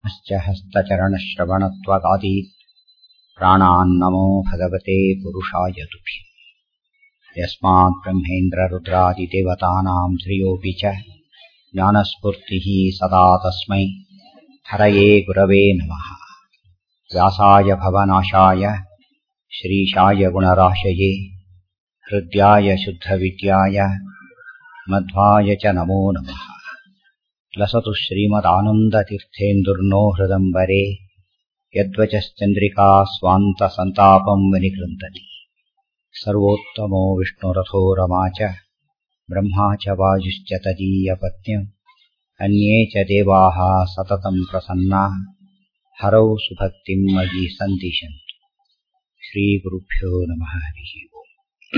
च हस्तचरणश्रवणत्वगादि प्राणान्नमो भगवते पुरुषाय तुभ्य यस्मात् ब्रह्मेन्द्ररुद्रादिदेवतानां श्रियोऽपि च ज्ञानस्फूर्तिः सदा तस्मै हरये गुरवे नमः व्यासाय भवनाशाय श्रीशाय गुणराशये हृद्याय शुद्धविद्याय मध्वाय च नमो नमः लसतु श्रीमदानन्दतीर्थेन्दुर्नो हृदम्बरे यद्वचश्चन्द्रिका स्वान्तसन्तापम् विनिकृन्तति सर्वोत्तमो विष्णुरथो रमा च ब्रह्मा च वायुश्च तदीयपत्न्यम् अन्ये च देवाः सततम् प्रसन्ना हरौ सुभक्तिम् मयि सन्दिशन्तु श्रीगुरुभ्यो नमः हरिः ओम्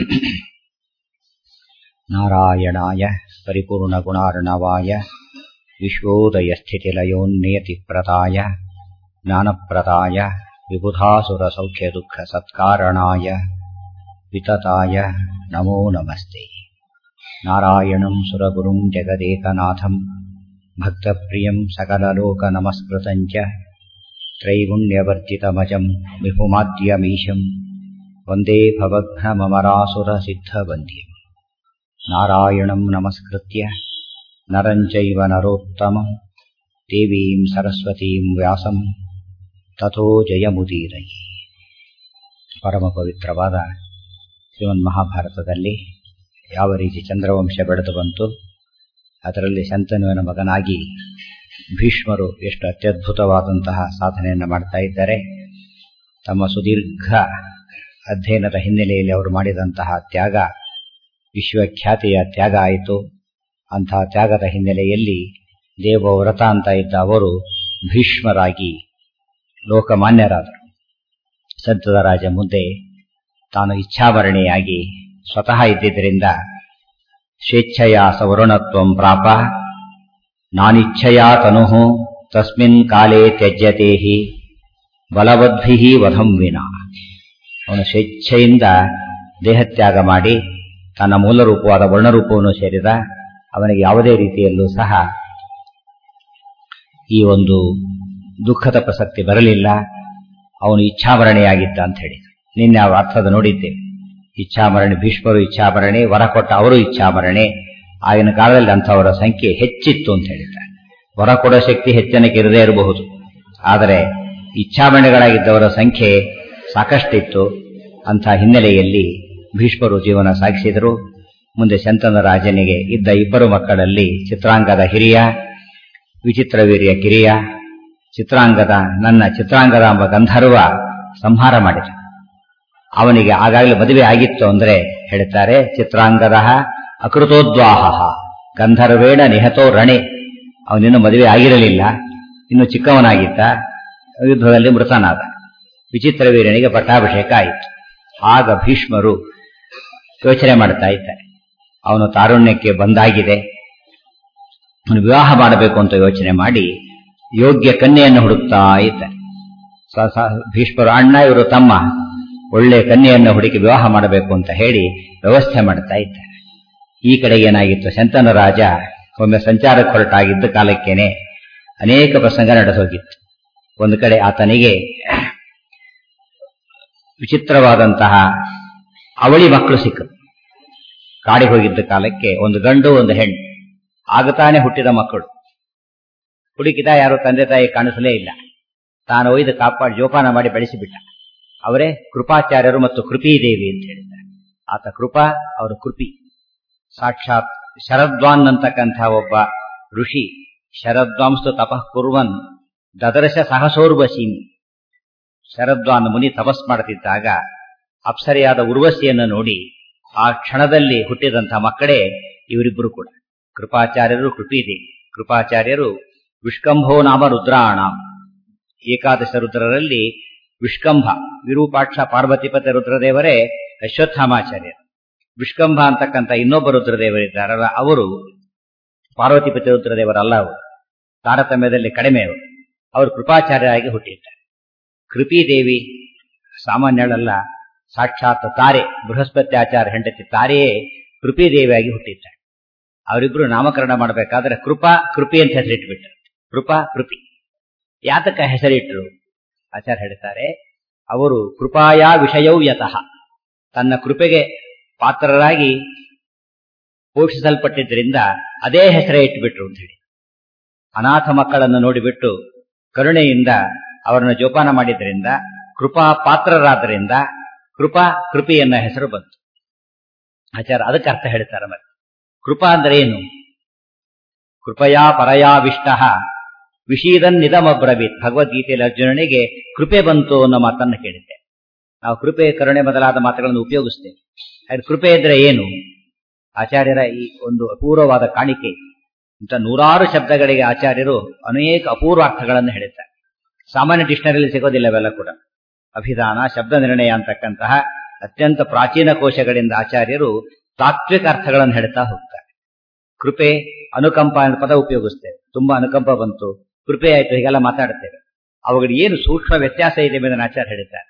नारायणाय परिपूर्णगुणार्णवाय विश्वोदयस्थितिलयोन्नियतिप्रदाय ज्ञानप्रदाय विबुधासुरसौख्यदुःखसत्कारणाय वितताय नमो नमस्ते नारायणम् सुरगुरुम् जगदेकनाथम् भक्तप्रियम् सकललोकनमस्कृतम् च त्रैगुण्यवर्जितमजम् विपुमाद्यमीशम् वन्दे भवघ्नममरासुरसिद्धवन्द्यम् नारायणम् नमस्कृत्य नरम् चैव नरोत्तमम् देवीम् सरस्वतीम् व्यासम् ತಥೋ ಜಯಮುದೀರಯಿ ಪರಮ ಪವಿತ್ರವಾದ ಶ್ರೀಮನ್ ಮಹಾಭಾರತದಲ್ಲಿ ಯಾವ ರೀತಿ ಚಂದ್ರವಂಶ ಬೆಳೆದು ಬಂತು ಅದರಲ್ಲಿ ಶಂತನುವಿನ ಮಗನಾಗಿ ಭೀಷ್ಮರು ಎಷ್ಟು ಅತ್ಯದ್ಭುತವಾದಂತಹ ಸಾಧನೆಯನ್ನು ಮಾಡ್ತಾ ಇದ್ದಾರೆ ತಮ್ಮ ಸುದೀರ್ಘ ಅಧ್ಯಯನದ ಹಿನ್ನೆಲೆಯಲ್ಲಿ ಅವರು ಮಾಡಿದಂತಹ ತ್ಯಾಗ ವಿಶ್ವಖ್ಯಾತಿಯ ತ್ಯಾಗ ಆಯಿತು ಅಂತಹ ತ್ಯಾಗದ ಹಿನ್ನೆಲೆಯಲ್ಲಿ ದೇವವ್ರತ ಅಂತ ಇದ್ದ ಅವರು ಭೀಷ್ಮರಾಗಿ ಲೋಕಮಾನ್ಯರಾದರು ಸಂತದ ರಾಜ ಮುಂದೆ ತಾನು ಇಚ್ಛಾಭರಣಿಯಾಗಿ ಸ್ವತಃ ಇದ್ದಿದ್ದರಿಂದ ಸ್ವೇಚ್ಛೆಯ ಸವರುಣತ್ವಂ ಪ್ರಾಪ ನಾನಿಚ್ಛೆಯ ತನು ತಸ್ಮಿನ್ ಕಾಲೇ ತ್ಯಜ್ಯತೆ ಬಲವದ್ಭಿ ವಧಂ ವಿನ ಅವನು ಸ್ವೇಚ್ಛೆಯಿಂದ ದೇಹತ್ಯಾಗ ಮಾಡಿ ತನ್ನ ಮೂಲ ರೂಪವಾದ ವರ್ಣರೂಪವನ್ನು ಸೇರಿದ ಅವನಿಗೆ ಯಾವುದೇ ರೀತಿಯಲ್ಲೂ ಸಹ ಈ ಒಂದು ದುಃಖದ ಪ್ರಸಕ್ತಿ ಬರಲಿಲ್ಲ ಅವನು ಇಚ್ಛಾಭರಣೆಯಾಗಿದ್ದ ಅಂತ ಹೇಳಿ ನಿನ್ನೆ ಆ ಅರ್ಥದ ನೋಡಿದ್ದೆ ಇಚ್ಛಾಭರಣೆ ಭೀಷ್ಮರು ಇಚ್ಛಾಭರಣೆ ವರ ಕೊಟ್ಟ ಅವರು ಇಚ್ಛಾಭರಣೆ ಆಗಿನ ಕಾಲದಲ್ಲಿ ಅಂಥವರ ಸಂಖ್ಯೆ ಹೆಚ್ಚಿತ್ತು ಅಂತ ಹೇಳಿದ್ದಾರೆ ವರ ಕೊಡೋ ಶಕ್ತಿ ಹೆಚ್ಚನಕ್ಕೆ ಇರದೇ ಇರಬಹುದು ಆದರೆ ಇಚ್ಛಾಭರಣೆಗಳಾಗಿದ್ದವರ ಸಂಖ್ಯೆ ಸಾಕಷ್ಟಿತ್ತು ಅಂಥ ಹಿನ್ನೆಲೆಯಲ್ಲಿ ಭೀಷ್ಮರು ಜೀವನ ಸಾಗಿಸಿದರು ಮುಂದೆ ಶಂತನ ರಾಜನಿಗೆ ಇದ್ದ ಇಬ್ಬರು ಮಕ್ಕಳಲ್ಲಿ ಚಿತ್ರಾಂಗದ ಹಿರಿಯ ವಿಚಿತ್ರವೀರ್ಯ ಕಿರಿಯ ಚಿತ್ರಾಂಗದ ನನ್ನ ಚಿತ್ರಾಂಗದ ಎಂಬ ಗಂಧರ್ವ ಸಂಹಾರ ಮಾಡಿದ ಅವನಿಗೆ ಆಗಾಗಲೇ ಮದುವೆ ಆಗಿತ್ತು ಅಂದ್ರೆ ಹೇಳ್ತಾರೆ ಚಿತ್ರಾಂಗದ ಅಕೃತೋದ್ವಾಹ ಗಂಧರ್ವೇಣ ನಿಹತೋ ರಣೆ ಅವನಿನ್ನು ಮದುವೆ ಆಗಿರಲಿಲ್ಲ ಇನ್ನು ಚಿಕ್ಕವನಾಗಿದ್ದ ಯುದ್ಧದಲ್ಲಿ ಮೃತನಾದ ವಿಚಿತ್ರವೀರನಿಗೆ ಪಟ್ಟಾಭಿಷೇಕ ಆಯಿತು ಆಗ ಭೀಷ್ಮರು ಯೋಚನೆ ಮಾಡ್ತಾ ಇದ್ದಾರೆ ಅವನು ತಾರುಣ್ಯಕ್ಕೆ ಬಂದಾಗಿದೆ ಅವನು ವಿವಾಹ ಮಾಡಬೇಕು ಅಂತ ಯೋಚನೆ ಮಾಡಿ ಯೋಗ್ಯ ಕನ್ಯೆಯನ್ನು ಹುಡುಕ್ತಾ ಇದ್ದಾರೆ ಭೀಷ್ಮರು ಅಣ್ಣ ಇವರು ತಮ್ಮ ಒಳ್ಳೆ ಕನ್ಯೆಯನ್ನು ಹುಡುಕಿ ವಿವಾಹ ಮಾಡಬೇಕು ಅಂತ ಹೇಳಿ ವ್ಯವಸ್ಥೆ ಮಾಡ್ತಾ ಇದ್ದಾರೆ ಈ ಕಡೆ ಏನಾಗಿತ್ತು ಶಂತನ ರಾಜ ಒಮ್ಮೆ ಸಂಚಾರಕ್ಕೆ ಹೊರಟಾಗಿದ್ದ ಕಾಲಕ್ಕೇನೆ ಅನೇಕ ಪ್ರಸಂಗ ನಡೆಸೋಗಿತ್ತು ಒಂದು ಕಡೆ ಆತನಿಗೆ ವಿಚಿತ್ರವಾದಂತಹ ಅವಳಿ ಮಕ್ಕಳು ಸಿಕ್ಕರು ಕಾಡಿಗೆ ಹೋಗಿದ್ದ ಕಾಲಕ್ಕೆ ಒಂದು ಗಂಡು ಒಂದು ಹೆಣ್ಣು ಆಗತಾನೆ ಹುಟ್ಟಿದ ಮಕ್ಕಳು ಹುಡುಕಿದ ಯಾರು ತಂದೆ ತಾಯಿ ಕಾಣಿಸಲೇ ಇಲ್ಲ ತಾನು ಒಯ್ದು ಕಾಪಾಡಿ ಜೋಪಾನ ಮಾಡಿ ಬೆಳೆಸಿಬಿಟ್ಟ ಅವರೇ ಕೃಪಾಚಾರ್ಯರು ಮತ್ತು ಕೃಪೀದೇವಿ ಅಂತ ಹೇಳಿದ್ದಾರೆ ಆತ ಕೃಪಾ ಅವರು ಕೃಪಿ ಸಾಕ್ಷಾತ್ ಶರದ್ವಾನ್ ಅಂತಕ್ಕಂಥ ಒಬ್ಬ ಋಷಿ ಶರದ್ವಾಂಸ್ತು ತಪಃ ಕುರ್ವನ್ ದದರ್ಶ ಸಹಸೋರ್ವಸೀನಿ ಶರದ್ವಾನ್ ಮುನಿ ತಪಸ್ ಮಾಡುತ್ತಿದ್ದಾಗ ಅಪ್ಸರೆಯಾದ ಉರ್ವಶಿಯನ್ನು ನೋಡಿ ಆ ಕ್ಷಣದಲ್ಲಿ ಹುಟ್ಟಿದಂಥ ಮಕ್ಕಳೇ ಇವರಿಬ್ಬರು ಕೂಡ ಕೃಪಾಚಾರ್ಯರು ಕೃಪೀದೇವಿ ಕೃಪಾಚಾರ್ಯರು ವಿಷ್ಕಂಭೋ ನಾಮ ರುದ್ರಾಣ ಏಕಾದಶ ರುದ್ರರಲ್ಲಿ ವಿಷ್ಕಂಭ ವಿರೂಪಾಕ್ಷ ಪಾರ್ವತಿಪತಿ ರುದ್ರದೇವರೇ ಅಶ್ವತ್ಥಾಮಾಚಾರ್ಯರು ವಿಷ್ಕಂಭ ಅಂತಕ್ಕಂಥ ಇನ್ನೊಬ್ಬ ರುದ್ರದೇವರಿದ್ದಾರಲ್ಲ ಅವರು ಪಾರ್ವತಿಪತಿ ರುದ್ರದೇವರಲ್ಲ ಅವರು ತಾರತಮ್ಯದಲ್ಲಿ ಕಡಿಮೆ ಅವರು ಅವರು ಕೃಪಾಚಾರ್ಯರಾಗಿ ಹುಟ್ಟಿದ್ದಾರೆ ಕೃಪೀದೇವಿ ಸಾಮಾನ್ಯಳಲ್ಲ ಸಾಕ್ಷಾತ್ ತಾರೆ ಬೃಹಸ್ಪತಿ ಆಚಾರ್ಯ ಹೆಂಡತಿ ತಾರೆಯೇ ಕೃಪೀದೇವಿಯಾಗಿ ಹುಟ್ಟಿದ್ದಾರೆ ಅವರಿಬ್ರು ನಾಮಕರಣ ಮಾಡಬೇಕಾದ್ರೆ ಕೃಪಾ ಕೃಪಿ ಅಂತ ಹೆಸರಿಟ್ಬಿಟ್ರು ಕೃಪಾ ಕೃಪಿ ಯಾತಕ ಹೆಸರಿಟ್ರು ಆಚಾರ್ಯ ಹೇಳ್ತಾರೆ ಅವರು ಕೃಪಾಯ ವಿಷಯೌ ಯತಃ ತನ್ನ ಕೃಪೆಗೆ ಪಾತ್ರರಾಗಿ ಪೋಷಿಸಲ್ಪಟ್ಟಿದ್ದರಿಂದ ಅದೇ ಹೆಸರೇ ಇಟ್ಟುಬಿಟ್ರು ಅಂತ ಹೇಳಿ ಅನಾಥ ಮಕ್ಕಳನ್ನು ನೋಡಿಬಿಟ್ಟು ಕರುಣೆಯಿಂದ ಅವರನ್ನು ಜೋಪಾನ ಮಾಡಿದ್ರಿಂದ ಕೃಪಾ ಪಾತ್ರರಾದ್ದರಿಂದ ಕೃಪಾ ಕೃಪೆಯನ್ನ ಹೆಸರು ಬಂತು ಆಚಾರ ಅದಕ್ಕೆ ಅರ್ಥ ಹೇಳ್ತಾರೆ ಮತ್ತೆ ಕೃಪಾ ಅಂದ್ರೆ ಏನು ಕೃಪಯಾ ಪರಯಾವಿಷ್ಟ ವಿಷೀದನ್ ನಿಧಮಬ್ರವೀತ್ ಭಗವದ್ಗೀತೆಯಲ್ಲಿ ಅರ್ಜುನನಿಗೆ ಕೃಪೆ ಬಂತು ಅನ್ನೋ ಮಾತನ್ನು ಕೇಳಿದ್ದೆ ನಾವು ಕೃಪೆ ಕರುಣೆ ಮೊದಲಾದ ಮಾತುಗಳನ್ನು ಉಪಯೋಗಿಸ್ತೇವೆ ಅದ್ರ ಕೃಪೆ ಇದ್ರೆ ಏನು ಆಚಾರ್ಯರ ಈ ಒಂದು ಅಪೂರ್ವವಾದ ಕಾಣಿಕೆ ಇಂಥ ನೂರಾರು ಶಬ್ದಗಳಿಗೆ ಆಚಾರ್ಯರು ಅನೇಕ ಅಪೂರ್ವ ಅರ್ಥಗಳನ್ನು ಹೇಳಿದ್ದಾರೆ ಸಾಮಾನ್ಯ ಡಿಕ್ಷನರಿಯಲ್ಲಿ ಸಿಗೋದಿಲ್ಲ ಇವೆಲ್ಲ ಕೂಡ ಅಭಿಧಾನ ಶಬ್ದ ನಿರ್ಣಯ ಅಂತಕ್ಕಂತಹ ಅತ್ಯಂತ ಪ್ರಾಚೀನ ಕೋಶಗಳಿಂದ ಆಚಾರ್ಯರು ತಾತ್ವಿಕ ಅರ್ಥಗಳನ್ನು ಹೇಳ್ತಾ ಹೋಗ್ತಾರೆ ಕೃಪೆ ಅನುಕಂಪ ಅಂತ ಪದ ಉಪಯೋಗಿಸ್ತೇವೆ ತುಂಬಾ ಅನುಕಂಪ ಬಂತು ಕೃಪೆ ಆಯ್ತು ಹೀಗೆಲ್ಲ ಮಾತಾಡ್ತೇವೆ ಅವುಗಳಿಗೆ ಏನು ಸೂಕ್ಷ್ಮ ವ್ಯತ್ಯಾಸ ಇದೆ ಎಂಬುದನ್ನು ಆಚಾರ್ಯ ಹೇಳಿದ್ದಾರೆ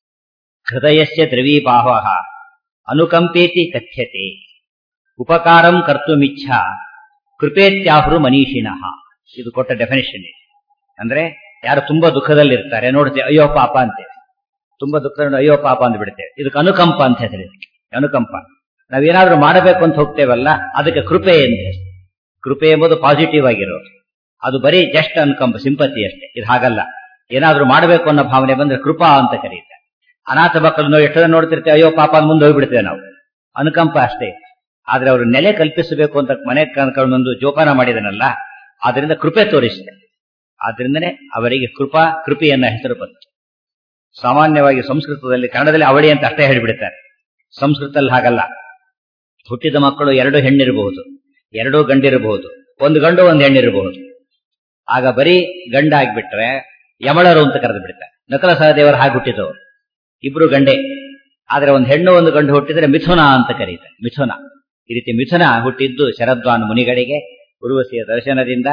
ಹೃದಯಸ್ಯ ದ್ರವೀಭಾವ ಅನುಕಂಪೇತಿ ಕಥ್ಯತೆ ಉಪಕಾರಂ ಕರ್ತುಮಿಚ್ಛ ಕೃಪೇತ್ಯಾಹುರು ಮನೀಷಿಣಃ ಇದು ಕೊಟ್ಟ ಡೆಫಿನೇಷನ್ ಇದೆ ಅಂದ್ರೆ ಯಾರು ತುಂಬಾ ದುಃಖದಲ್ಲಿರ್ತಾರೆ ನೋಡ್ತೇವೆ ಅಯ್ಯೋ ಪಾಪ ಅಂತೇವೆ ತುಂಬಾ ದುಃಖದ ಅಯ್ಯೋ ಪಾಪ ಅಂತ ಬಿಡ್ತೇವೆ ಇದಕ್ಕೆ ಅನುಕಂಪ ಅಂತ ಹೆಸರು ಇದಕ್ಕೆ ಅನುಕಂಪ ನಾವೇನಾದ್ರೂ ಮಾಡಬೇಕು ಅಂತ ಹೋಗ್ತೇವಲ್ಲ ಅದಕ್ಕೆ ಕೃಪೆ ಅಂತ ಹೆಸರು ಕೃಪೆ ಎಂಬುದು ಪಾಸಿಟಿವ್ ಆಗಿರೋದು ಅದು ಬರೀ ಜಸ್ಟ್ ಅನುಕಂಪ ಸಿಂಪತಿ ಅಷ್ಟೇ ಇದು ಹಾಗಲ್ಲ ಏನಾದ್ರೂ ಮಾಡಬೇಕು ಅನ್ನೋ ಭಾವನೆ ಬಂದ್ರೆ ಕೃಪಾ ಅಂತ ಕರೀತಾರೆ ಅನಾಥ ಮಕ್ಕಳನ್ನು ಎಷ್ಟೋ ನೋಡ್ತಿರ್ತೇವೆ ಅಯ್ಯೋ ಪಾಪ ಅಂತ ಮುಂದೆ ಹೋಗ್ಬಿಡ್ತೇವೆ ನಾವು ಅನುಕಂಪ ಅಷ್ಟೇ ಆದ್ರೆ ಅವರು ನೆಲೆ ಕಲ್ಪಿಸಬೇಕು ಅಂತ ಮನೆ ಕಣ್ಕೊಂಡೊಂದು ಜೋಪಾನ ಮಾಡಿದನಲ್ಲ ಆದ್ರಿಂದ ಕೃಪೆ ತೋರಿಸಿದೆ ಆದ್ರಿಂದನೇ ಅವರಿಗೆ ಕೃಪಾ ಕೃಪೆಯನ್ನ ಹೆಸರು ಬಂತು ಸಾಮಾನ್ಯವಾಗಿ ಸಂಸ್ಕೃತದಲ್ಲಿ ಕನ್ನಡದಲ್ಲಿ ಅವಳಿ ಅಂತ ಅಷ್ಟೇ ಹೇಳಿಬಿಡ್ತಾರೆ ಸಂಸ್ಕೃತದಲ್ಲಿ ಹಾಗಲ್ಲ ಹುಟ್ಟಿದ ಮಕ್ಕಳು ಎರಡು ಹೆಣ್ಣಿರಬಹುದು ಎರಡು ಗಂಡಿರಬಹುದು ಒಂದು ಗಂಡು ಒಂದು ಹೆಣ್ಣಿರಬಹುದು ಆಗ ಬರೀ ಗಂಡ ಆಗಿಬಿಟ್ರೆ ಯಮಳರು ಅಂತ ಕರೆದು ಬಿಡ್ತಾರೆ ನಕಲ ಸಹದೇವರು ಹಾಗೆ ಹುಟ್ಟಿದವರು ಇಬ್ರು ಗಂಡೆ ಆದ್ರೆ ಒಂದು ಹೆಣ್ಣು ಒಂದು ಗಂಡು ಹುಟ್ಟಿದ್ರೆ ಮಿಥುನ ಅಂತ ಕರೀತಾರೆ ಮಿಥುನ ಈ ರೀತಿ ಮಿಥುನ ಹುಟ್ಟಿದ್ದು ಶರದ್ವಾನ್ ಮುನಿಗಳಿಗೆ ಉರ್ವಶಿಯ ದರ್ಶನದಿಂದ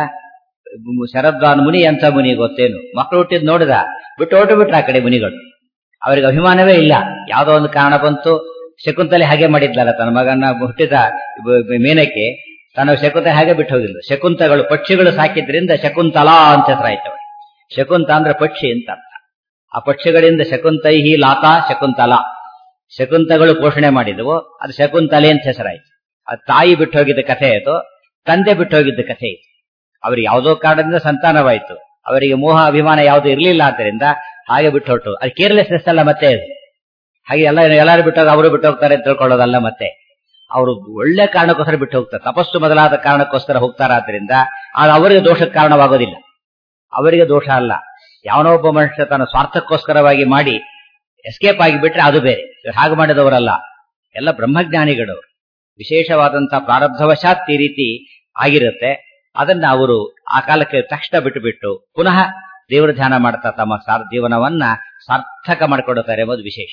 ಶರದ್ವಾನ್ ಮುನಿ ಅಂತ ಮುನಿ ಗೊತ್ತೇನು ಮಕ್ಕಳು ಹುಟ್ಟಿದ್ ನೋಡಿದ ಬಿಟ್ಟು ಹೊರಟು ಬಿಟ್ರ ಆ ಕಡೆ ಮುನಿಗಳು ಅವರಿಗೆ ಅಭಿಮಾನವೇ ಇಲ್ಲ ಯಾವುದೋ ಒಂದು ಕಾರಣ ಬಂತು ಶಕುಂತಲೆ ಹಾಗೆ ಮಾಡಿದ್ಲಲ್ಲ ತನ್ನ ಮಗನ ಹುಟ್ಟಿದ ಮೇನಕ್ಕೆ ತಾನು ಶಕುಂತಲೆ ಹಾಗೆ ಬಿಟ್ಟು ಹೋಗಿಲ್ಲ ಶಕುಂತಗಳು ಪಕ್ಷಿಗಳು ಸಾಕಿದ್ರಿಂದ ಶಕುಂತಲಾ ಅಂತ ಹೆಸರಾಯ್ತವ ಶಕುಂತ ಅಂದ್ರೆ ಪಕ್ಷಿ ಅಂತ ಅರ್ಥ ಆ ಪಕ್ಷಿಗಳಿಂದ ಶಕುಂತೈಹಿ ಲಾತಾ ಶಕುಂತಲ ಶಕುಂತಗಳು ಪೋಷಣೆ ಮಾಡಿದವು ಅದು ಶಕುಂತಲೆ ಅಂತ ಹೆಸರಾಯ್ತು ಆ ತಾಯಿ ಬಿಟ್ಟು ಹೋಗಿದ್ದ ಕಥೆ ಆಯ್ತು ತಂದೆ ಬಿಟ್ಟು ಹೋಗಿದ್ದ ಕಥೆ ಇತ್ತು ಅವ್ರಿಗೆ ಯಾವುದೋ ಕಾರಣದಿಂದ ಸಂತಾನವಾಯಿತು ಅವರಿಗೆ ಮೋಹ ಅಭಿಮಾನ ಯಾವುದು ಇರಲಿಲ್ಲ ಆದ್ದರಿಂದ ಹಾಗೆ ಬಿಟ್ಟು ಹೊರಟು ಅದು ಕೇರ್ಲೆಸ್ನೆಸ್ ಅಲ್ಲ ಮತ್ತೆ ಅದು ಹಾಗೆ ಎಲ್ಲ ಎಲ್ಲರೂ ಬಿಟ್ಟೋಗ ಅವರು ಬಿಟ್ಟು ಹೋಗ್ತಾರೆ ಅಂತ ತಿಳ್ಕೊಳ್ಳೋದಲ್ಲ ಮತ್ತೆ ಅವರು ಒಳ್ಳೆ ಕಾರಣಕ್ಕೋಸ್ಕರ ಬಿಟ್ಟು ಹೋಗ್ತಾರೆ ತಪಸ್ಸು ಮೊದಲಾದ ಕಾರಣಕ್ಕೋಸ್ಕರ ಹೋಗ್ತಾರಾದ್ರಿಂದ ಅದು ಅವರಿಗೆ ದೋಷಕ್ಕೆ ಕಾರಣವಾಗೋದಿಲ್ಲ ಅವರಿಗೆ ದೋಷ ಅಲ್ಲ ಯಾವನೋ ಒಬ್ಬ ಮನುಷ್ಯ ತನ್ನ ಸ್ವಾರ್ಥಕ್ಕೋಸ್ಕರವಾಗಿ ಮಾಡಿ ಎಸ್ಕೇಪ್ ಆಗಿ ಬಿಟ್ರೆ ಅದು ಬೇರೆ ಹಾಗೆ ಮಾಡಿದವರಲ್ಲ ಎಲ್ಲ ಬ್ರಹ್ಮಜ್ಞಾನಿಗಳವರು ವಿಶೇಷವಾದಂತಹ ಪ್ರಾರಬ್ಧವಶಾತ್ ಈ ರೀತಿ ಆಗಿರುತ್ತೆ ಅದನ್ನ ಅವರು ಆ ಕಾಲಕ್ಕೆ ತಕ್ಷಣ ಬಿಟ್ಟು ಬಿಟ್ಟು ಪುನಃ ದೇವರ ಧ್ಯಾನ ಮಾಡ್ತಾ ತಮ್ಮ ಸಾರ್ ಜೀವನವನ್ನ ಸಾರ್ಥಕ ಮಾಡಿಕೊಡುತ್ತಾರೆ ಎಂಬುದು ವಿಶೇಷ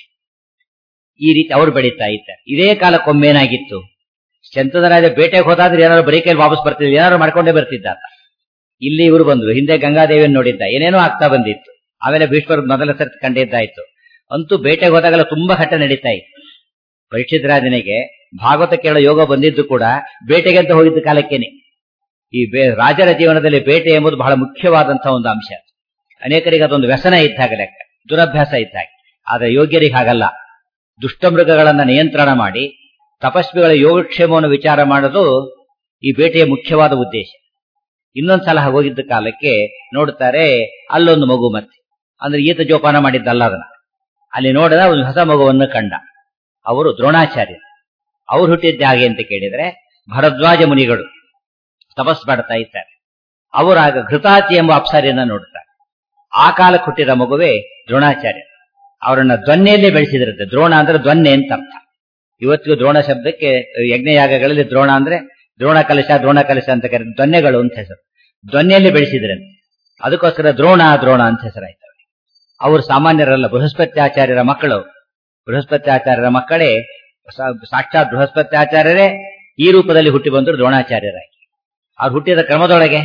ಈ ರೀತಿ ಅವರು ಬೆಳೀತಾ ಇದ್ದಾರೆ ಇದೇ ಕಾಲಕ್ಕೊಮ್ಮೇನಾಗಿತ್ತು ಚಂತದರಾಜ ಬೇಟೆಗೆ ಹೋದಾದ್ರೆ ಏನಾದ್ರು ಬರೀ ಕೈಲಿ ವಾಪಸ್ ಬರ್ತಿದ್ರು ಏನಾದ್ರು ಮಾಡ್ಕೊಂಡೇ ಬರ್ತಿದ್ದ ಇಲ್ಲಿ ಇವರು ಬಂದ್ರು ಹಿಂದೆ ಗಂಗಾದೇವಿಯನ್ನು ನೋಡಿದ್ದ ಏನೇನೋ ಆಗ್ತಾ ಬಂದಿತ್ತು ಆಮೇಲೆ ಭೀಷ್ಮರ್ ಮೊದಲ ಸರ್ತಿ ಕಂಡಿದ್ದಾಯ್ತು ಅಂತೂ ಬೇಟೆಗೆ ಹೋದಾಗೆಲ್ಲ ತುಂಬಾ ಘಟ್ಟ ನಡೀತಾ ಇತ್ತು ಪರೀಕ್ಷಿತ್ ರಾಜನಿಗೆ ಭಾಗವತ ಕೇಳೋ ಯೋಗ ಬಂದಿದ್ದು ಕೂಡ ಬೇಟೆಗೆ ಅಂತ ಹೋಗಿದ್ದ ಕಾಲಕ್ಕೇನೆ ಈ ರಾಜರ ಜೀವನದಲ್ಲಿ ಬೇಟೆ ಎಂಬುದು ಬಹಳ ಮುಖ್ಯವಾದಂತಹ ಒಂದು ಅಂಶ ಅನೇಕರಿಗೆ ಅದೊಂದು ವ್ಯಸನ ಇದ್ದಾಗ ಲೆಕ್ಕ ದುರಭ್ಯಾಸ ಇದ್ದಾಗ ಆದ್ರೆ ಯೋಗ್ಯರಿಗೆ ಹಾಗಲ್ಲ ದುಷ್ಟಮೃಗಗಳನ್ನ ನಿಯಂತ್ರಣ ಮಾಡಿ ತಪಸ್ವಿಗಳ ಯೋಗಕ್ಷೇಮವನ್ನು ವಿಚಾರ ಮಾಡೋದು ಈ ಬೇಟೆಯ ಮುಖ್ಯವಾದ ಉದ್ದೇಶ ಇನ್ನೊಂದ್ಸಲ ಹೋಗಿದ್ದ ಕಾಲಕ್ಕೆ ನೋಡ್ತಾರೆ ಅಲ್ಲೊಂದು ಮಗು ಮತ್ತೆ ಅಂದ್ರೆ ಈತ ಜೋಪಾನ ಮಾಡಿದ್ದಲ್ಲ ಅದನ್ನ ಅಲ್ಲಿ ನೋಡಿದ ಒಂದು ಹೊಸ ಮಗುವನ್ನು ಕಂಡ ಅವರು ದ್ರೋಣಾಚಾರ್ಯ ಅವ್ರು ಹುಟ್ಟಿದ್ದ ಹಾಗೆ ಅಂತ ಕೇಳಿದ್ರೆ ಭರದ್ವಾಜ ಮುನಿಗಳು ತಪಸ್ ಮಾಡ್ತಾ ಇದ್ದಾರೆ ಅವರಾಗ ಘೃತಾಚಿ ಎಂಬ ಅಪ್ಸರಿಯನ್ನ ನೋಡ್ತಾರೆ ಆ ಕಾಲಕ್ಕೆ ಹುಟ್ಟಿದ ಮಗುವೆ ದ್ರೋಣಾಚಾರ್ಯ ಅವರನ್ನ ಧ್ವನ್ನೆಯಲ್ಲೇ ಬೆಳೆಸಿದಿರುತ್ತೆ ದ್ರೋಣ ಅಂದ್ರೆ ಧ್ವನ್ನೆ ಅಂತ ಅರ್ಥ ಇವತ್ತಿಗೂ ದ್ರೋಣ ಶಬ್ದಕ್ಕೆ ಯಜ್ಞಯಾಗಗಳಲ್ಲಿ ದ್ರೋಣ ಅಂದ್ರೆ ದ್ರೋಣ ಕಲಶ ದ್ರೋಣ ಕಲಶ ಅಂತ ಕರೀತಾರೆ ಧ್ವನ್ಯಗಳು ಅಂತ ಹೆಸರು ಧ್ವನ್ನೆಯಲ್ಲಿ ಬೆಳೆಸಿದ್ರಂತೆ ಅದಕ್ಕೋಸ್ಕರ ದ್ರೋಣ ದ್ರೋಣ ಅಂತ ಹೆಸರಾಯ್ತವೆ ಅವರು ಸಾಮಾನ್ಯರಲ್ಲ ಬೃಹಸ್ಪತ್ಯಾಚಾರ್ಯರ ಮಕ್ಕಳು ಬೃಹಸ್ಪತ್ಯಾಚಾರ್ಯರ ಮಕ್ಕಳೇ ಸಾಕ್ಷಾತ್ ಬೃಹಸ್ಪತ್ಯಾಚಾರ್ಯರೇ ಈ ರೂಪದಲ್ಲಿ ಹುಟ್ಟಿ ಬಂದರು ದ್ರೋಣಾಚಾರ್ಯರಾಗಿ ಅವ್ರು ಹುಟ್ಟಿದ ಕ್ರಮದೊಳಗೆ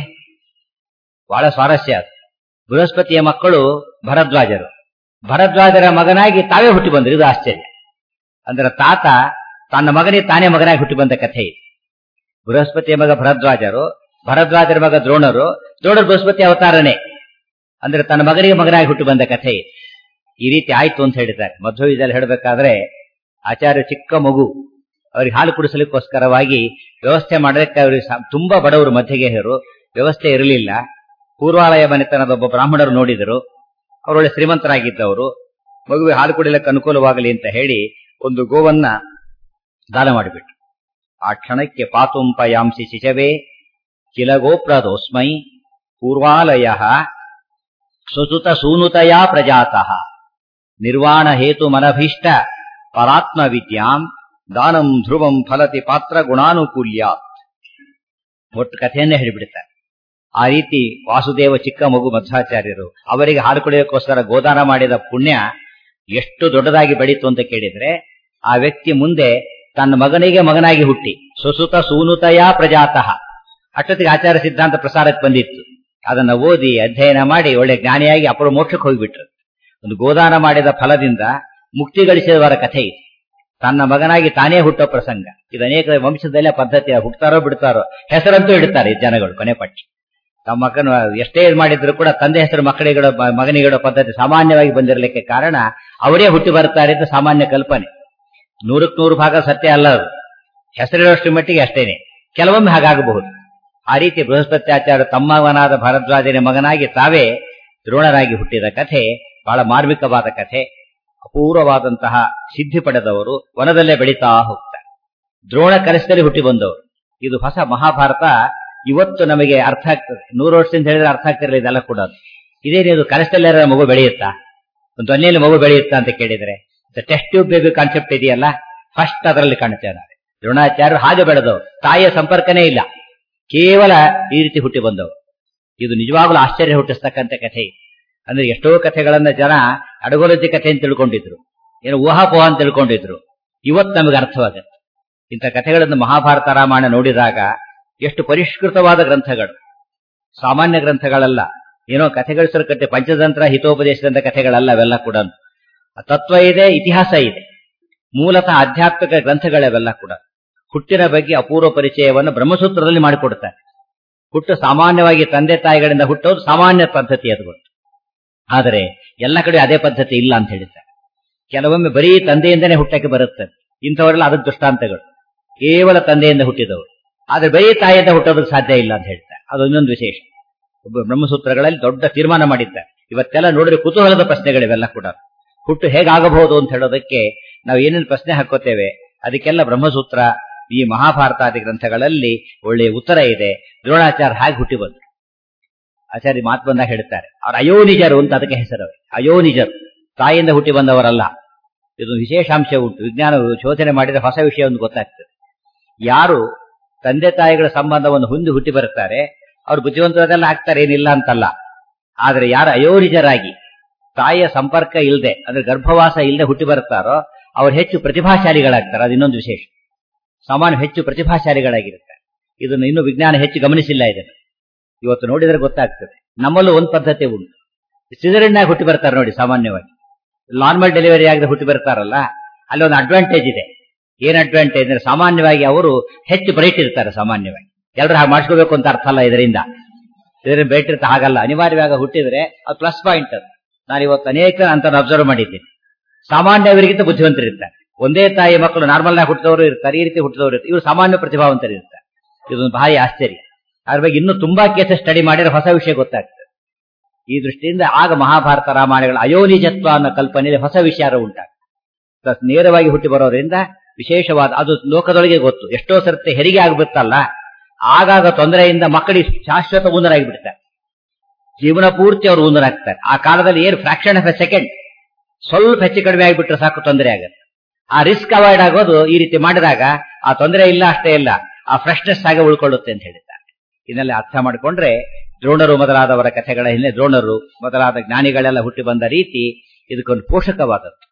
ಬಹಳ ಸ್ವಾರಸ್ಯ ಅದು ಬೃಹಸ್ಪತಿಯ ಮಕ್ಕಳು ಭರದ್ವಾಜರು ಭರದ್ವಾಜರ ಮಗನಾಗಿ ತಾವೇ ಹುಟ್ಟಿ ಬಂದರು ಇದು ಆಶ್ಚರ್ಯ ಅಂದ್ರೆ ತಾತ ತನ್ನ ಮಗನಿಗೆ ತಾನೇ ಮಗನಾಗಿ ಹುಟ್ಟಿ ಬಂದ ಕಥೆ ಇದು ಬೃಹಸ್ಪತಿಯ ಮಗ ಭರದ್ವಾಜರು ಭರದ್ವಾಜರ ಮಗ ದ್ರೋಣರು ದ್ರೋಣರು ಬೃಹಸ್ಪತಿ ಅವತಾರನೇ ಅಂದ್ರೆ ತನ್ನ ಮಗನಿಗೆ ಮಗನಾಗಿ ಹುಟ್ಟು ಬಂದ ಕಥೆ ಇದು. ಈ ರೀತಿ ಆಯ್ತು ಅಂತ ಹೇಳಿದ್ದಾರೆ ಮಧ್ವವಿದ್ಯಲ್ಲಿ ಹೇಳಬೇಕಾದ್ರೆ ಆಚಾರ್ಯ ಚಿಕ್ಕ ಮಗು ಅವ್ರಿಗೆ ಹಾಲು ಕುಡಿಸಲಿಕ್ಕೋಸ್ಕರವಾಗಿ ವ್ಯವಸ್ಥೆ ಮಾಡೋದಕ್ಕೆ ಅವ್ರಿಗೆ ಸ- ತುಂಬಾ ಬಡವರು ಮಧ್ಯಗೆಹರು ವ್ಯವಸ್ಥೆ ಇರಲಿಲ್ಲ ಪೂರ್ವಾಲಯ ಮನೆತನದ ಒಬ್ಬ ಬ್ರಾಹ್ಮಣರು ನೋಡಿದರು ಅವರೊಳ್ಳೆ ಶ್ರೀಮಂತರಾಗಿದ್ದವರು ಮಗುವಿಗೆ ಹಾಲು ಕುಡಿಲಿಕ್ಕೆ ಅನುಕೂಲವಾಗಲಿ ಅಂತ ಹೇಳಿ ಒಂದು ಗೋವನ್ನ ದಾನ ಮಾಡಿಬಿಟ್ರು ಆ ಕ್ಷಣಕ್ಕೆ ಪಾತುಂಪಯಾಂಸಿ ಶಿಶವೇ ಕಿಲಗೋಪ್ರದೋಸ್ಮೈ ಪೂರ್ವಾಲಯ ಸುಸುತ ಸೂನುತಯಾ ಪ್ರಜಾತಃ ನಿರ್ವಾಣ ಹೇತು ಮನಭೀಷ್ಟ ಪರಾತ್ಮ ವಿದ್ಯಾಂ ದಾನಂ ಧ್ರುವಂ ಫಲತಿ ಪಾತ್ರ ಗುಣಾನುಕೂಲ್ಯ ಒಟ್ಟು ಕಥೆಯನ್ನೇ ಹೇಳಿಬಿಡ್ತಾರೆ ಆ ರೀತಿ ವಾಸುದೇವ ಚಿಕ್ಕ ಮಗು ಮಧ್ವಾಚಾರ್ಯರು ಅವರಿಗೆ ಹಾಲು ಕುಡಿಯೋಕ್ಕೋಸ್ಕರ ಗೋದಾನ ಮಾಡಿದ ಪುಣ್ಯ ಎಷ್ಟು ದೊಡ್ಡದಾಗಿ ಬೆಳೀತು ಅಂತ ಕೇಳಿದ್ರೆ ಆ ವ್ಯಕ್ತಿ ಮುಂದೆ ತನ್ನ ಮಗನಿಗೆ ಮಗನಾಗಿ ಹುಟ್ಟಿ ಸುಸುತ ಸೂನುತಯ ಪ್ರಜಾತಃ ಅಷ್ಟೊತ್ತಿಗೆ ಆಚಾರ ಸಿದ್ಧಾಂತ ಪ್ರಸಾರಕ್ಕೆ ಬಂದಿತ್ತು ಅದನ್ನ ಓದಿ ಅಧ್ಯಯನ ಮಾಡಿ ಒಳ್ಳೆ ಜ್ಞಾನಿಯಾಗಿ ಅಪರ ಮೋಕ್ಷಕ್ಕೆ ಹೋಗ್ಬಿಟ್ರು ಒಂದು ಗೋದಾನ ಮಾಡಿದ ಫಲದಿಂದ ಮುಕ್ತಿ ಗಳಿಸಿದವರ ಕಥೆ ಇದು ತನ್ನ ಮಗನಾಗಿ ತಾನೇ ಹುಟ್ಟೋ ಪ್ರಸಂಗ ಇದು ಅನೇಕ ವಂಶದಲ್ಲೇ ಪದ್ಧತಿ ಹುಟ್ಟತಾರೋ ಬಿಡ್ತಾರೋ ಹೆಸರಂತೂ ಇಡ್ತಾರೆ ಈ ಜನಗಳು ಕೊನೆ ಪಕ್ಷ ತಮ್ಮ ಮಗನು ಎಷ್ಟೇ ಇದು ಮಾಡಿದ್ರು ಕೂಡ ತಂದೆ ಹೆಸರು ಮಕ್ಕಳಿಗಳ ಮಗನಿಗಿಡೋ ಪದ್ಧತಿ ಸಾಮಾನ್ಯವಾಗಿ ಬಂದಿರಲಿಕ್ಕೆ ಕಾರಣ ಅವರೇ ಹುಟ್ಟಿ ಬರ್ತಾರೆ ಅಂತ ಸಾಮಾನ್ಯ ಕಲ್ಪನೆ ನೂರಕ್ಕೆ ನೂರು ಭಾಗ ಸತ್ಯ ಅಲ್ಲ ಅದು ಹೆಸರಿರೋಷ್ಟು ಮಟ್ಟಿಗೆ ಅಷ್ಟೇನೆ ಕೆಲವೊಮ್ಮೆ ಹಾಗಾಗಬಹುದು ಆ ರೀತಿ ಬೃಹಸ್ಪತ್ಯಾಚಾರ್ಯ ತಮ್ಮವನಾದ ಭರದ್ವಾಜನ ಮಗನಾಗಿ ತಾವೇ ದ್ರೋಣರಾಗಿ ಹುಟ್ಟಿದ ಕಥೆ ಬಹಳ ಮಾರ್ಮಿಕವಾದ ಕಥೆ ಅಪೂರ್ವವಾದಂತಹ ಸಿದ್ಧಿ ಪಡೆದವರು ವನದಲ್ಲೇ ಬೆಳೀತಾ ಹೋಗ್ತಾರೆ ದ್ರೋಣ ಕಲಿಸಿದಲ್ಲಿ ಹುಟ್ಟಿ ಬಂದವರು ಇದು ಹೊಸ ಮಹಾಭಾರತ ಇವತ್ತು ನಮಗೆ ಅರ್ಥ ಆಗ್ತದೆ ನೂರು ವರ್ಷದಿಂದ ಹೇಳಿದ್ರೆ ಅರ್ಥ ಆಗ್ತಿರಲಿಲ್ಲ ಇದೆಲ್ಲ ಕೂಡ ಇದೇನಿದು ಕಲಿಸದಲ್ಲೇ ಮಗು ಬೆಳೆಯುತ್ತಾ ಒಂದು ದೊನ್ನೆಯಲ್ಲಿ ಮಗು ಬೆಳೆಯುತ್ತಾ ಅಂತ ಕೇಳಿದ್ರೆ ಟೆಸ್ಟ್ ಟ್ಯೂಬ್ ಬೇಬಿ ಕಾನ್ಸೆಪ್ಟ್ ಇದೆಯಲ್ಲ ಫಸ್ಟ್ ಅದರಲ್ಲಿ ಕಾಣುತ್ತೇವೆ ನಾವು ದ್ರೋಣಾಚಾರ್ಯರು ಹಾಗೆ ಬೆಳೆದವರು ತಾಯಿಯ ಸಂಪರ್ಕನೇ ಇಲ್ಲ ಕೇವಲ ಈ ರೀತಿ ಹುಟ್ಟಿ ಬಂದವರು ಇದು ನಿಜವಾಗ್ಲೂ ಆಶ್ಚರ್ಯ ಹುಟ್ಟಿಸ್ತಕ್ಕಂಥ ಕಥೆ ಅಂದ್ರೆ ಎಷ್ಟೋ ಕಥೆಗಳನ್ನ ಜನ ಅಡಗೋಲಜ್ಜಿ ಕಥೆ ಅಂತ ತಿಳ್ಕೊಂಡಿದ್ರು ಏನೋ ಊಹಾಪೋಹ ಅಂತ ತಿಳ್ಕೊಂಡಿದ್ರು ಇವತ್ತು ನಮಗೆ ಅರ್ಥವಾಗುತ್ತೆ ಇಂಥ ಕಥೆಗಳನ್ನು ಮಹಾಭಾರತ ರಾಮಾಯಣ ನೋಡಿದಾಗ ಎಷ್ಟು ಪರಿಷ್ಕೃತವಾದ ಗ್ರಂಥಗಳು ಸಾಮಾನ್ಯ ಗ್ರಂಥಗಳಲ್ಲ ಏನೋ ಕಥೆಗಳ ಕಟ್ಟೆ ಪಂಚತಂತ್ರ ಹಿತೋಪದೇಶದಂತ ಕಥೆಗಳಲ್ಲ ಅವೆಲ್ಲ ಕೂಡ ತತ್ವ ಇದೆ ಇತಿಹಾಸ ಇದೆ ಮೂಲತಃ ಆಧ್ಯಾತ್ಮಿಕ ಗ್ರಂಥಗಳವೆಲ್ಲ ಕೂಡ ಹುಟ್ಟಿನ ಬಗ್ಗೆ ಅಪೂರ್ವ ಪರಿಚಯವನ್ನು ಬ್ರಹ್ಮಸೂತ್ರದಲ್ಲಿ ಮಾಡಿಕೊಡ್ತಾರೆ ಹುಟ್ಟು ಸಾಮಾನ್ಯವಾಗಿ ತಂದೆ ತಾಯಿಗಳಿಂದ ಹುಟ್ಟೋದು ಸಾಮಾನ್ಯ ಪದ್ಧತಿ ಅದು ಗೊತ್ತು ಆದರೆ ಎಲ್ಲ ಕಡೆ ಅದೇ ಪದ್ಧತಿ ಇಲ್ಲ ಅಂತ ಹೇಳಿದ್ದಾರೆ ಕೆಲವೊಮ್ಮೆ ಬರೀ ತಂದೆಯಿಂದನೇ ಹುಟ್ಟಕ್ಕೆ ಬರುತ್ತೆ ಇಂಥವರೆಲ್ಲ ಅದಕ್ಕೆ ದೃಷ್ಟಾಂತಗಳು ಕೇವಲ ತಂದೆಯಿಂದ ಹುಟ್ಟಿದವರು ಆದ್ರೆ ಬರೀ ತಾಯಿಯಿಂದ ಹುಟ್ಟೋದಕ್ಕೆ ಸಾಧ್ಯ ಇಲ್ಲ ಅಂತ ಹೇಳ್ತಾರೆ ಅದು ಇನ್ನೊಂದು ವಿಶೇಷ ಒಬ್ಬ ಬ್ರಹ್ಮಸೂತ್ರಗಳಲ್ಲಿ ದೊಡ್ಡ ತೀರ್ಮಾನ ಮಾಡಿದ್ದಾರೆ ಇವತ್ತೆಲ್ಲ ನೋಡಿದ್ರೆ ಕುತೂಹಲದ ಪ್ರಶ್ನೆಗಳಿವೆಲ್ಲ ಕೂಡ ಹುಟ್ಟು ಹೇಗಾಗಬಹುದು ಅಂತ ಹೇಳೋದಕ್ಕೆ ನಾವು ಏನೇನು ಪ್ರಶ್ನೆ ಹಾಕೋತೇವೆ ಅದಕ್ಕೆಲ್ಲ ಬ್ರಹ್ಮಸೂತ್ರ ಈ ಮಹಾಭಾರತಾದಿ ಗ್ರಂಥಗಳಲ್ಲಿ ಒಳ್ಳೆಯ ಉತ್ತರ ಇದೆ ದ್ರೋಣಾಚಾರ್ಯ ಹಾಗೆ ಹುಟ್ಟಿ ಬಂದ್ರು ಆಚಾರ್ಯ ಮಾತು ಬಂದಾಗ ಹೇಳ್ತಾರೆ ಅವ್ರು ಅಯೋನಿಜರು ಅಂತ ಅದಕ್ಕೆ ಹೆಸರು ಅಯೋನಿಜರು ತಾಯಿಯಿಂದ ಹುಟ್ಟಿ ಬಂದವರಲ್ಲ ಇದು ವಿಶೇಷಾಂಶ ಉಂಟು ವಿಜ್ಞಾನ ಶೋಧನೆ ಮಾಡಿದ್ರೆ ಹೊಸ ವಿಷಯ ಒಂದು ಗೊತ್ತಾಗ್ತದೆ ಯಾರು ತಂದೆ ತಾಯಿಗಳ ಸಂಬಂಧವನ್ನು ಹೊಂದಿ ಹುಟ್ಟಿ ಬರುತ್ತಾರೆ ಅವ್ರು ಬುದ್ಧಿವಂತರೆಲ್ಲ ಆಗ್ತಾರೆ ಏನಿಲ್ಲ ಅಂತಲ್ಲ ಆದ್ರೆ ಯಾರು ಅಯೋನಿಜರಾಗಿ ತಾಯಿಯ ಸಂಪರ್ಕ ಇಲ್ಲದೆ ಅಂದ್ರೆ ಗರ್ಭವಾಸ ಇಲ್ಲದೆ ಹುಟ್ಟಿ ಬರುತ್ತಾರೋ ಅವ್ರು ಹೆಚ್ಚು ಪ್ರತಿಭಾಶಾಲಿಗಳಾಗ್ತಾರೆ ಅದು ಇನ್ನೊಂದು ವಿಶೇಷ ಸಾಮಾನ್ಯ ಹೆಚ್ಚು ಪ್ರತಿಭಾಶಾಲಿಗಳಾಗಿರುತ್ತಾರೆ ಇದನ್ನು ಇನ್ನೂ ವಿಜ್ಞಾನ ಹೆಚ್ಚು ಗಮನಿಸಿಲ್ಲ ಇದನ್ನು ಇವತ್ತು ನೋಡಿದ್ರೆ ಗೊತ್ತಾಗ್ತದೆ ನಮ್ಮಲ್ಲೂ ಒಂದು ಪದ್ಧತಿ ಉಂಟು ಸಿಸರಿನ್ನಾಗಿ ಹುಟ್ಟಿ ಬರ್ತಾರೆ ನೋಡಿ ಸಾಮಾನ್ಯವಾಗಿ ನಾರ್ಮಲ್ ಡೆಲಿವರಿ ಆಗದೆ ಹುಟ್ಟಿ ಬರ್ತಾರಲ್ಲ ಅಲ್ಲಿ ಒಂದು ಅಡ್ವಾಂಟೇಜ್ ಇದೆ ಏನ್ ಅಡ್ವಾಂಟೇಜ್ ಅಂದ್ರೆ ಸಾಮಾನ್ಯವಾಗಿ ಅವರು ಹೆಚ್ಚು ಬ್ರೈಟ್ ಇರ್ತಾರೆ ಸಾಮಾನ್ಯವಾಗಿ ಎಲ್ಲರೂ ಹಾಗೆ ಮಾಡಿಸ್ಕೋಬೇಕು ಅಂತ ಅರ್ಥ ಅಲ್ಲ ಇದರಿಂದ ಇದರಿಂದ ಬ್ರೈಟ್ ಇರ್ತಾ ಹಾಗಲ್ಲ ಅನಿವಾರ್ಯವಾಗಿ ಹುಟ್ಟಿದ್ರೆ ಅದು ಪ್ಲಸ್ ಪಾಯಿಂಟ್ ಅದು ನಾನು ಇವತ್ತು ಅನೇಕ ಅಂತ ಅಬ್ಸರ್ವ್ ಮಾಡಿದ್ದೀನಿ ಸಾಮಾನ್ಯವರಿಗಿಂತ ಬುದ್ಧಿವಂತರಿರ್ತಾರೆ ಒಂದೇ ತಾಯಿ ಮಕ್ಕಳು ನಾರ್ಮಲ್ ಆಗಿ ಹುಟ್ಟಿದವರು ಇರ್ತಾರೆ ಈ ರೀತಿ ಹುಟ್ಟಿದವರು ಇರ್ತಾರೆ ಇವರು ಸಾಮಾನ್ಯ ಪ್ರತಿಭಾವಂತರು ಇರ್ತಾರೆ ಇದೊಂದು ಭಾರಿ ಆಶ್ಚರ್ಯ ಅದ್ರ ಬಗ್ಗೆ ಇನ್ನೂ ತುಂಬಾ ಕೇಸಸ್ ಸ್ಟಡಿ ಮಾಡಿದ್ರೆ ಹೊಸ ವಿಷಯ ಗೊತ್ತಾಗ್ತದೆ ಈ ದೃಷ್ಟಿಯಿಂದ ಆಗ ಮಹಾಭಾರತ ರಾಮಾಯಣಗಳ ಅಯೋನಿಜತ್ವ ಅನ್ನೋ ಕಲ್ಪನೆಯಲ್ಲಿ ಹೊಸ ವಿಚಾರ ಉಂಟಾಗ್ತದೆ ನೇರವಾಗಿ ಹುಟ್ಟಿ ಬರೋದ್ರಿಂದ ವಿಶೇಷವಾದ ಅದು ಲೋಕದೊಳಗೆ ಗೊತ್ತು ಎಷ್ಟೋ ಸರ್ತಿ ಹೆರಿಗೆ ಆಗ್ಬಿಡ್ತಲ್ಲ ಆಗಾಗ ತೊಂದರೆಯಿಂದ ಮಕ್ಕಳಿಗೆ ಶಾಶ್ವತ ಊನರಾಗಿ ಬಿಡ್ತಾರೆ ಜೀವನ ಪೂರ್ತಿ ಅವರು ಊನರಾಗ್ತಾರೆ ಆ ಕಾಲದಲ್ಲಿ ಏನು ಫ್ರಾಕ್ಷನ್ ಆಫ್ ಎ ಸೆಕೆಂಡ್ ಸ್ವಲ್ಪ ಹೆಚ್ಚು ಕಡಿಮೆ ಆಗಿಬಿಟ್ರೆ ಸಾಕು ತೊಂದರೆ ಆಗುತ್ತೆ ಆ ರಿಸ್ಕ್ ಅವಾಯ್ಡ್ ಆಗೋದು ಈ ರೀತಿ ಮಾಡಿದಾಗ ಆ ತೊಂದರೆ ಇಲ್ಲ ಅಷ್ಟೇ ಇಲ್ಲ ಆ ಫ್ರೆಶ್ನೆಸ್ ಆಗಿ ಉಳ್ಕೊಳ್ಳುತ್ತೆ ಅಂತ ಹೇಳಿದ್ದಾರೆ ಇದನ್ನೆಲ್ಲ ಅರ್ಥ ಮಾಡಿಕೊಂಡ್ರೆ ದ್ರೋಣರು ಮೊದಲಾದವರ ಕಥೆಗಳ ಹಿಂದೆ ದ್ರೋಣರು ಮೊದಲಾದ ಜ್ಞಾನಿಗಳೆಲ್ಲ ಹುಟ್ಟಿ ಬಂದ ರೀತಿ ಇದಕ್ಕೊಂದು ಪೋಷಕವಾದದ್ದು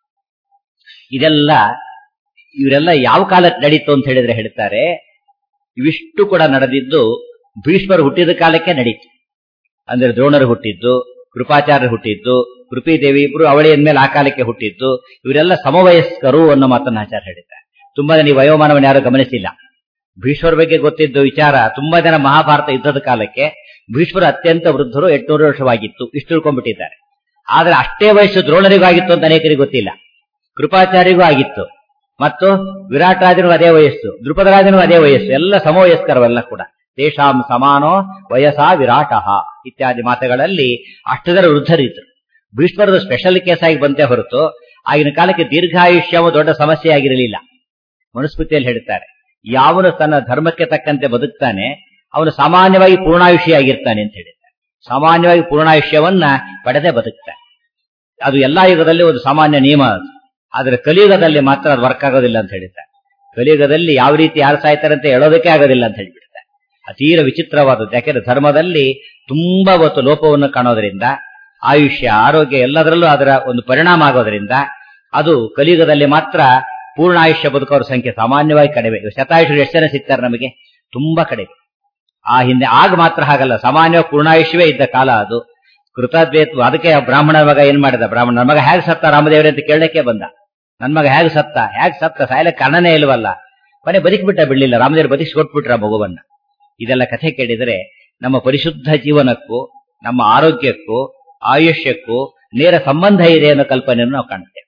ಇದೆಲ್ಲ ಇವರೆಲ್ಲ ಯಾವ ಕಾಲಕ್ಕೆ ನಡೀತು ಅಂತ ಹೇಳಿದ್ರೆ ಹೇಳ್ತಾರೆ ಇವಿಷ್ಟು ಕೂಡ ನಡೆದಿದ್ದು ಭೀಷ್ಮರು ಹುಟ್ಟಿದ ಕಾಲಕ್ಕೆ ನಡೀತು ಅಂದ್ರೆ ದ್ರೋಣರು ಹುಟ್ಟಿದ್ದು ಕೃಪಾಚಾರ್ಯರು ಹುಟ್ಟಿದ್ದು ಕೃಪಿದೇವಿ ಇಬ್ರು ಅವಳಿ ಮೇಲೆ ಆ ಕಾಲಕ್ಕೆ ಹುಟ್ಟಿದ್ದು ಇವರೆಲ್ಲ ಸಮವಯಸ್ಕರು ಅನ್ನೋ ಮಾತನ್ನ ಆಚಾರ್ಯ ಹೇಳಿದ್ದಾರೆ ತುಂಬಾ ಜನ ಈ ವಯೋಮಾನವನ್ನು ಯಾರು ಗಮನಿಸಿಲ್ಲ ಭೀಷ್ಮರ ಬಗ್ಗೆ ಗೊತ್ತಿದ್ದು ವಿಚಾರ ತುಂಬಾ ಜನ ಮಹಾಭಾರತ ಯುದ್ಧದ ಕಾಲಕ್ಕೆ ಭೀಷ್ಮರು ಅತ್ಯಂತ ವೃದ್ಧರು ಎಂಟುನೂರು ವರ್ಷವಾಗಿತ್ತು ಇಷ್ಟು ತಿಳ್ಕೊಂಡ್ಬಿಟ್ಟಿದ್ದಾರೆ ಆದ್ರೆ ಅಷ್ಟೇ ವಯಸ್ಸು ದ್ರೋಣರಿಗೂ ಆಗಿತ್ತು ಅಂತ ಅನೇಕರಿಗೆ ಗೊತ್ತಿಲ್ಲ ಕೃಪಾಚಾರ್ಯರಿಗೂ ಆಗಿತ್ತು ಮತ್ತು ವಿರಾಟ್ ರಾಜನಿಗೂ ಅದೇ ವಯಸ್ಸು ದೃಪದ ರಾಜನಿಗೂ ಅದೇ ವಯಸ್ಸು ಎಲ್ಲ ಸಮವಯಸ್ಕರವೆಲ್ಲ ಕೂಡ ತೇಷಾಂ ಸಮಾನೋ ವಯಸ್ಸಾ ವಿರಾಟಃ ಇತ್ಯಾದಿ ಮಾತುಗಳಲ್ಲಿ ಅಷ್ಟು ಜನ ವೃದ್ಧರಿದ್ರು ಭೀಷ್ಮರದು ಸ್ಪೆಷಲ್ ಕೇಸ್ ಆಗಿ ಬಂತೆ ಹೊರತು ಆಗಿನ ಕಾಲಕ್ಕೆ ದೀರ್ಘಾಯುಷ್ಯವು ದೊಡ್ಡ ಸಮಸ್ಯೆ ಆಗಿರಲಿಲ್ಲ ಮನುಸ್ಮೃತಿಯಲ್ಲಿ ಹೇಳ್ತಾರೆ ಯಾವನು ತನ್ನ ಧರ್ಮಕ್ಕೆ ತಕ್ಕಂತೆ ಬದುಕ್ತಾನೆ ಅವನು ಸಾಮಾನ್ಯವಾಗಿ ಪೂರ್ಣಾಯುಷ್ಯ ಆಗಿರ್ತಾನೆ ಅಂತ ಹೇಳಿದ್ದಾರೆ ಸಾಮಾನ್ಯವಾಗಿ ಪೂರ್ಣಾಯುಷ್ಯವನ್ನ ಪಡೆದೇ ಬದುಕ್ತಾನೆ ಅದು ಎಲ್ಲಾ ಯುಗದಲ್ಲಿ ಒಂದು ಸಾಮಾನ್ಯ ನಿಯಮ ಅದು ಆದ್ರೆ ಕಲಿಯುಗದಲ್ಲಿ ಮಾತ್ರ ಅದು ವರ್ಕ್ ಆಗೋದಿಲ್ಲ ಅಂತ ಹೇಳಿದ್ದಾರೆ ಕಲಿಯುಗದಲ್ಲಿ ಯಾವ ರೀತಿ ಯಾರು ಸಾಯ್ತಾರೆ ಅಂತ ಹೇಳೋದಕ್ಕೆ ಆಗೋದಿಲ್ಲ ಅಂತ ಹೇಳಿಬಿಡ್ತಾರೆ ಅತೀರ ವಿಚಿತ್ರವಾದದ್ದು ಯಾಕೆಂದ್ರೆ ಧರ್ಮದಲ್ಲಿ ತುಂಬಾ ಹೊತ್ತು ಲೋಪವನ್ನು ಕಾಣೋದ್ರಿಂದ ಆಯುಷ್ಯ ಆರೋಗ್ಯ ಎಲ್ಲದರಲ್ಲೂ ಅದರ ಒಂದು ಪರಿಣಾಮ ಆಗೋದ್ರಿಂದ ಅದು ಕಲಿಯುಗದಲ್ಲಿ ಮಾತ್ರ ಪೂರ್ಣ ಆಯುಷ್ಯ ಬದುಕೋರ ಸಂಖ್ಯೆ ಸಾಮಾನ್ಯವಾಗಿ ಕಡಿಮೆ ಶತಾಯುಷರು ಎಷ್ಟು ಜನ ಸಿಗ್ತಾರೆ ನಮಗೆ ತುಂಬಾ ಕಡಿಮೆ ಆ ಹಿಂದೆ ಆಗ ಮಾತ್ರ ಹಾಗಲ್ಲ ಸಾಮಾನ್ಯವಾಗಿ ಪೂರ್ಣಾಯುಷ್ಯವೇ ಇದ್ದ ಕಾಲ ಅದು ಕೃತದ್ವೇತ್ವ ಅದಕ್ಕೆ ಬ್ರಾಹ್ಮಣನ ಮಗ ಏನ್ ಮಾಡಿದ ಬ್ರಾಹ್ಮಣ ಮಗ ಹೇಗೆ ಸತ್ತ ರಾಮದೇವರೇ ಅಂತ ಕೇಳಕ್ಕೆ ಬಂದ ನನ್ ಮಗ ಹೇಗೆ ಸತ್ತ ಹೇಗೆ ಸತ್ತ ಸಾಯಲಕ್ಕೆ ಕಾರಣನೇ ಇಲ್ವಲ್ಲ ಮನೆ ಬದುಕಿಬಿಟ್ಟ ಬಿಡ್ಲಿಲ್ಲ ರಾಮದೇವರು ಬದುಕಿಸ್ಕೊಟ್ಬಿಟ್ರ ಮಗುವನ್ನ ಇದೆಲ್ಲ ಕಥೆ ಕೇಳಿದರೆ ನಮ್ಮ ಪರಿಶುದ್ಧ ಜೀವನಕ್ಕೂ ನಮ್ಮ ಆರೋಗ್ಯಕ್ಕೂ ಆಯುಷ್ಯಕ್ಕೂ ನೇರ ಸಂಬಂಧ ಇದೆ ಅನ್ನೋ ಕಲ್ಪನೆಯನ್ನು ನಾವು ಕಾಣುತ್ತೇವೆ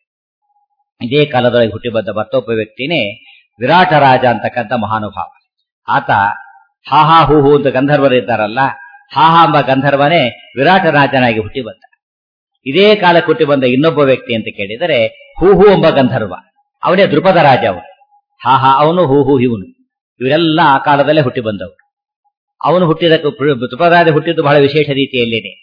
ಇದೇ ಕಾಲದೊಳಗೆ ಹುಟ್ಟಿ ಬಂದ ಮತ್ತೊಬ್ಬ ವ್ಯಕ್ತಿನೇ ವಿರಾಟ ರಾಜ ಅಂತಕ್ಕಂಥ ಮಹಾನುಭಾವ ಆತ ಹಾ ಹಾ ಹೂ ಹೂ ಅಂತ ಗಂಧರ್ವರು ಇದ್ದಾರಲ್ಲ ಹಾ ಹಾ ಎಂಬ ಗಂಧರ್ವನೇ ವಿರಾಟ ರಾಜನಾಗಿ ಹುಟ್ಟಿ ಬಂದ ಇದೇ ಕಾಲಕ್ಕೆ ಹುಟ್ಟಿ ಬಂದ ಇನ್ನೊಬ್ಬ ವ್ಯಕ್ತಿ ಅಂತ ಕೇಳಿದರೆ ಹೂ ಹೂ ಎಂಬ ಗಂಧರ್ವ ಅವನೇ ದೃಪದ ರಾಜ ಅವನು ಹಾ ಹಾ ಅವನು ಹೂ ಹೂ ಇವನು ಇವರೆಲ್ಲ ಆ ಕಾಲದಲ್ಲೇ ಹುಟ್ಟಿ ಬಂದವರು ಅವನು ಹುಟ್ಟಿದಕ್ಕೆ ದೃಪದರಾಜ ಹುಟ್ಟಿದ್ದು ಬಹಳ ವಿಶೇಷ ರೀತಿಯಲ್ಲೇನೆ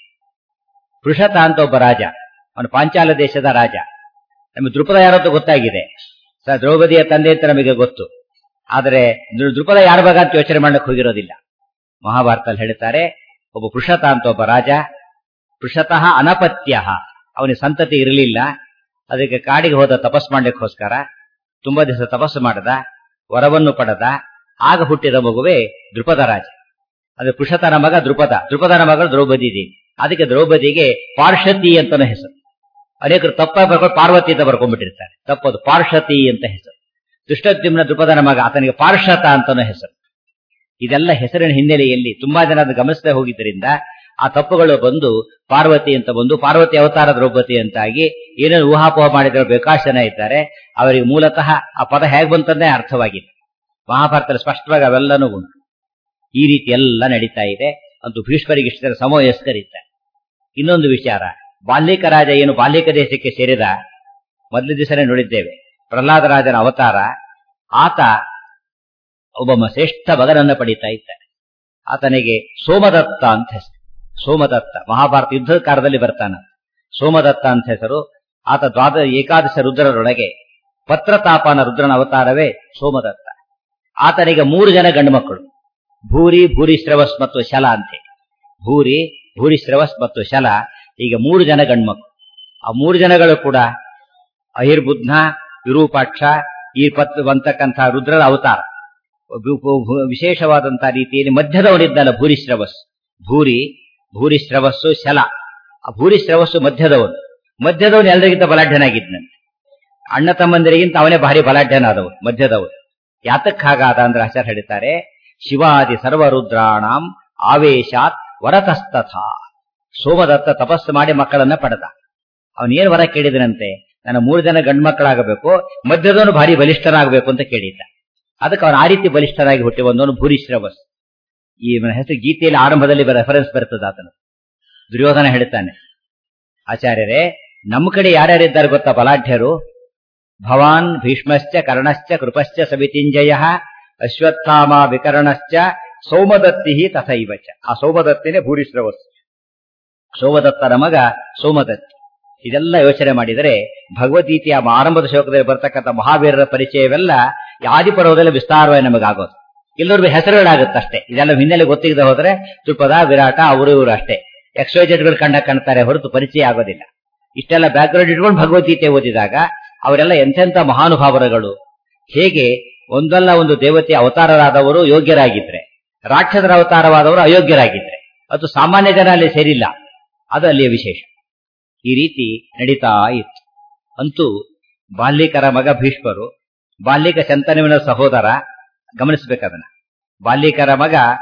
ಪೃಷತ ಅಂತ ಒಬ್ಬ ರಾಜ ಅವನು ಪಾಂಚಾಲ ದೇಶದ ರಾಜ ನಮಗೆ ದೃಪದ ಯಾರತ್ತು ಗೊತ್ತಾಗಿದೆ ಸ ದ್ರೌಪದಿಯ ತಂದೆ ಅಂತ ನಮಗೆ ಗೊತ್ತು ಆದರೆ ದೃಪದ ಯಾರ ಭಾಗ ಅಂತ ಯೋಚನೆ ಮಾಡಕ್ಕೆ ಹೋಗಿರೋದಿಲ್ಲ ಮಹಾಭಾರತದಲ್ಲಿ ಹೇಳ್ತಾರೆ ಒಬ್ಬ ಪೃಷತ ಅಂತ ಒಬ್ಬ ರಾಜ ಪೃಷತಃ ಅನಪತ್ಯ ಅವನಿಗೆ ಸಂತತಿ ಇರಲಿಲ್ಲ ಅದಕ್ಕೆ ಕಾಡಿಗೆ ಹೋದ ತಪಸ್ ಮಾಡ್ಲಿಕ್ಕೋಸ್ಕರ ತುಂಬಾ ದಿವಸ ತಪಸ್ಸು ಮಾಡದ ವರವನ್ನು ಪಡೆದ ಆಗ ಹುಟ್ಟಿದ ಮಗುವೇ ದೃಪದ ರಾಜ ಅದು ಪೃಷತನ ಮಗ ದೃಪದ ದೃಪದನ ಮಗಳು ದ್ರೌಪದಿ ದೇವಿ ಅದಕ್ಕೆ ದ್ರೌಪದಿಗೆ ಪಾರ್ಷತಿ ಅಂತಾನೆ ಹೆಸರು ಅನೇಕರು ತಪ್ಪ ಬರ್ಕೊಂಡು ಪಾರ್ವತಿ ಅಂತ ಬರ್ಕೊಂಡ್ಬಿಟ್ಟಿರ್ತಾರೆ ತಪ್ಪದು ಪಾರ್ಷತಿ ಅಂತ ಹೆಸರು ದುಷ್ಟದ್ಯುಮ್ನ ದೃಪದನ ಮಗ ಆತನಿಗೆ ಪಾರ್ಷತ ಅಂತಾನೂ ಹೆಸರು ಇದೆಲ್ಲ ಹೆಸರಿನ ಹಿನ್ನೆಲೆಯಲ್ಲಿ ತುಂಬಾ ಜನ ಅದು ಗಮನಿಸದೆ ಹೋಗಿದ್ದರಿಂದ ಆ ತಪ್ಪುಗಳು ಬಂದು ಪಾರ್ವತಿ ಅಂತ ಬಂದು ಪಾರ್ವತಿ ಅವತಾರ ದ್ರೌಪದಿ ಅಂತಾಗಿ ಏನೇನು ಊಹಾಪೋಹ ಮಾಡಿದ್ರೆ ಬೇಕಾಷ್ಟು ಜನ ಇದ್ದಾರೆ ಅವರಿಗೆ ಮೂಲತಃ ಆ ಪದ ಹೇಗೆ ಬಂತಂದೇ ಅರ್ಥವಾಗಿದೆ ಮಹಾಭಾರತದಲ್ಲಿ ಸ್ಪಷ್ಟವಾಗಿ ಅವೆಲ್ಲನೂ ಉಂಟು ಈ ರೀತಿ ಎಲ್ಲ ನಡೀತಾ ಇದೆ ಅಂತೂ ಭೀಷ್ಮರಿಗೆ ಇಷ್ಟ ಸಮವಯಸ್ಕರಿದ್ದಾರೆ ಇನ್ನೊಂದು ವಿಚಾರ ಬಾಲ್ಯಕ ರಾಜ ಏನು ಬಾಲ್ಯಕ ದೇಶಕ್ಕೆ ಸೇರಿದ ಮೊದಲ ದಿವಸನೇ ನೋಡಿದ್ದೇವೆ ಪ್ರಹ್ಲಾದ ರಾಜನ ಅವತಾರ ಆತ ಒಬ್ಬ ಶ್ರೇಷ್ಠ ಮಗನನ್ನ ಪಡೀತಾ ಇದ್ದಾನೆ ಆತನಿಗೆ ಸೋಮದತ್ತ ಅಂತ ಹೆಸರು ಸೋಮದತ್ತ ಮಹಾಭಾರತ ಯುದ್ಧದ ಕಾಲದಲ್ಲಿ ಬರ್ತಾನ ಸೋಮದತ್ತ ಅಂತ ಹೆಸರು ಆತ ದ್ವಾದ ಏಕಾದಶ ರುದ್ರರೊಳಗೆ ಪತ್ರತಾಪನ ರುದ್ರನ ಅವತಾರವೇ ಸೋಮದತ್ತ ಆತನಿಗೆ ಮೂರು ಜನ ಗಂಡು ಮಕ್ಕಳು ಭೂರಿ ಭೂರಿ ಶ್ರವಸ್ ಮತ್ತು ಶಲ ಅಂತೆ ಭೂರಿ ಭೂರಿ ಶ್ರವಸ್ ಮತ್ತು ಶಲ ಈಗ ಮೂರು ಜನ ಗಂಡ್ಮಕ್ಳು ಆ ಮೂರು ಜನಗಳು ಕೂಡ ಅಹಿರ್ಬುದ್ಧ ವಿರೂಪಾಕ್ಷ ಈ ಪತ್ ಬಂತಕ್ಕಂಥ ರುದ್ರರ ಅವತಾರ ವಿಶೇಷವಾದಂತಹ ರೀತಿಯಲ್ಲಿ ಮಧ್ಯದವನಿದ್ದಲ್ಲ ಭೂರಿಶ್ರವಸ್ ಭೂರಿ ಭೂರಿಶ್ರವಸ್ಸು ಶಲ ಆ ಭೂರಿಶ್ರವಸ್ಸು ಮಧ್ಯದವನು ಮಧ್ಯದವನು ಎಲ್ಲರಿಗಿಂತ ಬಲಾಢ್ಯನಾಗಿದ್ದಂತೆ ಅಣ್ಣ ತಮ್ಮಂದಿರಿಗಿಂತ ಅವನೇ ಭಾರಿ ಬಲಾಢ್ಯನಾದವನು ಮಧ್ಯದವನು ಯಾತಕ್ಕಾಗಾದ ಅಂದ್ರೆ ಆಚಾರ್ಯ ಹೇಳ್ತಾರೆ ಶಿವಾದಿ ಸರ್ವರುದ್ರಾಣಂ ಆವೇಶಾತ್ ವರತಸ್ತಥ ಸೋಮದತ್ತ ತಪಸ್ಸು ಮಾಡಿ ಮಕ್ಕಳನ್ನ ಪಡೆದ ಅವನೇನು ವರ ಕೇಳಿದನಂತೆ ನನ್ನ ಮೂರು ಜನ ಗಂಡು ಮಕ್ಕಳಾಗಬೇಕು ಮಧ್ಯದವನು ಭಾರಿ ಬಲಿಷ್ಠನಾಗಬೇಕು ಅಂತ ಕೇಳಿದ್ದ ಅದಕ್ಕೆ ಅವನು ಆ ರೀತಿ ಬಲಿಷ್ಠನಾಗಿ ಹುಟ್ಟಿ ಬಂದವನು ಭೂರಿಶ್ರವಸ್ ಈ ಹೆಸರು ಗೀತೆಯಲ್ಲಿ ಆರಂಭದಲ್ಲಿ ರೆಫರೆನ್ಸ್ ಬರ್ತದೆ ಆತನು ದುರ್ಯೋಧನ ಹೇಳ್ತಾನೆ ಆಚಾರ್ಯರೇ ನಮ್ಮ ಕಡೆ ಯಾರ್ಯಾರಿದ್ದಾರೆ ಗೊತ್ತಾ ಬಲಾಢ್ಯರು ಭವಾನ್ ಭೀಷ್ಮಶ್ಚ ಕರ್ಣಶ್ಚ ಕೃಪಶ್ಚ ಸವಿತಿಂಜಯ ಅಶ್ವತ್ಥಾಮ ವಿಕರ್ಣಶ್ಚ ಸೋಮದತ್ತಿ ತಥೈವಚ ಆ ಸೋಮದತ್ತಿನೇ ಭೂರಿಶ್ರವಸ್ ಸೋಮದತ್ತನ ಮಗ ಸೋಮದತ್ತಿ ಇದೆಲ್ಲ ಯೋಚನೆ ಮಾಡಿದರೆ ಭಗವದ್ಗೀತೆಯ ಆರಂಭದ ಶ್ಲೋಕದಲ್ಲಿ ಬರ್ತಕ್ಕಂಥ ಮಹಾವೀರರ ಪರಿಚಯವೆಲ್ಲ ಆದಿಪರ್ವದಲ್ಲಿ ವಿಸ್ತಾರವಾಗಿ ನಮಗಾಗೋದು ಎಲ್ಲರಿಗೂ ಹೆಸರುಗಳಾಗುತ್ತಷ್ಟೇ ಇದೆಲ್ಲ ಹಿನ್ನೆಲೆ ಗೊತ್ತಿಲ್ಲದೆ ಹೋದ್ರೆ ತುಪ್ಪದ ವಿರಾಟ ಅವರು ಇವರು ಅಷ್ಟೇ ಎಕ್ಸ್ವೈಜೆಡ್ಗಳು ಕಂಡ ಕಾಣ್ತಾರೆ ಹೊರತು ಪರಿಚಯ ಆಗೋದಿಲ್ಲ ಇಷ್ಟೆಲ್ಲ ಬ್ಯಾಕ್ಗ್ರೌಂಡ್ ಇಟ್ಕೊಂಡು ಭಗವದ್ಗೀತೆ ಓದಿದಾಗ ಅವರೆಲ್ಲ ಎಂತೆಂಥ ಮಹಾನುಭಾವರಗಳು ಹೇಗೆ ಒಂದಲ್ಲ ಒಂದು ದೇವತೆಯ ಅವತಾರರಾದವರು ಯೋಗ್ಯರಾಗಿದ್ರೆ ರಾಕ್ಷಸರ ಅವತಾರವಾದವರು ಅಯೋಗ್ಯರಾಗಿದ್ರೆ ಅದು ಸಾಮಾನ್ಯ ಜನ ಅಲ್ಲಿ ಸೇರಿಲ್ಲ ಅದು ಅಲ್ಲಿಯ ವಿಶೇಷ ಈ ರೀತಿ ನಡೀತಾ ಇತ್ತು ಅಂತೂ ಬಾಲ್ಯಕರ ಮಗ ಭೀಷ್ಮರು ಬಾಲ್ಯಕ ಶಂತನುವಿನ ಸಹೋದರ ಗಮನಿಸಬೇಕದನ್ನ ಬಾಲ್ಯಕರ ಮಗ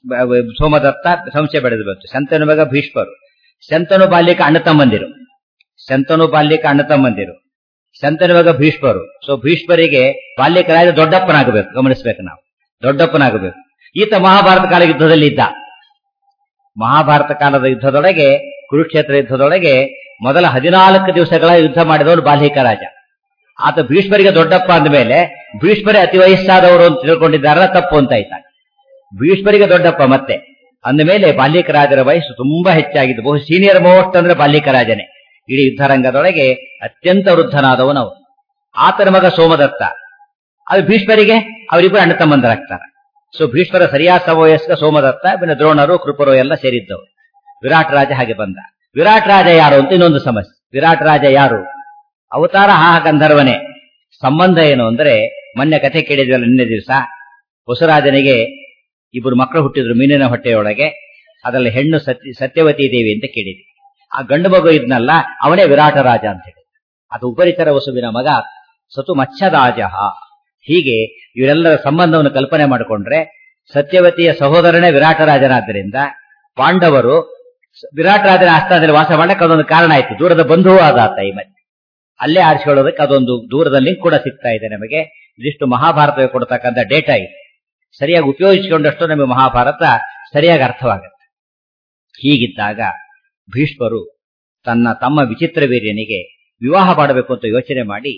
ಬ- ಬ- ಸೋಮದತ್ತ ಸಂಶಯ ಬೆಳೆದು ಬಂತು ಶಂತನು ಮಗ ಭೀಷ್ಮರು ಶಂತನು ಬಾಲ್ಯಕ ಅಣ್ಣ ತಮ್ಮಂದಿರು ಶಂತನು ಬಾಲ್ಯಕ ಅಣ್ಣ ತಮ್ಮಂದಿರು ಶಂತನು ಮಗ ಭೀಷ್ಮರು ಸೊ ಭೀಷ್ಮರಿಗೆ ಬಾಲ್ಯಕರಾದ ದೊಡ್ಡಪ್ಪನಾಗಬೇಕು ಗಮನಿಸ್ಬೇಕು ನಾವು ದೊಡ್ಡಪ್ಪನಾಗಬೇಕು ಈತ ಮಹಾಭಾರತ ಕಾಲ ಯುದ್ಧದಲ್ಲಿ ಇದ್ದ ಮಹಾಭಾರತ ಕಾಲದ ಯುದ್ಧದೊಳಗೆ ಕುರುಕ್ಷೇತ್ರ ಯುದ್ಧದೊಳಗೆ ಮೊದಲ ಹದಿನಾಲ್ಕು ದಿವಸಗಳ ಯುದ್ಧ ಮಾಡಿದವರು ಬಾಲ್ಯಿಕ ರಾಜ ಆತ ಭೀಷ್ಮರಿಗೆ ದೊಡ್ಡಪ್ಪ ಅಂದಮೇಲೆ ಭೀಷ್ಮರೇ ಅತಿ ವಯಸ್ಸಾದವರು ಅಂತ ತಿಳ್ಕೊಂಡಿದ್ದಾರಲ್ಲ ತಪ್ಪು ಅಂತ ಆಯ್ತಾ ಭೀಷ್ಮರಿಗೆ ದೊಡ್ಡಪ್ಪ ಮತ್ತೆ ಅಂದಮೇಲೆ ಬಾಲ್ಯಿಕ ರಾಜರ ವಯಸ್ಸು ತುಂಬಾ ಹೆಚ್ಚಾಗಿದ್ದು ಬಹು ಸೀನಿಯರ್ ಮೋಸ್ಟ್ ಅಂದ್ರೆ ಬಾಲ್ಯಿಕ ರಾಜನೇ ಇಡೀ ಯುದ್ಧರಂಗದೊಳಗೆ ಅತ್ಯಂತ ವೃದ್ಧನಾದವನು ಅವನು ಆತನ ಮಗ ಸೋಮದತ್ತ ಅದು ಭೀಷ್ಮರಿಗೆ ಅವರಿಬ್ಬರು ಅಣ್ಣ ತಮ್ಮಂದರಾಗ್ತಾರೆ ಸೊ ಭೀಷ್ಮರ ಸರಿಯಾದ ಸಮವಯಸ್ಕ ಸೋಮದತ್ತ ಇನ್ನು ದ್ರೋಣರು ಕೃಪರು ಎಲ್ಲ ಸೇರಿದ್ದವರು ವಿರಾಟ್ ರಾಜ ಹಾಗೆ ಬಂದ ವಿರಾಟ್ ರಾಜ ಯಾರು ಅಂತ ಇನ್ನೊಂದು ಸಮಸ್ಯೆ ವಿರಾಟ್ ರಾಜ ಯಾರು ಅವತಾರ ಹಾ ಗಂಧರ್ವನೇ ಸಂಬಂಧ ಏನು ಅಂದ್ರೆ ಮೊನ್ನೆ ಕಥೆ ಕೇಳಿದ್ವಲ್ಲ ನಿನ್ನೆ ದಿವಸ ಹೊಸರಾಜನಿಗೆ ಇಬ್ಬರು ಮಕ್ಕಳು ಹುಟ್ಟಿದ್ರು ಮೀನಿನ ಹೊಟ್ಟೆಯೊಳಗೆ ಅದರಲ್ಲಿ ಹೆಣ್ಣು ಸತ್ಯ ಸತ್ಯವತಿ ದೇವಿ ಅಂತ ಕೇಳಿದ್ವಿ ಆ ಗಂಡು ಮಗು ಇದ್ನಲ್ಲ ಅವನೇ ವಿರಾಟ ರಾಜ ಅಂತ ಹೇಳಿ ಅದು ಉಪರಿತರ ವಸುವಿನ ಮಗ ಸತು ಮತ್ಸ್ಯರಾಜ ಹೀಗೆ ಇವರೆಲ್ಲರ ಸಂಬಂಧವನ್ನು ಕಲ್ಪನೆ ಮಾಡಿಕೊಂಡ್ರೆ ಸತ್ಯವತಿಯ ಸಹೋದರನೇ ವಿರಾಟ ರಾಜನಾದ್ದರಿಂದ ಪಾಂಡವರು ಸ- ವಿರಾಟ ರಾಜನ ಆಸ್ಥಾನದಲ್ಲಿ ವಾಸ ಮಾಡಕ್ಕೆ ಅದೊಂದು ಕಾರಣ ಆಯ್ತು ದೂರದ ಬಂಧುವೂ ಆದ ಆತ ಈ ಮಧ್ಯೆ ಅಲ್ಲೇ ಆರಿಸಿಕೊಳ್ಳೋದಕ್ಕೆ ಅದೊಂದು ದೂರದ ಲಿಂಕ್ ಕೂಡ ಸಿಗ್ತಾ ಇದೆ ನಮಗೆ ಇದಿಷ್ಟು ಮಹಾಭಾರತ ಕೊಡ್ತಕ್ಕಂಥ ಡೇಟಾ ಇದೆ ಸರಿಯಾಗಿ ಉಪಯೋಗಿಸಿಕೊಂಡಷ್ಟು ನಮಗೆ ಮಹಾಭಾರತ ಸರಿಯಾಗಿ ಅರ್ಥವಾಗುತ್ತೆ ಹೀಗಿದ್ದಾಗ ಭೀಷ್ಮರು ತನ್ನ ತಮ್ಮ ವಿಚಿತ್ರ ವೀರ್ಯನಿಗೆ ವಿವಾಹ ಮಾಡಬೇಕು ಅಂತ ಯೋಚನೆ ಮಾಡಿ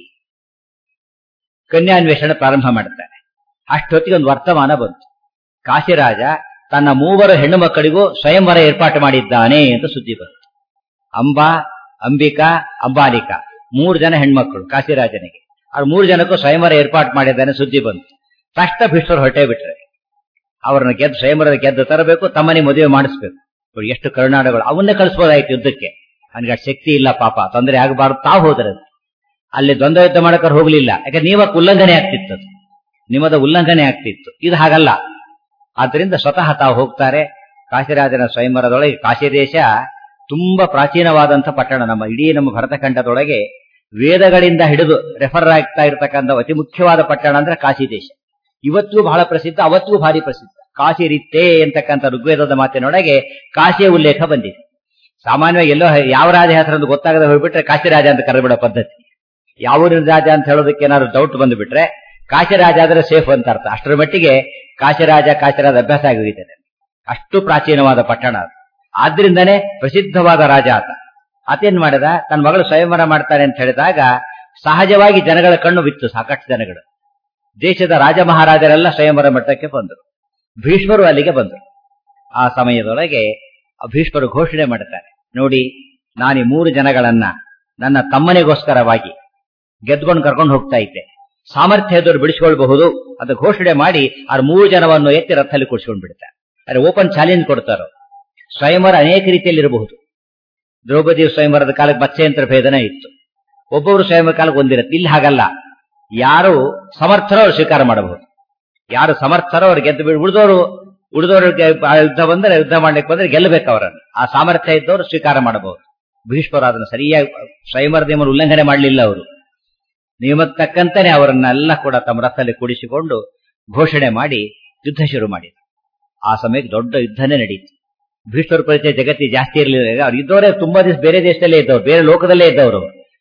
ಕನ್ಯಾನ್ವೇಷಣೆ ಪ್ರಾರಂಭ ಮಾಡ್ತಾರೆ ಅಷ್ಟೊತ್ತಿಗೆ ಒಂದು ವರ್ತಮಾನ ಬಂತು ಕಾಶಿರಾಜ ತನ್ನ ಮೂವರು ಹೆಣ್ಣು ಮಕ್ಕಳಿಗೂ ಸ್ವಯಂವರ ಏರ್ಪಾಟು ಮಾಡಿದ್ದಾನೆ ಅಂತ ಸುದ್ದಿ ಬಂತು ಅಂಬಾ ಅಂಬಿಕಾ ಅಂಬಾಲಿಕಾ ಮೂರು ಜನ ಹೆಣ್ಮಕ್ಳು ಕಾಶಿರಾಜನಿಗೆ ಅವ್ರು ಮೂರು ಜನಕ್ಕೂ ಸ್ವಯಂವರ ಏರ್ಪಾಟ್ ಮಾಡಿದ್ದಾನೆ ಸುದ್ದಿ ಬಂತು ತಕ್ಷಣ ಭೀಷ್ಮರು ಹೊರಟೇ ಬಿಟ್ರೆ ಅವ್ರನ್ನ ಗೆದ್ದು ಸ್ವಯಂವರದ ಗೆದ್ದು ತರಬೇಕು ತಮ್ಮನೆ ಮದುವೆ ಮಾಡಿಸ್ಬೇಕು ಇವ್ರು ಎಷ್ಟು ಕರುನಾಡುಗಳು ಅವನ್ನೇ ಕಳಿಸ್ಬೋದಾಯ್ತು ಯುದ್ಧಕ್ಕೆ ಅವನಿಗೆ ಅಷ್ಟು ಶಕ್ತಿ ಇಲ್ಲ ಪಾಪ ತೊಂದರೆ ಆಗಬಾರ್ದು ತಾವು ಹೋದ್ರೆ ಅಲ್ಲಿ ದ್ವಂದ್ವ ಯುದ್ಧ ಮಾಡಕ್ಕೆ ಹೋಗ್ಲಿಲ್ಲ ಯಾಕಂದ್ರೆ ನೀವಕ್ಕೆ ಉಲ್ಲಂಘನೆ ಆಗ್ತಿತ್ತು ಅದು. ನಿಮ್ಮದ ಉಲ್ಲಂಘನೆ ಆಗ್ತಿತ್ತು ಇದು ಹಾಗಲ್ಲ ಆದ್ರಿಂದ ಸ್ವತಃ ತಾವು ಹೋಗ್ತಾರೆ ಕಾಶಿರಾಜನ ಸ್ವಯಂವರದೊಳಗೆ ಕಾಶಿ ದೇಶ ತುಂಬಾ ಪ್ರಾಚೀನವಾದಂಥ ಪಟ್ಟಣ ನಮ್ಮ ಇಡೀ ನಮ್ಮ ಭರತಖಂಡದೊಳಗೆ ವೇದಗಳಿಂದ ಹಿಡಿದು ರೆಫರ್ ಆಗ್ತಾ ಇರತಕ್ಕಂಥ ಅತಿ ಮುಖ್ಯವಾದ ಪಟ್ಟಣ ಅಂದ್ರೆ ಕಾಶಿ ದೇಶ ಇವತ್ತಿಗೂ ಬಹಳ ಪ್ರಸಿದ್ಧ ಅವತ್ತಿಗೂ ಭಾರಿ ಪ್ರಸಿದ್ಧ ಕಾಶಿ ರಿತ್ತೇ ಎಂತಕ್ಕಂಥ ಋಗ್ವೇದದ ಮಾತಿನೊಳಗೆ ಕಾಶಿಯ ಉಲ್ಲೇಖ ಬಂದಿದೆ ಸಾಮಾನ್ಯವಾಗಿ ಎಲ್ಲೋ ಯಾವ ರಾಜ ಹೆಸರು ಅಂತ ಗೊತ್ತಾಗದೆ ಹೋಗ್ಬಿಟ್ರೆ ಕಾಶಿ ರಾಜ ಅಂತ ಕರೆಬಿಡೋ ಪದ್ಧತಿ ಯಾವ ಊರಿನ ರಾಜ ಅಂತ ಹೇಳೋದಕ್ಕೆ ಏನಾದ್ರು ಡೌಟ್ ಬಂದುಬಿಟ್ರೆ ಕಾಶಿ ರಾಜ ಆದ್ರೆ ಸೇಫ್ ಅಂತ ಅರ್ಥ ಅಷ್ಟರ ಮಟ್ಟಿಗೆ ಕಾಶಿರಾಜ ಕಾಶಿರಾಜ ಅಭ್ಯಾಸ ಆಗಿ ಹೋಗಿದೆ ಅಷ್ಟು ಪ್ರಾಚೀನವಾದ ಪಟ್ಟಣ ಅದು ಆದ್ರಿಂದನೇ ಪ್ರಸಿದ್ಧವಾದ ರಾಜ ಆತ ಆತೇನ್ ಮಾಡಿದ ತನ್ನ ಮಗಳು ಸ್ವಯಂವರ ಮಾಡ್ತಾನೆ ಅಂತ ಹೇಳಿದಾಗ ಸಹಜವಾಗಿ ಜನಗಳ ಕಣ್ಣು ಬಿತ್ತು ಸಾಕಷ್ಟು ಜನಗಳು ದೇಶದ ರಾಜ ಮಹಾರಾಜರೆಲ್ಲ ಸ್ವಯಂವರ ಮಟ್ಟಕ್ಕೆ ಬಂದರು ಭೀಷ್ಮರು ಅಲ್ಲಿಗೆ ಬಂದರು ಆ ಸಮಯದೊಳಗೆ ಆ ಭೀಷ್ಮರು ಘೋಷಣೆ ಮಾಡುತ್ತಾರೆ ನೋಡಿ ನಾನು ಈ ಮೂರು ಜನಗಳನ್ನ ನನ್ನ ತಮ್ಮನಿಗೋಸ್ಕರವಾಗಿ ಗೆದ್ಕೊಂಡು ಕರ್ಕೊಂಡು ಹೋಗ್ತಾ ಇದ್ದೆ ಸಾಮರ್ಥ್ಯ ಇದ್ದವರು ಬಿಡಿಸ್ಕೊಳ್ಬಹುದು ಅದು ಘೋಷಣೆ ಮಾಡಿ ಆ ಮೂರು ಜನವನ್ನು ಎತ್ತಿ ರಥದಲ್ಲಿ ಕೂಡಿಸ್ಕೊಂಡು ಬಿಡ್ತಾರೆ ಅರೆ ಓಪನ್ ಚಾಲೆಂಜ್ ಕೊಡ್ತಾರೋ ಸ್ವಯಂವರ ಅನೇಕ ರೀತಿಯಲ್ಲಿ ಇರಬಹುದು ದ್ರೌಪದಿ ಸ್ವಯಂವರದ ಕಾಲಕ್ಕೆ ಮತ್ಸ್ಯಂತ್ರ ಭೇದನ ಇತ್ತು ಒಬ್ಬೊಬ್ರು ಸ್ವಯಂವರ ಕಾಲಕ್ಕೆ ಒಂದಿರುತ್ತೆ ಇಲ್ಲಿ ಹಾಗಲ್ಲ ಯಾರು ಸಮರ್ಥರೋ ಅವ್ರು ಸ್ವೀಕಾರ ಮಾಡಬಹುದು ಯಾರು ಸಮರ್ಥರೋ ಅವ್ರು ಗೆದ್ದು ಬಿಡು ಉಳಿದವರು ಉಳಿದವರಿಗೆ ಯುದ್ಧ ಬಂದರೆ ಯುದ್ಧ ಮಾಡ್ಲಿಕ್ಕೆ ಬಂದ್ರೆ ಗೆಲ್ಲಬೇಕು ಅವರನ್ನು ಆ ಸಾಮರ್ಥ್ಯ ಇದ್ದವರು ಸ್ವೀಕಾರ ಮಾಡಬಹುದು ಭೀಷ್ಮರು ಅದನ್ನು ಸರಿಯಾಗಿ ಸ್ವಯಂವರ ನಿಯಮವನ್ನು ಉಲ್ಲಂಘನೆ ಮಾಡಲಿಲ್ಲ ಅವರು ನಿಯಮಕ್ಕೆ ತಕ್ಕಂತಾನೆ ಅವರನ್ನೆಲ್ಲ ಕೂಡ ತಮ್ಮ ರಥದಲ್ಲಿ ಕೂಡಿಸಿಕೊಂಡು ಘೋಷಣೆ ಮಾಡಿ ಯುದ್ಧ ಶುರು ಮಾಡಿದ್ರು ಆ ಸಮಯಕ್ಕೆ ದೊಡ್ಡ ಯುದ್ಧನೇ ನಡೀತು ಭೀಷ್ಮರ ಪರಿಚಯ ಜಗತ್ತಿ ಜಾಸ್ತಿ ಇರಲಿಲ್ಲ ಅವ್ರು ಇದ್ದವರೇ ತುಂಬಾ ದಿವಸ ಬೇರೆ ದೇಶದಲ್ಲೇ ಇದ್ದವ್ರು ಬೇರೆ ಲೋಕದಲ್ಲೇ ಇದ್ದವರು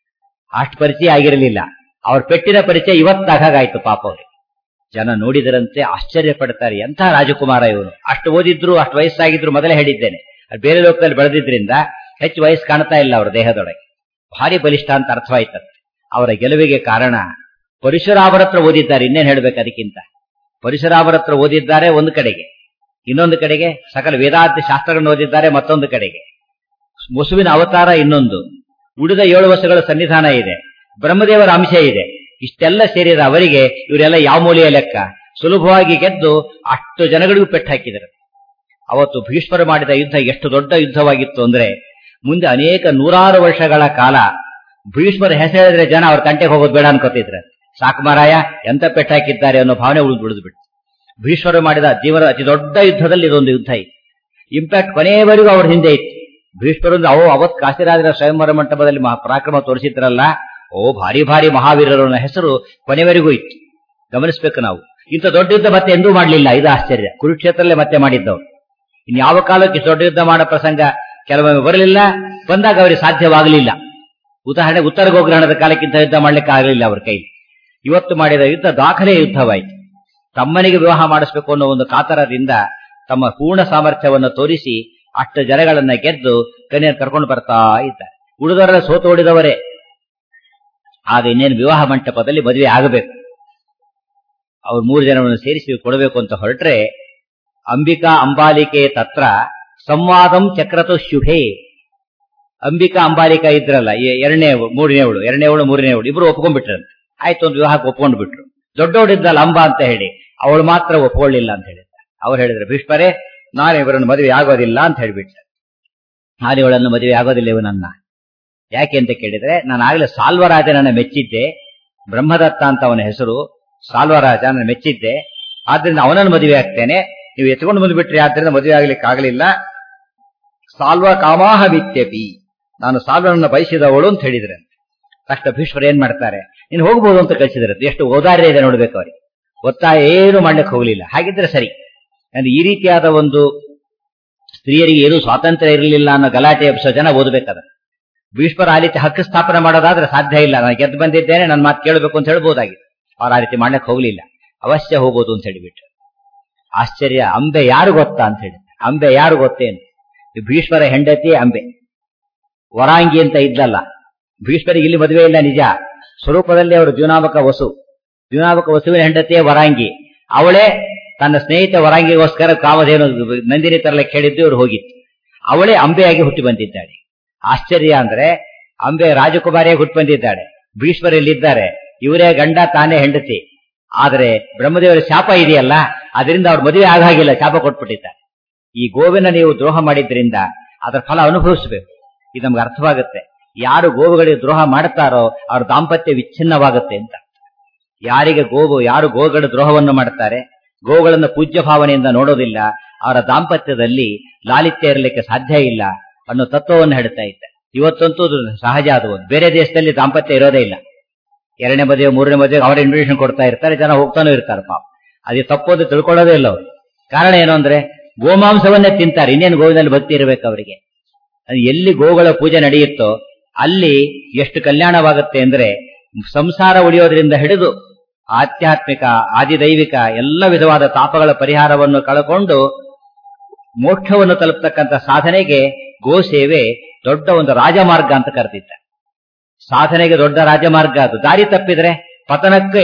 ಅಷ್ಟು ಪರಿಚಯ ಆಗಿರಲಿಲ್ಲ ಅವ್ರ ಪೆಟ್ಟಿನ ಪರಿಚಯ ಇವತ್ತಾಗಾಯ್ತು ಪಾಪ ಅವ್ರಿಗೆ ಜನ ನೋಡಿದರಂತೆ ಆಶ್ಚರ್ಯ ಪಡ್ತಾರೆ ಎಂಥ ರಾಜಕುಮಾರ ಇವನು ಅಷ್ಟು ಓದಿದ್ರು ಅಷ್ಟು ವಯಸ್ಸಾಗಿದ್ರು ಮೊದಲೇ ಹೇಳಿದ್ದೇನೆ ಅದು ಬೇರೆ ಲೋಕದಲ್ಲಿ ಬೆಳೆದಿದ್ರಿಂದ ಹೆಚ್ಚು ವಯಸ್ಸು ಕಾಣ್ತಾ ಇಲ್ಲ ಅವರ ದೇಹದೊಳಗೆ ಭಾರಿ ಬಲಿಷ್ಠ ಅಂತ ಅರ್ಥವಾಯ್ತಂತೆ ಅವರ ಗೆಲುವಿಗೆ ಕಾರಣ ಪರಶುರಾಮರ ಹತ್ರ ಓದಿದ್ದಾರೆ ಇನ್ನೇನ್ ಹೇಳ್ಬೇಕು ಅದಕ್ಕಿಂತ ಪರಶುರಾಮರ ಹತ್ರ ಓದಿದ್ದಾರೆ ಒಂದು ಕಡೆಗೆ ಇನ್ನೊಂದು ಕಡೆಗೆ ಸಕಲ ವೇದಾಂತ ಶಾಸ್ತ್ರಗಳನ್ನು ಓದಿದ್ದಾರೆ ಮತ್ತೊಂದು ಕಡೆಗೆ ಮುಸುವಿನ ಅವತಾರ ಇನ್ನೊಂದು ಉಳಿದ ಏಳು ವರ್ಷಗಳ ಸನ್ನಿಧಾನ ಇದೆ ಬ್ರಹ್ಮದೇವರ ಅಂಶ ಇದೆ ಇಷ್ಟೆಲ್ಲ ಸೇರಿದ ಅವರಿಗೆ ಇವರೆಲ್ಲ ಯಾವ ಮೂಲೆಯ ಲೆಕ್ಕ ಸುಲಭವಾಗಿ ಗೆದ್ದು ಅಷ್ಟು ಜನಗಳಿಗೂ ಪೆಟ್ಟು ಹಾಕಿದರು ಅವತ್ತು ಭೀಷ್ಮರು ಮಾಡಿದ ಯುದ್ಧ ಎಷ್ಟು ದೊಡ್ಡ ಯುದ್ಧವಾಗಿತ್ತು ಅಂದ್ರೆ ಮುಂದೆ ಅನೇಕ ನೂರಾರು ವರ್ಷಗಳ ಕಾಲ ಭೀಷ್ಮರ ಹೆಸರಿದ್ರೆ ಜನ ಅವ್ರ ಕಂಟೆಗೆ ಹೋಗೋದು ಬೇಡ ಅನ್ಕೋತಿದ್ರೆ ಸಾಕು ಮಾರಾಯ ಎಂತ ಪೆಟ್ಟು ಹಾಕಿದ್ದಾರೆ ಅನ್ನೋ ಭಾವನೆ ಉಳಿದು ಉಳಿದು ಬಿಟ್ಟು ಭೀಷ್ಮರು ಮಾಡಿದ ಜೀವನದ ಅತಿ ದೊಡ್ಡ ಯುದ್ಧದಲ್ಲಿ ಇದೊಂದು ಯುದ್ಧ ಇತ್ತು ಇಂಪ್ಯಾಕ್ಟ್ ಕೊನೆಯವರೆಗೂ ಅವ್ರ ಹಿಂದೆ ಇತ್ತು ಭೀಷ್ಮರು ಅವು ಅವತ್ ಕಾಶಿರಾಜರ ಸ್ವಯಂವರ ಮಂಟಪದಲ್ಲಿ ಮಹಾ ಪರಾಕ್ರಮ ತೋರಿಸಿದ್ರಲ್ಲ ಓ ಭಾರಿ ಭಾರಿ ಮಹಾವೀರರು ಅನ್ನೋ ಹೆಸರು ಕೊನೆವರೆಗೂ ಇತ್ತು ಗಮನಿಸ್ಬೇಕು ನಾವು ಇಂಥ ದೊಡ್ಡ ಯುದ್ಧ ಮತ್ತೆ ಎಂದೂ ಮಾಡಲಿಲ್ಲ ಇದು ಆಶ್ಚರ್ಯ ಕುರುಕ್ಷೇತ್ರಲ್ಲೇ ಮತ್ತೆ ಮಾಡಿದ್ದವ್ರು ಇನ್ ಯಾವ ಕಾಲಕ್ಕೆ ದೊಡ್ಡ ಯುದ್ಧ ಮಾಡೋ ಪ್ರಸಂಗ ಕೆಲವೊಮ್ಮೆ ಬರಲಿಲ್ಲ ಬಂದಾಗ ಅವರಿಗೆ ಸಾಧ್ಯವಾಗಲಿಲ್ಲ ಉದಾಹರಣೆ ಉತ್ತರ ಗೋಗ್ರಹಣದ ಕಾಲಕ್ಕಿಂತ ಯುದ್ಧ ಮಾಡ್ಲಿಕ್ಕೆ ಆಗಲಿಲ್ಲ ಅವ್ರ ಕೈಲಿ ಇವತ್ತು ಮಾಡಿದ ಯುದ್ಧ ದಾಖಲೆ ಯುದ್ಧವಾಯಿತು ತಮ್ಮನಿಗೆ ವಿವಾಹ ಮಾಡಿಸ್ಬೇಕು ಅನ್ನೋ ಒಂದು ಕಾತರದಿಂದ ತಮ್ಮ ಪೂರ್ಣ ಸಾಮರ್ಥ್ಯವನ್ನು ತೋರಿಸಿ ಅಷ್ಟು ಜನಗಳನ್ನ ಗೆದ್ದು ಕನ್ಯರ್ ಕರ್ಕೊಂಡು ಬರ್ತಾ ಇದ್ದಾರೆ ಉಳಿದವರೆಲ್ಲ ಸೋತು ಓಡಿದವರೇ ಆಗ ಇನ್ನೇನು ವಿವಾಹ ಮಂಟಪದಲ್ಲಿ ಮದುವೆ ಆಗಬೇಕು ಅವ್ರು ಮೂರು ಜನವನ್ನು ಸೇರಿಸಿ ಕೊಡಬೇಕು ಅಂತ ಹೊರಟ್ರೆ ಅಂಬಿಕಾ ಅಂಬಾಲಿಕೆ ತತ್ರ ಸಂವಾದಂ ಚಕ್ರತು ಶುಭೆ ಅಂಬಿಕಾ ಅಂಬಾಲಿಕಾ ಇದ್ರಲ್ಲ ಎ- ಎರಡನೇವಳು ಮೂರನೇವಳು ಎರಡನೇವಳು ಮೂರನೇವಳು ಇಬ್ರು ಒಪ್ಕೊಂಡ್ಬಿಟ್ರಂತೆ ಆಯ್ತು ಒಂದು ವಿವಾಹಕ್ಕೆ ಒಪ್ಕೊಂಡು ಬಿಟ್ರು ದೊಡ್ಡವಳಿದ್ದಲ್ಲ ಅಂಬಾ ಅಂತ ಹೇಳಿ ಅವಳು ಮಾತ್ರ ಒಪ್ಕೊಳ್ಳಿಲ್ಲ ಅಂತ ಹೇಳಿದ್ರು ಅವ್ರು ಹೇಳಿದ್ರು ಭೀಷ್ಮರೇ ನಾನು ಇವರನ್ನು ಮದುವೆ ಆಗೋದಿಲ್ಲ ಅಂತ ಹೇಳ್ಬಿಟ್ರೆ ನಾನು ಇವಳನ್ನು ಮದುವೆ ಆಗೋದಿಲ್ಲ ಇವನನ್ನ ಯಾಕೆ ಅಂತ ಕೇಳಿದ್ರೆ ನಾನು ಆಗ್ಲೇ ಸಾಲ್ವರಾಜನನ್ನ ಮೆಚ್ಚಿದ್ದೆ ಬ್ರಹ್ಮದತ್ತ ಅಂತ ಅವನ ಹೆಸರು ಸಾಲ್ವರಾಜ ನಾನು ಮೆಚ್ಚಿದ್ದೆ ಆದ್ರಿಂದ ಅವನನ್ನು ಮದುವೆ ಆಗ್ತೇನೆ ನೀವು ಎತ್ಕೊಂಡು ಬಂದ್ಬಿಟ್ರಿ ಆದ್ರಿಂದ ಮದುವೆ ಆಗ್ಲಿಕ್ಕೆ ಆಗಲಿಲ್ಲ ಸಾಲ್ವ ಕಾಮಾಹ ವಿತ್ಯಪಿ ನಾನು ಸಾಲ್ವನನ್ನ ಬಯಸಿದವಳು ಅಂತ ಹೇಳಿದ್ರೆ ತಕ್ಷಣ ಭೀಷ್ಮರ್ ಏನ್ ಮಾಡ್ತಾರೆ ನೀನು ಹೋಗ್ಬೋದು ಅಂತ ಕಳಿಸಿದ್ರೆ ಎಷ್ಟು ಔದಾರ್ಯ ಇದೆ ನೋಡ್ಬೇಕು ಅವ್ರಿಗೆ ಒತ್ತಾಯ ಏನು ಮಾಡ್ಲಿಕ್ಕೆ ಹೋಗ್ಲಿಲ್ಲ ಹಾಗಿದ್ರೆ ಸರಿ ಅಂದ್ರೆ ಈ ರೀತಿಯಾದ ಒಂದು ಸ್ತ್ರೀಯರಿಗೆ ಏನೂ ಸ್ವಾತಂತ್ರ್ಯ ಇರಲಿಲ್ಲ ಅನ್ನೋ ಗಲಾಟೆ ಎಬ್ಸೋ ಜನ ಓದಬೇಕಾದ ಭೀಷ್ಮರ ಆ ರೀತಿ ಹಕ್ಕು ಸ್ಥಾಪನೆ ಮಾಡೋದಾದ್ರೆ ಸಾಧ್ಯ ಇಲ್ಲ ನಾನು ಗೆದ್ದು ಬಂದಿದ್ದೇನೆ ನನ್ನ ಮಾತು ಕೇಳಬೇಕು ಅಂತ ಹೇಳ್ಬೋದಾಗಿತ್ತು ಅವ್ರು ಆ ರೀತಿ ಮಾಡ್ಲಿಕ್ಕೆ ಹೋಗ್ಲಿಲ್ಲ ಅವಶ್ಯ ಹೋಗ್ಬೋದು ಅಂತ ಹೇಳಿಬಿಟ್ರು ಆಶ್ಚರ್ಯ ಅಂಬೆ ಯಾರು ಗೊತ್ತಾ ಅಂತ ಹೇಳಿ ಅಂಬೆ ಯಾರು ಗೊತ್ತೇನು ಈ ಭೀಷ್ಮರ ಹೆಂಡತಿ ಅಂಬೆ ವರಾಂಗಿ ಅಂತ ಇದ್ಲಲ್ಲ ಭೀಷ್ಮರಿಗೆ ಇಲ್ಲಿ ಮದುವೆ ಇಲ್ಲ ನಿಜ ಸ್ವರೂಪದಲ್ಲಿ ಅವರು ದ್ಯುನಾಮಕ ವಸು ದ್ಯುನಾಮಕ ವಸುವಿನ ಹೆಂಡತಿಯೇ ವರಾಂಗಿ ಅವಳೇ ತನ್ನ ಸ್ನೇಹಿತ ವರಾಂಗಿಗೋಸ್ಕರ ಕಾಮಧೇನು ನಂದಿನಿ ತರಲಿಕ್ಕೆ ಹೇಳಿದ್ದು ಇವರು ಹೋಗಿತ್ತು ಅವಳೇ ಅಂಬೆಯಾಗಿ ಹುಟ್ಟಿ ಬಂದಿದ್ದಾಳೆ ಆಶ್ಚರ್ಯ ಅಂದ್ರೆ ಅಂಬೆ ರಾಜಕುಮಾರಿಯಾಗಿ ಹುಟ್ಟಿ ಬಂದಿದ್ದಾಳೆ ಭೀಷ್ಮರು ಇಲ್ಲಿದ್ದಾರೆ ಇವರೇ ಗಂಡ ತಾನೇ ಹೆಂಡತಿ ಆದ್ರೆ ಬ್ರಹ್ಮದೇವರ ಶಾಪ ಇದೆಯಲ್ಲ ಅದರಿಂದ ಅವ್ರ ಮದುವೆ ಆಗಾಗಿಲ್ಲ ಶಾಪ ಕೊಟ್ಬಿಟ್ಟಿದ್ದಾರೆ ಈ ಗೋವಿನ ನೀವು ದ್ರೋಹ ಮಾಡಿದ್ರಿಂದ ಅದರ ಫಲ ಅನುಭವಿಸಬೇಕು ಇದು ನಮ್ಗೆ ಅರ್ಥವಾಗುತ್ತೆ ಯಾರು ಗೋವುಗಳಿಗೆ ದ್ರೋಹ ಮಾಡ್ತಾರೋ ಅವ್ರ ದಾಂಪತ್ಯ ವಿಚ್ಛಿನ್ನವಾಗುತ್ತೆ ಅಂತ ಯಾರಿಗೆ ಗೋವು ಯಾರು ಗೋವುಗಳ ದ್ರೋಹವನ್ನು ಮಾಡ್ತಾರೆ ಗೋವುಗಳನ್ನು ಪೂಜ್ಯ ಭಾವನೆಯಿಂದ ನೋಡೋದಿಲ್ಲ ಅವರ ದಾಂಪತ್ಯದಲ್ಲಿ ಲಾಲಿತ್ಯ ಇರಲಿಕ್ಕೆ ಸಾಧ್ಯ ಇಲ್ಲ ಅನ್ನೋ ತತ್ವವನ್ನು ಹೇಳ್ತಾ ಇದ್ದೆ ಇವತ್ತಂತೂ ಅದು ಸಹಜ ಅದು ಒಂದು ಬೇರೆ ದೇಶದಲ್ಲಿ ದಾಂಪತ್ಯ ಇರೋದೇ ಇಲ್ಲ ಎರಡನೇ ಮದುವೆ ಮೂರನೇ ಮದುವೆ ಅವರ ಇನ್ವಿಟೇಷನ್ ಕೊಡ್ತಾ ಇರ್ತಾರೆ ಜನ ಹೋಗ್ತಾನೂ ಇರ್ತಾರೆ ಪಾಪ ಅದೇ ತಪ್ಪೋದು ತಿಳ್ಕೊಳ್ಳೋದೇ ಇಲ್ಲ ಅವರು ಕಾರಣ ಏನು ಅಂದ್ರೆ ಗೋಮಾಂಸವನ್ನೇ ತಿಂತಾರೆ ಇನ್ನೇನು ಗೋವಿನಲ್ಲಿ ಭಕ್ತಿ ಇರಬೇಕು ಅವರಿಗೆ ಅದು ಎಲ್ಲಿ ಗೋಗಳ ಪೂಜೆ ನಡೆಯುತ್ತೋ ಅಲ್ಲಿ ಎಷ್ಟು ಕಲ್ಯಾಣವಾಗುತ್ತೆ ಅಂದ್ರೆ ಸಂಸಾರ ಉಳಿಯೋದ್ರಿಂದ ಹಿಡಿದು ಆಧ್ಯಾತ್ಮಿಕ ಆದಿದೈವಿಕ ಎಲ್ಲ ವಿಧವಾದ ತಾಪಗಳ ಪರಿಹಾರವನ್ನು ಕಳಕೊಂಡು ಮೋಕ್ಷವನ್ನು ತಲುಪತಕ್ಕಂಥ ಸಾಧನೆಗೆ ಗೋ ಸೇವೆ ದೊಡ್ಡ ಒಂದು ರಾಜಮಾರ್ಗ ಅಂತ ಕರೆದಿದ್ದ ಸಾಧನೆಗೆ ದೊಡ್ಡ ರಾಜಮಾರ್ಗ ಅದು ದಾರಿ ತಪ್ಪಿದ್ರೆ ಪತನಕ್ಕೆ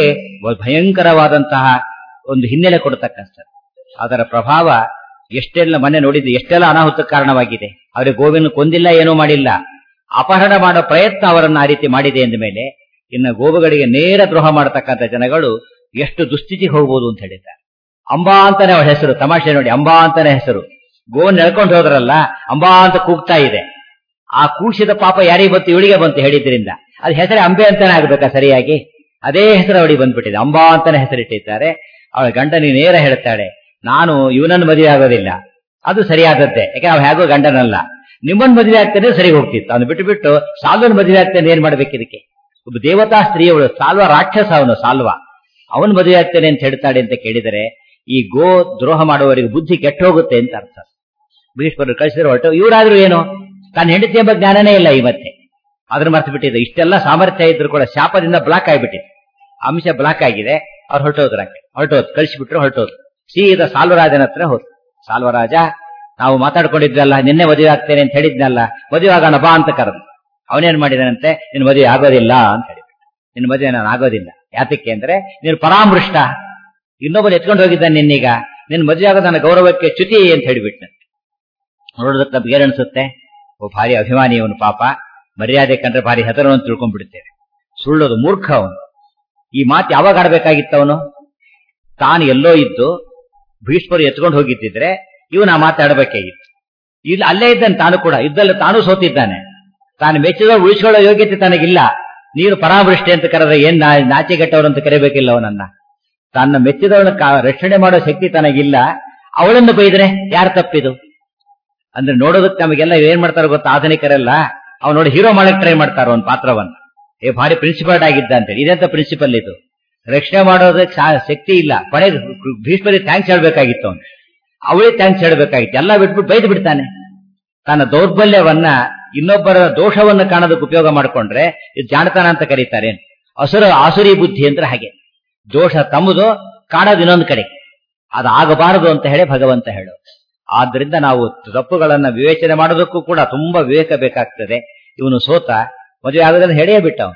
ಭಯಂಕರವಾದಂತಹ ಒಂದು ಹಿನ್ನೆಲೆ ಕೊಡತಕ್ಕಂಥದ್ದು ಅದರ ಪ್ರಭಾವ ಎಷ್ಟೆಲ್ಲ ಮನೆ ನೋಡಿದ್ದು ಎಷ್ಟೆಲ್ಲ ಅನಾಹುತ ಕಾರಣವಾಗಿದೆ ಅವರಿಗೆ ಗೋವಿನ ಕೊಂದಿಲ್ಲ ಏನೂ ಮಾಡಿಲ್ಲ ಅಪಹರಣ ಮಾಡೋ ಪ್ರಯತ್ನ ಅವರನ್ನ ಆ ರೀತಿ ಮಾಡಿದೆ ಎಂದ ಮೇಲೆ ಇನ್ನು ಗೋವುಗಳಿಗೆ ನೇರ ದ್ರೋಹ ಮಾಡತಕ್ಕಂಥ ಜನಗಳು ಎಷ್ಟು ದುಸ್ಥಿತಿಗೆ ಹೋಗ್ಬೋದು ಅಂತ ಹೇಳಿದ್ದಾರೆ ಅಂಬಾ ಅಂತಾನೆ ಅವಳ ಹೆಸರು ತಮಾಷೆ ನೋಡಿ ಅಂಬಾ ಅಂತಾನೆ ಹೆಸರು ಗೋವನ್ನು ಎಳ್ಕೊಂಡು ಹೋದ್ರಲ್ಲ ಅಂಬಾ ಅಂತ ಕೂಗ್ತಾ ಇದೆ ಆ ಕೂಗಿಸಿದ ಪಾಪ ಯಾರಿಗೆ ಬಂತು ಇವಳಿಗೆ ಬಂತು ಹೇಳಿದ್ರಿಂದ ಅದು ಹೆಸರೇ ಅಂಬೆ ಅಂತಾನೆ ಆಗ್ಬೇಕಾ ಸರಿಯಾಗಿ ಅದೇ ಹೆಸರು ಅವಳಿಗೆ ಬಂದ್ಬಿಟ್ಟಿದೆ ಅಂಬಾ ಅಂತಾನೆ ಹೆಸರಿಟ್ಟಿದ್ದಾರೆ ಅವಳ ಗಂಡನಿಗೆ ನೇರ ಹೇಳ್ತಾಳೆ ನಾನು ಇವನನ್ನು ಮದುವೆ ಆಗೋದಿಲ್ಲ ಅದು ಸರಿಯಾದದ್ದೇ ಯಾಕೆ ಅವ ಹೇಗೋ ಗಂಡನಲ್ಲ ನಿಮ್ಮನ್ ಮದುವೆ ಆಗ್ತೇನೆ ಸರಿ ಹೋಗ್ತಿತ್ತು ಅವನು ಬಿಟ್ಟು ಬಿಟ್ಟು ಸಾಲ್ವನ್ ಮದುವೆ ಆಗ್ತೇನೆ ಏನ್ ಮಾಡ್ಬೇಕು ಇದಕ್ಕೆ ಒಬ್ಬ ದೇವತಾ ಸ್ತ್ರೀಯವಳು ಸಾಲ್ವ ರಾಕ್ಷಸ ಅವನು ಸಾಲ್ವ ಅವನ್ ಮದುವೆ ಆಗ್ತೇನೆ ಅಂತ ಹೇಳ್ತಾಳೆ ಅಂತ ಕೇಳಿದರೆ ಈ ಗೋ ದ್ರೋಹ ಮಾಡುವವರಿಗೆ ಬುದ್ಧಿ ಕೆಟ್ಟ ಹೋಗುತ್ತೆ ಅಂತ ಅರ್ಥ ಭೀಷ್ಮರು ಕಳಿಸಿದ್ರು ಹೊರಟು ಇವರಾದ್ರೂ ಏನು ತನ್ನ ಹೆಂಡತಿ ಎಂಬ ಜ್ಞಾನನೇ ಇಲ್ಲ ಈ ಮತ್ತೆ ಅದ್ರ ಮರ್ತು ಬಿಟ್ಟಿದ್ದು ಇಷ್ಟೆಲ್ಲ ಸಾಮರ್ಥ್ಯ ಇದ್ರು ಕೂಡ ಶಾಪದಿಂದ ಬ್ಲಾಕ್ ಆಗಿಬಿಟ್ಟಿದೆ ಅಂಶ ಬ್ಲಾಕ್ ಆಗಿದೆ ಅವ್ರು ಹೊರಟೋದ್ರ ಹೊರಟೋದು ಕಳಿಸಿಬಿಟ್ರು ಹೊರಟೋದು ಸೀದಾ ಸಾಲ್ವರಾಜನ ಹತ್ರ ಹೋದ್ ಸಾಲ್ವರಾಜ ನಾವು ಮಾತಾಡ್ಕೊಂಡಿದ್ವಲ್ಲ ನಿನ್ನೆ ಮದುವೆ ಆಗ್ತೇನೆ ಅಂತ ಹೇಳಿದ್ನಲ್ಲ ಮದುವೆ ಆಗೋಣ ಬಾ ಅಂತ ಕರೆದು ಅವನೇನ್ ಮಾಡಿದಾನಂತೆ ನಿನ್ ಮದುವೆ ಆಗೋದಿಲ್ಲ ಅಂತ ಹೇಳಿ ನಿನ್ ಮದುವೆ ನಾನು ಆಗೋದಿಲ್ಲ ಯಾತಕ್ಕೆ ಅಂದ್ರೆ ನೀನು ಪರಾಮೃಷ್ಟ ಇನ್ನೊಬ್ಬರು ಎತ್ಕೊಂಡು ಹೋಗಿದ್ದಾನೆ ನಿನ್ನೀಗ ನಿನ್ ಮದುವೆ ಆಗೋದು ನನ್ನ ಗೌರವಕ್ಕೆ ಚ್ಯುತಿ ಅಂತ ಹೇಳಿಬಿಟ್ನಂತೆ ನೋಡೋದಕ್ಕೆ ನಮ್ಗೆ ಏನ್ ಅನ್ಸುತ್ತೆ ಓ ಭಾರಿ ಅಭಿಮಾನಿ ಅವನು ಪಾಪ ಮರ್ಯಾದೆ ಕಂಡ್ರೆ ಭಾರಿ ಹೆದರನು ಅಂತ ತಿಳ್ಕೊಂಡ್ಬಿಡ್ತೇವೆ ಸುಳ್ಳೋದು ಮೂರ್ಖ ಅವನು ಈ ಮಾತು ಯಾವಾಗ ಆಡ್ಬೇಕಾಗಿತ್ತು ಅವನು ತಾನು ಎಲ್ಲೋ ಇದ್ದು ಭೀಷ್ಮರು ಎತ್ಕೊಂಡು ಹೋಗಿದ್ದಿದ್ರೆ ಇವನು ಆ ಮಾತಾಡಬೇಕಾಗಿತ್ತು ಇಲ್ಲಿ ಅಲ್ಲೇ ಇದ್ದಾನೆ ತಾನು ಕೂಡ ಇದ್ದಲ್ಲಿ ತಾನು ಸೋತಿದ್ದಾನೆ ತಾನು ಮೆಚ್ಚಿದ ಉಳಿಸ್ಕೊಳ್ಳೋ ಯೋಗ್ಯತೆ ತನಗಿಲ್ಲ ನೀನು ಪರಾಮೃಷ್ಟಿ ಅಂತ ಕರೆದ್ರೆ ಏನ್ ನಾ- ನಾಚಿಗೆಟ್ಟವರು ಅಂತ ಕರಿಬೇಕಿಲ್ಲ ಅವನನ್ನ ತನ್ನ ಮೆಚ್ಚಿದವನ ಕಾ- ರಕ್ಷಣೆ ಮಾಡೋ ಶಕ್ತಿ ತನಗಿಲ್ಲ ಅವಳನ್ನು ಬೈದ್ರೆ ಯಾರು ತಪ್ಪಿದು ಅಂದ್ರೆ ನೋಡೋದಕ್ಕೆ ನಮಗೆಲ್ಲ ಏನ್ ಮಾಡ್ತಾರೋ ಗೊತ್ತಾ ಆಧುನಿಕರೆಲ್ಲ ಅವ್ನು ನೋಡಿ ಹೀರೋ ಮಾಡಕ್ ಟ್ರೈ ಮಾಡ್ತಾರ ಒಂದು ಪಾತ್ರವನ್ನ ಏ ಭಾರಿ ಪ್ರಿನ್ಸಿಪಲ್ ಆಗಿದ್ದ ಅಂತೇಳಿ ಇದೆಂತ ಪ್ರಿನ್ಸಿಪಲ್ ಇದು ರಕ್ಷಣೆ ಮಾಡೋದಕ್ಕೆ ಶಾ- ಶಕ್ತಿ ಇಲ್ಲ ಕೊನೆಗೆ ಭೀಷ್ಮರಿಗೆ ಥ್ಯಾಂಕ್ಸ್ ಹೇಳ್ಬೇಕಾಗಿತ್ತು ಅವನು ಅವಳೇ ಥ್ಯಾಂಕ್ಸ್ ಹೇಳಬೇಕಾಗಿತ್ತು ಎಲ್ಲ ಬಿಟ್ಬಿಟ್ಟು ಬೈದು ಬಿಡ್ತಾನೆ ತನ್ನ ದೌರ್ಬಲ್ಯವನ್ನ ಇನ್ನೊಬ್ಬರ ದೋಷವನ್ನು ಕಾಣೋದಕ್ಕೆ ಉಪಯೋಗ ಮಾಡ್ಕೊಂಡ್ರೆ ಇದು ಜಾಣತನ ಅಂತ ಕರೀತಾರೆ ಅಸುರ ಆಸುರಿ ಬುದ್ಧಿ ಅಂದ್ರೆ ಹಾಗೆ ದೋಷ ತಮ್ಮದು ಕಾಣೋದು ಇನ್ನೊಂದು ಕಡೆ ಅದು ಆಗಬಾರದು ಅಂತ ಹೇಳಿ ಭಗವಂತ ಹೇಳು ಆದ್ರಿಂದ ನಾವು ತಪ್ಪುಗಳನ್ನ ವಿವೇಚನೆ ಮಾಡೋದಕ್ಕೂ ಕೂಡ ತುಂಬಾ ವಿವೇಕ ಬೇಕಾಗ್ತದೆ ಇವನು ಸೋತ ಮದುವೆ ಆಗೋದನ್ನ ಹೇಳೇ ಬಿಟ್ಟ ಅವನು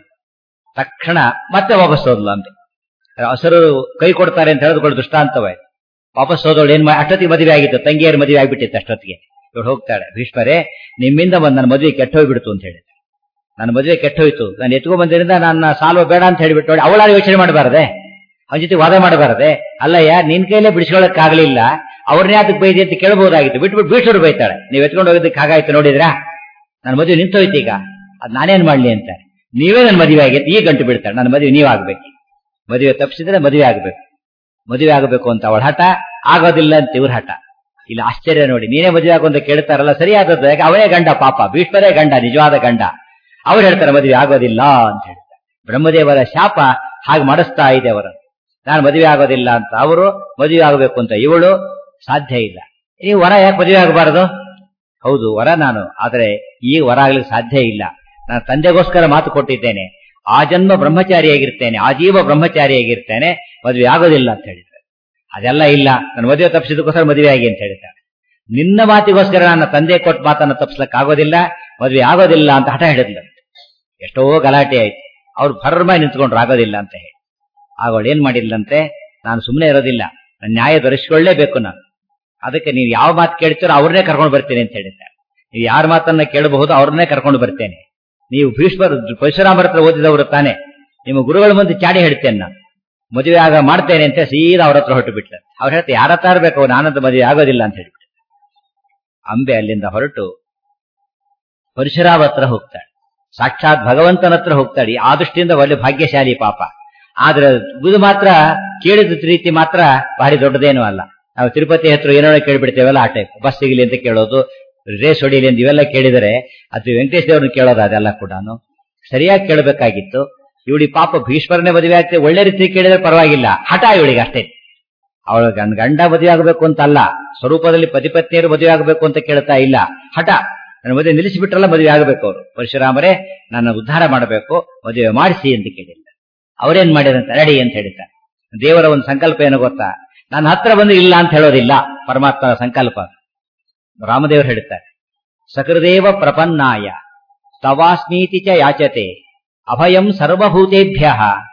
ತಕ್ಷಣ ಮತ್ತೆ ವಾಪಸ್ ಹೋದ್ಲು ಅಂತೆ ಹಸರು ಕೈ ಕೊಡ್ತಾರೆ ಅಂತ ಹೇಳಿದ್ಕೊಳ್ಳಿ ದೃಷ್ಟಾಂತವೇ ವಾಪಸ್ ಹೋದವಳು ಏನ್ ಮಾ- ಅಷ್ಟೊತ್ತಿಗೆ ಮದುವೆ ಆಗಿತ್ತು ತಂಗಿಯರ ಮದುವೆ ಆಗಿಬಿಟ್ಟಿತ್ತು ಅಷ್ಟೊತ್ತಿಗೆ ಇವಳು ಹೋಗ್ತಾಳೆ ಭೀಷ್ಮರೇ ನಿಮ್ಮಿಂದ ಬಂದ್ ನನ್ನ ಮದುವೆ ಕೆಟ್ಟ ಹೋಗ್ಬಿಡ್ತು ಅಂತ ಹೇಳಿದ ನನ್ನ ಮದುವೆ ಕೆಟ್ಟ ಹೋಯ್ತು ನಾನು ಎತ್ಕೊ ಬಂದಿರಿಂದ ನನ್ನ ಸಾಲ್ವ ಬೇಡ ಅಂತ ಹೇಳಿಬಿಟ್ಟು ಅವಳಾರು ಯೋಚನೆ ಮಾಡಬಾರದೆ ಅವನ ಜೊತೆ ವಾದ ಮಾಡಬಾರದೆ ಅಲ್ಲಯ್ಯ ನಿನ್ ಕೈಲೇ ಬಿಡಿಸ್ಕೊಳಕ್ ಆಗ್ಲಿಲ್ಲ ಅವ್ರನ್ನೇ ಅದಕ್ಕೆ ಬೈದಿ ಅಂತ ಕೇಳಬಹುದಾಗಿತ್ತು ಬಿಟ್ಬಿಟ್ಟು ಭೀಷ್ಮರು ಬೈತಾಳೆ ನೀವ್ ಎತ್ಕೊಂಡು ಹೋಗೋದಕ್ಕೆ ಹಾಗಾಯ್ತು ನೋಡಿದ್ರಾ ನನ್ನ ಮದುವೆ ನಿಂತೋಯ್ತು ಈಗ ಅದ್ ನಾನೇನ್ ಮಾಡ್ಲಿ ಅಂತ ನೀವೇ ನನ್ನ ಮದುವೆ ಆಗೈತೆ ಈ ಗಂಟು ಬಿಡ್ತಾಳೆ ನನ್ನ ಮದುವೆ ನೀವ್ ಆಗ್ಬೇಕು ಮದುವೆ ತಪ್ಪಿಸಿದ್ರೆ ಮದುವೆ ಆಗ್ಬೇಕು ಮದುವೆ ಆಗಬೇಕು ಅಂತ ಅವಳ ಹಠ ಆಗೋದಿಲ್ಲ ಅಂತ ಇವ್ರ ಹಠ ಇಲ್ಲಿ ಆಶ್ಚರ್ಯ ನೋಡಿ ನೀನೇ ಮದುವೆ ಆಗು ಅಂತ ಕೇಳ್ತಾರಲ್ಲ ಸರಿಯಾದದ್ದು ಯಾಕೆ ಅವನೇ ಗಂಡ ಪಾಪ ಭೀಷ್ಮರೇ ಗಂಡ ನಿಜವಾದ ಗಂಡ ಅವ್ರು ಹೇಳ್ತಾರೆ ಮದುವೆ ಆಗೋದಿಲ್ಲ ಅಂತ ಹೇಳ್ತಾರೆ ಬ್ರಹ್ಮದೇವರ ಶಾಪ ಹಾಗೆ ಮಾಡಿಸ್ತಾ ಇದೆ ಅವರ ನಾನು ಮದುವೆ ಆಗೋದಿಲ್ಲ ಅಂತ ಅವರು ಮದುವೆ ಆಗಬೇಕು ಅಂತ ಇವಳು ಸಾಧ್ಯ ಇಲ್ಲ ನೀವು ವರ ಯಾಕೆ ಮದುವೆ ಆಗಬಾರದು ಹೌದು ವರ ನಾನು ಆದ್ರೆ ಈ ವರ ಆಗ್ಲಿಕ್ಕೆ ಸಾಧ್ಯ ಇಲ್ಲ ನಾನು ತಂದೆಗೋಸ್ಕರ ಮಾತು ಕೊಟ್ಟಿದ್ದೇನೆ ಆ ಜನ್ಮ ಬ್ರಹ್ಮಚಾರಿಯಾಗಿರ್ತೇನೆ ಆಜೀವ ಬ್ರಹ್ಮಚಾರಿಯಾಗಿರ್ತೇನೆ ಮದುವೆ ಆಗೋದಿಲ್ಲ ಅಂತ ಹೇಳಿದ್ದಾರೆ ಅದೆಲ್ಲ ಇಲ್ಲ ನನ್ನ ಮದುವೆ ತಪ್ಪಿಸಿದಕ್ಕೋಸ್ಕರ ಮದುವೆ ಆಗಿ ಅಂತ ಹೇಳಿದ್ದಾರೆ ನಿನ್ನ ಮಾತಿಗೋಸ್ಕರ ನನ್ನ ತಂದೆ ಕೊಟ್ಟ ಮಾತನ್ನ ತಪ್ಪಿಸ್ಲಕ್ ಆಗೋದಿಲ್ಲ ಮದುವೆ ಆಗೋದಿಲ್ಲ ಅಂತ ಹಠ ಹಿಡಿದ್ಲು ಎಷ್ಟೋ ಗಲಾಟೆ ಆಯ್ತು ಅವ್ರು ಭರ್ಮ ನಿಂತ್ಕೊಂಡ್ರು ಆಗೋದಿಲ್ಲ ಅಂತ ಹೇಳಿ ಆಗೋಳು ಏನ್ ಮಾಡಿದ್ಲಂತೆ ನಾನು ಸುಮ್ಮನೆ ಇರೋದಿಲ್ಲ ನನ್ನ ನ್ಯಾಯ ದೊರಕಿಸ್ಕೊಳ್ಳೇಬೇಕು ನಾನು ಅದಕ್ಕೆ ನೀವು ಯಾವ ಮಾತು ಕೇಳ್ತೀರೋ ಅವ್ರನ್ನೇ ಕರ್ಕೊಂಡು ಬರ್ತೀನಿ ಅಂತ ಹೇಳಿದ್ದಾರೆ ನೀವು ಯಾರ ಮಾತನ್ನ ಕೇಳಬಹುದು ಅವ್ರನ್ನೇ ಕರ್ಕೊಂಡು ಬರ್ತೇನೆ ನೀವು ಭೀಷ್ಮರ ಪರಶುರಾಮರ ಹತ್ರ ಓದಿದವರು ತಾನೆ ನಿಮ್ಮ ಗುರುಗಳ ಮುಂದೆ ಚಾಡಿ ಹೇಳ್ತೇನೆ ನಾನು ಮದುವೆ ಆಗ ಮಾಡ್ತೇನೆ ಅಂತ ಸೀದಾ ಅವ್ರ ಹತ್ರ ಹೊರಟು ಬಿಟ್ಟ ಅವ್ರ ಹೇಳ್ತಾ ಯಾರ ಹತ್ರ ಇರ್ಬೇಕು ನಾನಂತ ಮದುವೆ ಆಗೋದಿಲ್ಲ ಅಂತ ಹೇಳ್ಬಿಟ್ಟು ಅಂಬೆ ಅಲ್ಲಿಂದ ಹೊರಟು ಪರಶುರಾಮ ಹತ್ರ ಹೋಗ್ತಾಳೆ ಸಾಕ್ಷಾತ್ ಭಗವಂತನ ಹತ್ರ ಹೋಗ್ತಾಳೆ ಆ ದೃಷ್ಟಿಯಿಂದ ಒಳ್ಳೆ ಭಾಗ್ಯಶಾಲಿ ಪಾಪ ಆದ್ರೆ ಇದು ಮಾತ್ರ ಕೇಳಿದ ರೀತಿ ಮಾತ್ರ ಭಾರಿ ದೊಡ್ಡದೇನು ಅಲ್ಲ ನಾವು ತಿರುಪತಿ ಹತ್ರ ಏನೋ ಕೇಳ್ಬಿಡ್ತೇವಲ್ಲ ಆ ಟೈಪ್ ಬಸ್ ಸಿಗಲಿ ಅಂತ ಕೇಳೋದು ರೇಸ್ ಹೊಡಿಲಿ ಅಂತ ಇವೆಲ್ಲ ಕೇಳಿದರೆ ಅದು ವೆಂಕಟೇಶ್ ದೇವ್ರನ್ನ ಕೇಳೋದು ಅದೆಲ್ಲ ಕೂಡ ಸರಿಯಾಗಿ ಕೇಳಬೇಕಾಗಿತ್ತು ಇವಳಿ ಪಾಪ ಭೀಷ್ಮರನೇ ಮದುವೆ ಆಗ್ತದೆ ಒಳ್ಳೆ ರೀತಿ ಕೇಳಿದ್ರೆ ಪರವಾಗಿಲ್ಲ ಹಠ ಇವಳಿಗೆ ಅಷ್ಟೇ ಅವಳ ಗಂಡ ಗಂಡ ಮದುವೆ ಆಗಬೇಕು ಅಂತ ಅಲ್ಲ ಸ್ವರೂಪದಲ್ಲಿ ಪತಿಪತ್ನಿಯರು ಮದುವೆ ಆಗಬೇಕು ಅಂತ ಕೇಳ್ತಾ ಇಲ್ಲ ಹಠ ನನ್ನ ಮದುವೆ ನಿಲ್ಲಿಸಿಬಿಟ್ರಲ್ಲ ಮದುವೆ ಆಗಬೇಕು ಅವರು ಪರಶುರಾಮರೇ ನನ್ನ ಉದ್ಧಾರ ಮಾಡಬೇಕು ಮದುವೆ ಮಾಡಿಸಿ ಅಂತ ಕೇಳಿಲ್ಲ ಅವರೇನ್ ಮಾಡಿದಂತ ರೆಡಿ ಅಂತ ಹೇಳಿದ್ದಾರೆ ದೇವರ ಒಂದು ಸಂಕಲ್ಪ ಏನು ಗೊತ್ತಾ ನನ್ನ ಹತ್ರ ಬಂದು ಇಲ್ಲ ಅಂತ ಹೇಳೋದಿಲ್ಲ ಪರಮಾತ್ಮನ ಸಂಕಲ್ಪ ರಾಮದೇವರು ಹೇಳುತ್ತಾರೆ ಸಕೃದೇವ ಪ್ರಪನ್ನಾಯ ತವಾಸ್ಮೀತಿ ಚ ಯಾಚತೆ ಅಭಯಂ ಸರ್ವಭೂತೇಭ್ಯ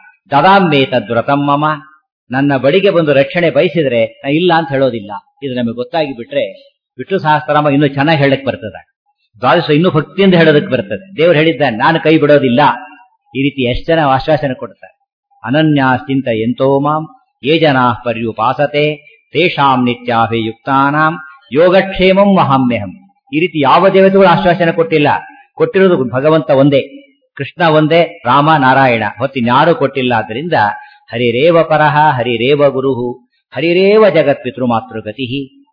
ದದಾಮೇ ತದ್ವ್ರತಂ ಮಮ ನನ್ನ ಬಳಿಗೆ ಬಂದು ರಕ್ಷಣೆ ಬಯಸಿದ್ರೆ ನಾ ಇಲ್ಲ ಅಂತ ಹೇಳೋದಿಲ್ಲ ಇದು ನಮಗೆ ಗೊತ್ತಾಗಿ ಬಿಟ್ರೆ ವಿಷ್ಣು ಸಹಸ್ರನಾಮ ಇನ್ನೂ ಚೆನ್ನಾಗಿ ಹೇಳಕ್ ಬರ್ತದೆ ದ್ವಾದಶ ಇನ್ನೂ ಭಕ್ತಿಯಿಂದ ಹೇಳೋದಕ್ಕೆ ಬರ್ತದೆ ದೇವರು ಹೇಳಿದ್ದಾನೆ ನಾನು ಕೈ ಬಿಡೋದಿಲ್ಲ ಈ ರೀತಿ ಎಷ್ಟು ಜನ ಆಶ್ವಾಸನೆ ಕೊಡ್ತಾರೆ ಅನನ್ಯಾಶ್ಚಿಂತ ಎಂತೋ ಮಾಂ ಯೇ ಜನಾ ಪರ್ಯುಪಾಸತೆ ತೇಷಾಂ ನಿತ್ಯಾಭಿಯುಕ್ತಾನಾಂ ಯೋಗಕ್ಷೇಮಂ ಮಹಾಮ್ಯಹಂ ಈ ರೀತಿ ಯಾವ ದೇವತೆಗಳು ಆಶ್ವಾಸನೆ ಕೊಟ್ಟಿಲ್ಲ ಕೊಟ್ಟಿರೋದು ಭಗವಂತ ಒಂದೇ ಕೃಷ್ಣ ಒಂದೇ ರಾಮ ನಾರಾಯಣ ಹೊತ್ತಿನ್ಯಾರೂ ಕೊಟ್ಟಿಲ್ಲ ಆದ್ರಿಂದ ಹರಿರೇವ ಪರಹ ಹರಿರೇವ ಗುರುಹು ಹರಿರೇವ ಜಗತ್ ಪಿತೃ ಮಾತೃಗತಿ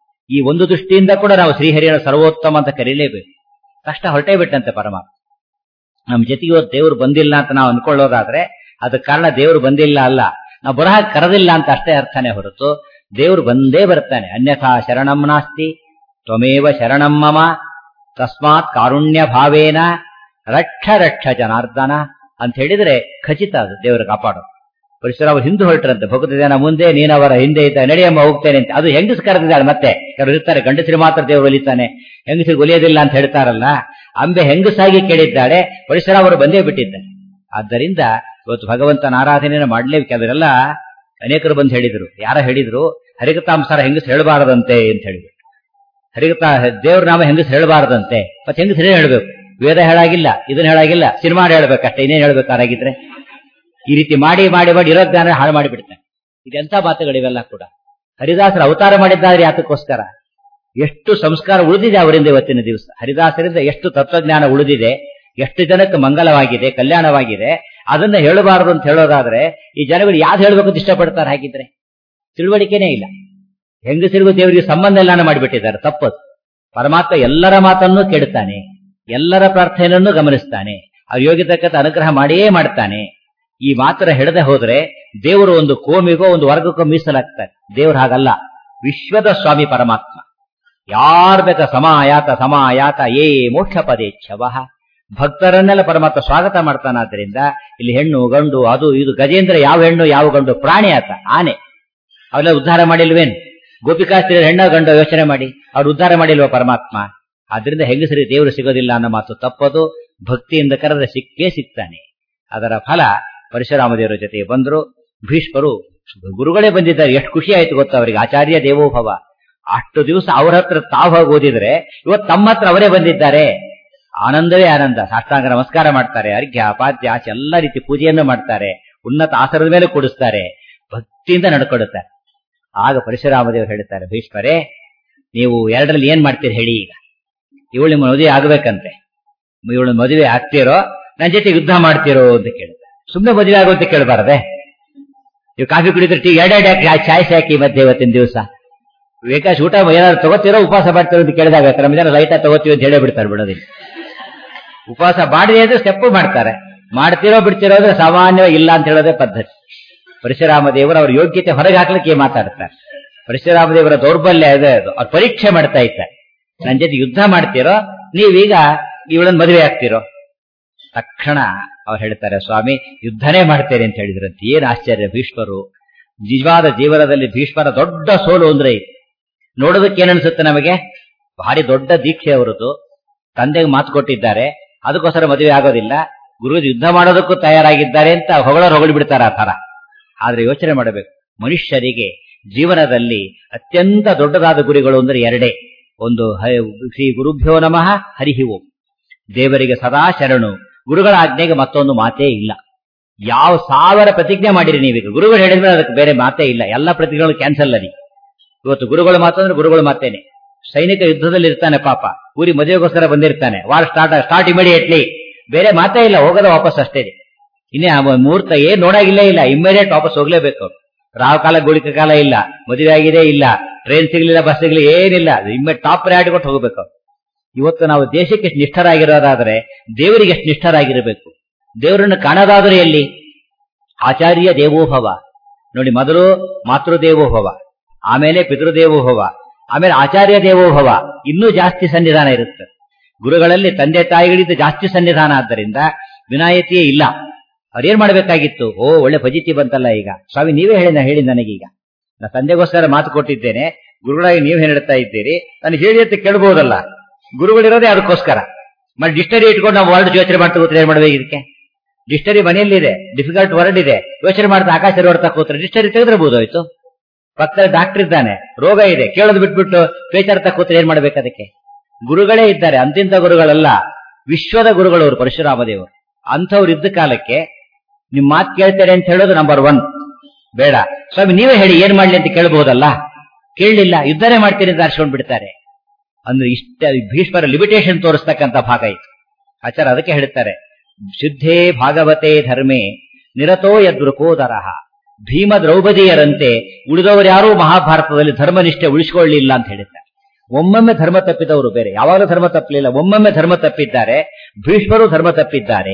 ಈ ಒಂದು ದೃಷ್ಟಿಯಿಂದ ಕೂಡ ನಾವು ಶ್ರೀಹರಿಯನ ಸರ್ವೋತ್ತಮ ಅಂತ ಕರೀಲೇಬೇಕು ಕಷ್ಟ ಹೊರಟೇ ಬಿಟ್ಟಂತೆ ಪರಮಾತ್ಮ ನಮ್ ಜೊತೆಗೆ ಇವತ್ತು ದೇವ್ರು ಬಂದಿಲ್ಲ ಅಂತ ನಾವು ಅನ್ಕೊಳ್ಳೋದಾದ್ರೆ ಅದಕ್ಕೆ ಕಾರಣ ದೇವ್ರು ಬಂದಿಲ್ಲ ಅಲ್ಲ ನಾವು ಬರಹ ಕರೆದಿಲ್ಲ ಅಂತ ಅಷ್ಟೇ ಅರ್ಥನೇ ಹೊರತು ದೇವ್ರು ಬಂದೇ ಬರ್ತಾನೆ ಅನ್ಯಥಾ ಶರಣಂ ನಾಸ್ತಿ ತ್ವಮೇವ ಶರಣಂ ಮಮ ತಸ್ಮಾತ್ ಕಾರುಣ್ಯ ಭಾವೇನ ರಕ್ಷ ರಕ್ಷ ಜನಾರ್ದನ ಅಂತ ಹೇಳಿದ್ರೆ ಖಚಿತ ಅದು ದೇವರು ಕಾಪಾಡೋದು ಪರಿಸರ ಹಿಂದೂ ಹೊರಟ್ರಂತೆ ಭಕ್ತ ಜನ ಮುಂದೆ ನೀನವರ ಹಿಂದೆ ಇದ್ದ ನಡೆಯಮ್ಮ ಹೋಗ್ತೇನೆ ಅಂತ ಅದು ಹೆಂಗಸ್ ಕರೆದಿದ್ದಾಳೆ ಮತ್ತೆ ಕೆಲವರು ಇರ್ತಾರೆ ಗಂಡಸರಿ ಮಾತ್ರ ದೇವರು ಒಲಿತಾನೆ ಹೆಂಗಸರಿಗೆ ಒಲಿಯೋದಿಲ್ಲ ಅಂತ ಹೇಳ್ತಾರಲ್ಲ ಅಂಬೆ ಹೆಂಗಸಾಗಿ ಕೇಳಿದ್ದಾಳೆ ಪರಿಸರ ಅವರು ಬಂದೇ ಬಿಟ್ಟಿದ್ದಾರೆ ಆದ್ದರಿಂದ ಇವತ್ತು ಭಗವಂತನ ಆರಾಧನೆಯನ್ನು ಮಾಡಲೇಬೇಕು ಅದರೆಲ್ಲ ಅನೇಕರು ಬಂದು ಹೇಳಿದ್ರು ಯಾರ ಹೇಳಿದ್ರು ಹರಿಕತಾಂಸಾರ ಹೆಂಗಸ್ ಹೇಳಬಾರದಂತೆ ಅಂತ ಹೇಳಿದ್ರು ಹರಿಕತಾ ದೇವ್ರ ನಾಮ ಹೆಂಗಸ್ ಹೇಳಬಾರದಂತೆ ಮತ್ತೆ ಹೆಂಗಸ್ ಹೇಳಿ ಹೇಳ್ಬೇಕು ವೇದ ಹೇಳಾಗಿಲ್ಲ ಇದನ್ನ ಹೇಳಾಗಿಲ್ಲ ಸಿನಿಮಾ ಹೇಳ್ಬೇಕಷ್ಟೇ ಇನ್ನೇನ್ ಹೇಳ್ಬೇಕಾರಾಗಿದ್ರೆ ಈ ರೀತಿ ಮಾಡಿ ಮಾಡಿ ಮಾಡಿ ಇರೋ ಜ್ಞಾನ ಹಾಳು ಮಾಡಿಬಿಡ್ತಾನೆ ಇದೆಂತ ಮಾತುಗಳಿವೆಲ್ಲ ಕೂಡ ಹರಿದಾಸರು ಅವತಾರ ಮಾಡಿದ್ದಾರೆ ಯಾತಕ್ಕೋಸ್ಕರ ಎಷ್ಟು ಸಂಸ್ಕಾರ ಉಳಿದಿದೆ ಅವರಿಂದ ಇವತ್ತಿನ ದಿವಸ ಹರಿದಾಸರಿಂದ ಎಷ್ಟು ತತ್ವಜ್ಞಾನ ಉಳಿದಿದೆ ಎಷ್ಟು ಜನಕ್ಕೆ ಮಂಗಲವಾಗಿದೆ ಕಲ್ಯಾಣವಾಗಿದೆ ಅದನ್ನ ಹೇಳಬಾರದು ಅಂತ ಹೇಳೋದಾದ್ರೆ ಈ ಜನಗಳು ಯಾವ್ದು ಹೇಳ್ಬೇಕು ಅಂತ ಇಷ್ಟಪಡ್ತಾರೆ ಹಾಗಿದ್ರೆ ತಿಳುವಳಿಕೆನೇ ಇಲ್ಲ ಹೆಂಗಸರಿಗೂ ದೇವರಿಗೆ ಸಂಬಂಧ ಎಲ್ಲಾನು ಮಾಡಿಬಿಟ್ಟಿದ್ದಾರೆ ತಪ್ಪದು ಪರಮಾತ್ಮ ಎಲ್ಲರ ಮಾತನ್ನು ಕೇಳುತ್ತಾನೆ ಎಲ್ಲರ ಪ್ರಾರ್ಥನೆಯನ್ನು ಗಮನಿಸ್ತಾನೆ ಅವ್ರ ಯೋಗ್ಯತಕ್ಕಂಥ ಅನುಗ್ರಹ ಮಾಡಿಯೇ ಮಾಡ್ತಾನೆ ಈ ಮಾತ್ರ ಹೇಳದೆ ಹೋದ್ರೆ ದೇವರು ಒಂದು ಕೋಮಿಗೋ ಒಂದು ವರ್ಗಕ್ಕೋ ಮೀಸಲಾಗ್ತಾರೆ ದೇವ್ರು ಹಾಗಲ್ಲ ವಿಶ್ವದ ಸ್ವಾಮಿ ಪರಮಾತ್ಮ ಯಾರ್ ಬೇಕ ಸಮಾಯಾತ ಸಮಾಯಾತ ಏ ಮೋಕ್ಷ ಪದೇಚ್ಛವ ಭಕ್ತರನ್ನೆಲ್ಲ ಪರಮಾತ್ಮ ಸ್ವಾಗತ ಮಾಡ್ತಾನಾದ್ರಿಂದ ಇಲ್ಲಿ ಹೆಣ್ಣು ಗಂಡು ಅದು ಇದು ಗಜೇಂದ್ರ ಯಾವ ಹೆಣ್ಣು ಯಾವ ಗಂಡು ಪ್ರಾಣಿ ಆತ ಆನೆ ಅವೆಲ್ಲ ಉದ್ಧಾರ ಮಾಡಿಲ್ವೇನು ಗೋಪಿಕಾಸ್ತ್ರೀಯರ ಹೆಣ್ಣ ಗಂಡು ಯೋಚನೆ ಮಾಡಿ ಅವ್ರು ಉದ್ಧಾರ ಮಾಡಿಲ್ವ ಪರಮಾತ್ಮ ಆದ್ರಿಂದ ಹೆಂಗಸರಿ ದೇವರು ಸಿಗೋದಿಲ್ಲ ಅನ್ನೋ ಮಾತು ತಪ್ಪದು ಭಕ್ತಿಯಿಂದ ಕರೆದ್ರೆ ಸಿಕ್ಕೇ ಸಿಗ್ತಾನೆ ಅದರ ಫಲ ಪರಶುರಾಮ ದೇವರ ಜೊತೆ ಬಂದ್ರು ಭೀಷ್ಮರು ಗುರುಗಳೇ ಬಂದಿದ್ದಾರೆ ಎಷ್ಟು ಖುಷಿ ಆಯ್ತು ಗೊತ್ತಾ ಅವರಿಗೆ ಆಚಾರ್ಯ ದೇವೋಭವ ಅಷ್ಟು ದಿವಸ ಅವ್ರ ಹತ್ರ ತಾವು ಹೋಗಿ ಓದಿದ್ರೆ ಇವತ್ತು ತಮ್ಮ ಹತ್ರ ಅವರೇ ಬಂದಿದ್ದಾರೆ ಆನಂದವೇ ಆನಂದ ಸಾಷ್ಟಾಂಗ ನಮಸ್ಕಾರ ಮಾಡ್ತಾರೆ ಅರ್ಘ್ಯ ಪಾದ್ಯ ಆಚೆ ಎಲ್ಲ ರೀತಿ ಪೂಜೆಯನ್ನು ಮಾಡ್ತಾರೆ ಉನ್ನತ ಆಸನದ ಮೇಲೆ ಕೂಡಿಸ್ತಾರೆ ಭಕ್ತಿಯಿಂದ ನಡ್ಕೊಡುತ್ತಾರೆ ಆಗ ಪರಶುರಾಮದೇವರು ಹೇಳ್ತಾರೆ ಭೀಷ್ಮರೇ ನೀವು ಎರಡರಲ್ಲಿ ಏನ್ ಮಾಡ್ತೀರಿ ಹೇಳಿ ಈಗ ಇವಳು ನಿಮ್ಮ ಮದುವೆ ಆಗ್ಬೇಕಂತೆ ಇವಳು ಮದುವೆ ಆಗ್ತಿರೋ ನನ್ನ ಜೊತೆ ಯುದ್ಧ ಮಾಡ್ತಿರೋ ಅಂತ ಕೇಳ್ತಾರೆ ಸುಮ್ಮನೆ ಮದುವೆ ಆಗೋ ಅಂತ ಕೇಳಬಾರದೆ ನೀವು ಕಾಫಿ ಕುಡಿದ್ರೆ ಟೀ ಎರಡೆರಡು ಹಾಕಿ ಚಾಯ್ಸ್ ಹಾಕಿ ಮಧ್ಯೆ ಇವತ್ತಿನ ದಿವಸ ವಿಕಾಸ್ ಊಟ ಏನಾದ್ರು ತಗೋತಿರೋ ಉಪವಾಸ ಮಾಡ್ತಿರೋ ಅಂತ ಕೇಳಿದಾಗ ನಮ್ಮ ಜನ ಲೈಟ ತಗೋತೀವಿ ಅಂತ ಹೇಳೇ ಬಿಡ್ತಾರೆ ಬಿಡೋದಿಲ್ಲ ಉಪವಾಸ ಮಾಡಿದೆ ಅಂದ್ರೆ ಸ್ಟೆಪ್ ಮಾಡ್ತಾರೆ ಮಾಡ್ತಿರೋ ಬಿಡ್ತಿರೋ ಅಂದ್ರೆ ಸಾಮಾನ್ಯವಾಗಿ ಇಲ್ಲ ಅಂತ ಹೇಳೋದೇ ಪದ್ಧತಿ ಪರಶುರಾಮ ದೇವರು ಅವ್ರ ಯೋಗ್ಯತೆ ಹೊರಗೆ ಹಾಕ್ಲಿಕ್ಕೆ ಮಾತಾಡ್ತಾರೆ ಪರಶುರಾಮ ದೇವರ ದೌರ್ಬಲ್ಯ ಇದೆ ಅದು ಅವ್ರು ಪರೀಕ್ಷೆ ಮಾಡ್ತಾ ಇದ್ದಾರೆ ನನ್ನ ಜೊತೆ ಯುದ್ಧ ಮಾಡ್ತಿರೋ ನೀವೀಗ ಇವಳನ್ನ ಮದುವೆ ಆಗ್ತಿರೋ ತಕ್ಷಣ ಅವ್ರು ಹೇಳ್ತಾರೆ ಸ್ವಾಮಿ ಯುದ್ಧನೇ ಮಾಡ್ತೇನೆ ಅಂತ ಹೇಳಿದ್ರಂತೆ ಏನ್ ಆಶ್ಚರ್ಯ ಭೀಷ್ಮರು ನಿಜವಾದ ಜೀವನದಲ್ಲಿ ಭೀಷ್ಮರ ದೊಡ್ಡ ಸೋಲು ಅಂದ್ರೆ ಇದು ನೋಡೋದಕ್ಕೆ ಏನನ್ಸುತ್ತೆ ನಮಗೆ ಭಾರಿ ದೊಡ್ಡ ದೀಕ್ಷೆ ಅವರದು ತಂದೆಗೆ ಮಾತು ಕೊಟ್ಟಿದ್ದಾರೆ ಅದಕ್ಕೋಸ್ಕರ ಮದುವೆ ಆಗೋದಿಲ್ಲ ಗುರು ಯುದ್ಧ ಮಾಡೋದಕ್ಕೂ ತಯಾರಾಗಿದ್ದಾರೆ ಅಂತ ಹೊಗಳೋರು ಹೊಗಳಿ ಬಿಡ್ತಾರೆ ಆ ತರ ಆದ್ರೆ ಯೋಚನೆ ಮಾಡಬೇಕು ಮನುಷ್ಯರಿಗೆ ಜೀವನದಲ್ಲಿ ಅತ್ಯಂತ ದೊಡ್ಡದಾದ ಗುರಿಗಳು ಅಂದ್ರೆ ಎರಡೇ ಒಂದು ಶ್ರೀ ಗುರುಭ್ಯೋ ನಮಃ ಹರಿಹಿ ಓಂ ದೇವರಿಗೆ ಸದಾ ಶರಣು ಗುರುಗಳ ಆಜ್ಞೆಗೆ ಮತ್ತೊಂದು ಮಾತೇ ಇಲ್ಲ ಯಾವ ಸಾವಿರ ಪ್ರತಿಜ್ಞೆ ಮಾಡಿರಿ ನೀವೀಗ ಗುರುಗಳು ಹೇಳಿದ್ರೆ ಅದಕ್ಕೆ ಬೇರೆ ಮಾತೇ ಇಲ್ಲ ಎಲ್ಲ ಪ್ರತಿಜ್ಞೆಗಳು ಕ್ಯಾನ್ಸಲ್ ಅಲ್ಲಿ ಇವತ್ತು ಗುರುಗಳು ಮಾತಂದ್ರೆ ಗುರುಗಳು ಮಾತೇನೆ ಸೈನಿಕ ಯುದ್ಧದಲ್ಲಿ ಇರ್ತಾನೆ ಪಾಪ ಊರಿ ಮದುವೆಗೋಸ್ಕರ ಬಂದಿರ್ತಾನೆ ವಾರ್ ಸ್ಟಾರ್ಟ್ ಸ್ಟಾರ್ಟ್ ಇಮಿಡಿಯೇಟ್ಲಿ ಬೇರೆ ಮಾತೇ ಇಲ್ಲ ಹೋಗೋದ ವಾಪಸ್ ಅಷ್ಟೇ ಇನ್ನೇ ಮುಹೂರ್ತ ಏನ್ ನೋಡಾಗಿಲ್ಲೇ ಇಲ್ಲ ಇಮಿಡಿಯೇಟ್ ವಾಪಸ್ ಹೋಗ್ಲೇಬೇಕು ರಾವ್ ಕಾಲ ಗುಳಿಕ ಕಾಲ ಇಲ್ಲ ಮದುವೆ ಆಗಿದೆ ಇಲ್ಲ ಟ್ರೈನ್ ಸಿಗ್ಲಿಲ್ಲ ಬಸ್ ಸಿಗ್ಲಿ ಏನಿಲ್ಲ ಇಮ್ಮೆ ಟಾಪ್ ಪ್ರಯಾರಿಟಿ ಕೊಟ್ಟು ಹೋಗ್ಬೇಕು ಇವತ್ತು ನಾವು ದೇಶಕ್ಕೆ ಎಷ್ಟು ನಿಷ್ಠರಾಗಿರೋದಾದ್ರೆ ದೇವರಿಗೆ ಎಷ್ಟು ನಿಷ್ಠರಾಗಿರಬೇಕು ದೇವರನ್ನು ಕಾಣೋದಾದ್ರೆ ಎಲ್ಲಿ ಆಚಾರ್ಯ ದೇವೋಭವ ನೋಡಿ ಮೊದಲು ಮಾತೃದೇವೋಭವ ಆಮೇಲೆ ಪಿತೃದೇವೋಭವ ಆಮೇಲೆ ಆಚಾರ್ಯ ದೇವೋಭವ ಇನ್ನೂ ಜಾಸ್ತಿ ಸನ್ನಿಧಾನ ಇರುತ್ತೆ ಗುರುಗಳಲ್ಲಿ ತಂದೆ ತಾಯಿಗಳಿಂದ ಜಾಸ್ತಿ ಸನ್ನಿಧಾನ ಆದ್ದರಿಂದ ವಿನಾಯಿತಿಯೇ ಇಲ್ಲ ಅವ್ರೇನ್ ಮಾಡ್ಬೇಕಾಗಿತ್ತು ಓ ಒಳ್ಳೆ ಫಜಿತಿ ಬಂತಲ್ಲ ಈಗ ಸ್ವಾಮಿ ನೀವೇ ಹೇಳಿ ನಾ ಹೇಳಿ ನನಗೀಗ ನಾ ತಂದೆಗೋಸ್ಕರ ಮಾತು ಕೊಟ್ಟಿದ್ದೇನೆ ಗುರುಗಳಾಗಿ ನೀವು ಹೇಳ್ತಾ ಇದ್ದೀರಿ ನಾನು ಹೇಳಿ ಅಂತ ಕೇಳಬಹುದಲ್ಲ ಗುರುಗಳಿರೋದೇ ಅದಕ್ಕೋಸ್ಕರ ಮತ್ತೆ ಡಿಕ್ಷನರಿ ಇಟ್ಕೊಂಡು ನಾವು ವರ್ಡ್ ಯೋಚನೆ ಮಾಡ್ತಾ ಕೂತ್ರೆ ಏನ್ ಮಾಡ್ಬೇಕು ಇದಕ್ಕೆ ಡಿಕ್ಷನರಿ ಮನೆಯಲ್ಲಿದೆ ಡಿಫಿಕಲ್ಟ್ ವರ್ಡ್ ಇದೆ ಯೋಚನೆ ಮಾಡ್ತಾ ಆಕಾಶ ನೋಡ್ತಾ ಕೂತ್ರೆ ಡಿಕ್ಷನರಿ ತೆಗೆದ್ರಬಹುದು ಆಯ್ತು ಪಕ್ಕದಲ್ಲಿ ಡಾಕ್ಟರ್ ಇದ್ದಾನೆ ರೋಗ ಇದೆ ಕೇಳೋದು ಬಿಟ್ಬಿಟ್ಟು ಪೇಚಾಡ್ತಾ ಕೂತ್ರೆ ಏನ್ ಮಾಡ್ಬೇಕು ಅದಕ್ಕೆ ಗುರುಗಳೇ ಇದ್ದಾರೆ ಅಂತಿಂತ ಗುರುಗಳಲ್ಲ ವಿಶ್ವದ ಗುರುಗಳು ಅವರು ಪರಶುರಾಮ ದೇವರು ಅಂಥವ್ರು ಇದ್ದ ಕಾಲಕ್ಕೆ ನಿಮ್ ಮಾತು ಕೇಳ್ತಾರೆ ಅಂತ ಹೇಳೋದು ನಂಬರ್ ಒನ್ ಬೇಡ ಸ್ವಾಮಿ ನೀವೇ ಹೇಳಿ ಏನ್ ಮಾಡ್ಲಿ ಅಂತ ಕೇಳಬಹುದಲ್ಲ ಕೇಳಲಿಲ್ಲ ಯುದ್ಧನೇ ಮಾಡ್ತೀನಿ ಅಂತ ಆರ್ಸ್ಕೊಂಡ್ ಬಿಡ್ತಾರೆ ಅಂದ್ರೆ ಇಷ್ಟ ಭೀಷ್ಮರ ಲಿಮಿಟೇಷನ್ ತೋರಿಸ್ತಕ್ಕಂಥ ಭಾಗ ಇತ್ತು ಆಚಾರ ಅದಕ್ಕೆ ಹೇಳ್ತಾರೆ ಶುದ್ಧೇ ಭಾಗವತೆ ಧರ್ಮೇ ನಿರತೋ ಯದೃಕೋದರಹ ಭೀಮ ದ್ರೌಪದಿಯರಂತೆ ಉಳಿದವರ್ಯಾರೂ ಮಹಾಭಾರತದಲ್ಲಿ ಧರ್ಮನಿಷ್ಠೆ ಉಳಿಸಿಕೊಳ್ಳಿಲ್ಲ ಅಂತ ಹೇಳಿದ್ದಾರೆ ಒಮ್ಮೊಮ್ಮೆ ಧರ್ಮ ತಪ್ಪಿದವರು ಬೇರೆ ಯಾವಾಗಲೂ ಧರ್ಮ ತಪ್ಪಲಿಲ್ಲ ಒಮ್ಮೊಮ್ಮೆ ಧರ್ಮ ತಪ್ಪಿದ್ದಾರೆ ಭೀಷ್ಮರು ಧರ್ಮ ತಪ್ಪಿದ್ದಾರೆ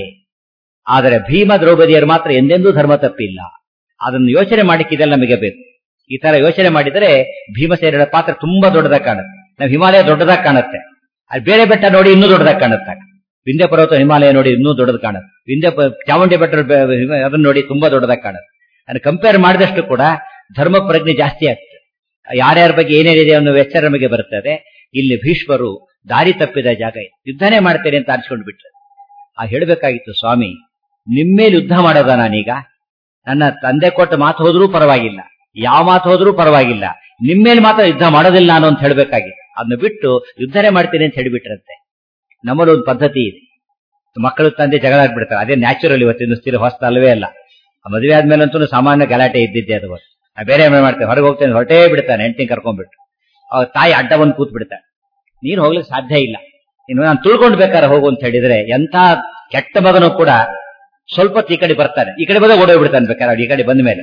ಆದರೆ ಭೀಮ ದ್ರೌಪದಿಯರು ಮಾತ್ರ ಎಂದೆಂದೂ ಧರ್ಮ ತಪ್ಪಿಲ್ಲ ಅದನ್ನು ಯೋಚನೆ ಮಾಡಕ್ಕೆ ಇದೆಲ್ಲ ನಮಗೆ ಬೇಕು ಈ ತರ ಯೋಚನೆ ಮಾಡಿದರೆ ಭೀಮಸೇನರ ಪಾತ್ರ ತುಂಬಾ ದೊಡ್ಡದಾಗಿ ಕಾಣುತ್ತೆ ನಾವು ಹಿಮಾಲಯ ದೊಡ್ಡದಾಗಿ ಕಾಣುತ್ತೆ ಅದು ಬೇರೆ ಬೆಟ್ಟ ನೋಡಿ ಇನ್ನೂ ದೊಡ್ಡದಾಗಿ ಕಾಣುತ್ತೆ ವಿಂಧ್ಯ ಪರ್ವತ ಹಿಮಾಲಯ ನೋಡಿ ಇನ್ನೂ ದೊಡ್ಡದು ಕಾಣುತ್ತೆ ವಿಂಧ್ಯ ಚಾಮುಂಡಿ ಬೆಟ್ಟ ಅದನ್ನ ನೋಡಿ ತುಂಬಾ ದೊಡ್ಡದಾಗಿ ಕಾಣುತ್ತೆ ಅದನ್ನ ಕಂಪೇರ್ ಮಾಡಿದಷ್ಟು ಕೂಡ ಧರ್ಮ ಪ್ರಜ್ಞೆ ಜಾಸ್ತಿ ಆಗ್ತದೆ ಯಾರ್ಯಾರ ಬಗ್ಗೆ ಏನೇನಿದೆ ಅನ್ನೋ ಎಚ್ಚರ ನಮಗೆ ಬರ್ತದೆ ಇಲ್ಲಿ ಭೀಷ್ಮರು ದಾರಿ ತಪ್ಪಿದ ಜಾಗ ಇದೆ ಯುದ್ಧನೇ ಮಾಡ್ತೇನೆ ಅಂತ ಆರಿಸ್ಕೊಂಡು ಬಿಟ್ರು ಆ ಹೇಳಬೇಕಾಗಿತ್ತು ಸ್ವಾಮಿ ನಿಮ್ಮೇಲೆ ಯುದ್ಧ ಮಾಡೋದ ನಾನೀಗ ನನ್ನ ತಂದೆ ಕೊಟ್ಟ ಮಾತು ಹೋದ್ರೂ ಪರವಾಗಿಲ್ಲ ಯಾವ ಮಾತು ಹೋದ್ರೂ ಪರವಾಗಿಲ್ಲ ನಿಮ್ಮೇಲೆ ಮಾತ್ರ ಯುದ್ಧ ಮಾಡೋದಿಲ್ಲ ನಾನು ಅಂತ ಹೇಳ್ಬೇಕಾಗಿತ್ತು ಅದನ್ನ ಬಿಟ್ಟು ಯುದ್ಧನೇ ಮಾಡ್ತೀನಿ ಅಂತ ಹೇಳಿಬಿಟ್ರಂತೆ ನಮ್ಮಲ್ಲಿ ಒಂದು ಪದ್ಧತಿ ಇದೆ ಮಕ್ಕಳು ತಂದೆ ಜಗಳ ಆಗ್ಬಿಡ್ತಾರೆ ಅದೇ ನ್ಯಾಚುರಲ್ ಇವತ್ತಿನ ಸ್ಥಿರ ಹೊಸ್ತ ಅಲ್ವೇ ಅಲ್ಲ ಮದುವೆ ಆದ್ಮೇಲಂತೂ ಸಾಮಾನ್ಯ ಗಲಾಟೆ ಇದ್ದಿದ್ದೆ ಅದು ನಾ ಬೇರೆ ಏನ್ ಮಾಡ್ತೇವೆ ಹೊರಗೆ ಹೋಗ್ತೇನೆ ಹೊರಟೇ ಬಿಡ್ತಾನೆ ಹೆಂಡತಿ ಕರ್ಕೊಂಡ್ಬಿಟ್ಟು ಅವ್ರ ತಾಯಿ ಅಡ್ಡ ಬಂದು ಕೂತ್ ಬಿಡ್ತಾನೆ ನೀನು ಹೋಗ್ಲಿಕ್ಕೆ ಸಾಧ್ಯ ಇಲ್ಲ ಇನ್ನು ನಾನು ತುಳ್ಕೊಂಡು ಬೇಕಾದ್ರೆ ಹೋಗು ಅಂತ ಹೇಳಿದ್ರೆ ಎಂತ ಕೆಟ್ಟ ಮಗನೂ ಕೂಡ ಸ್ವಲ್ಪ ಈ ಕಡೆ ಬರ್ತಾನೆ ಈ ಕಡೆ ಬಂದಾಗ ಓಡೋಗ್ಬಿಡ್ತಾನೆ ಬೇಕಾದ್ರೆ ಈ ಕಡೆ ಬಂದ ಮೇಲೆ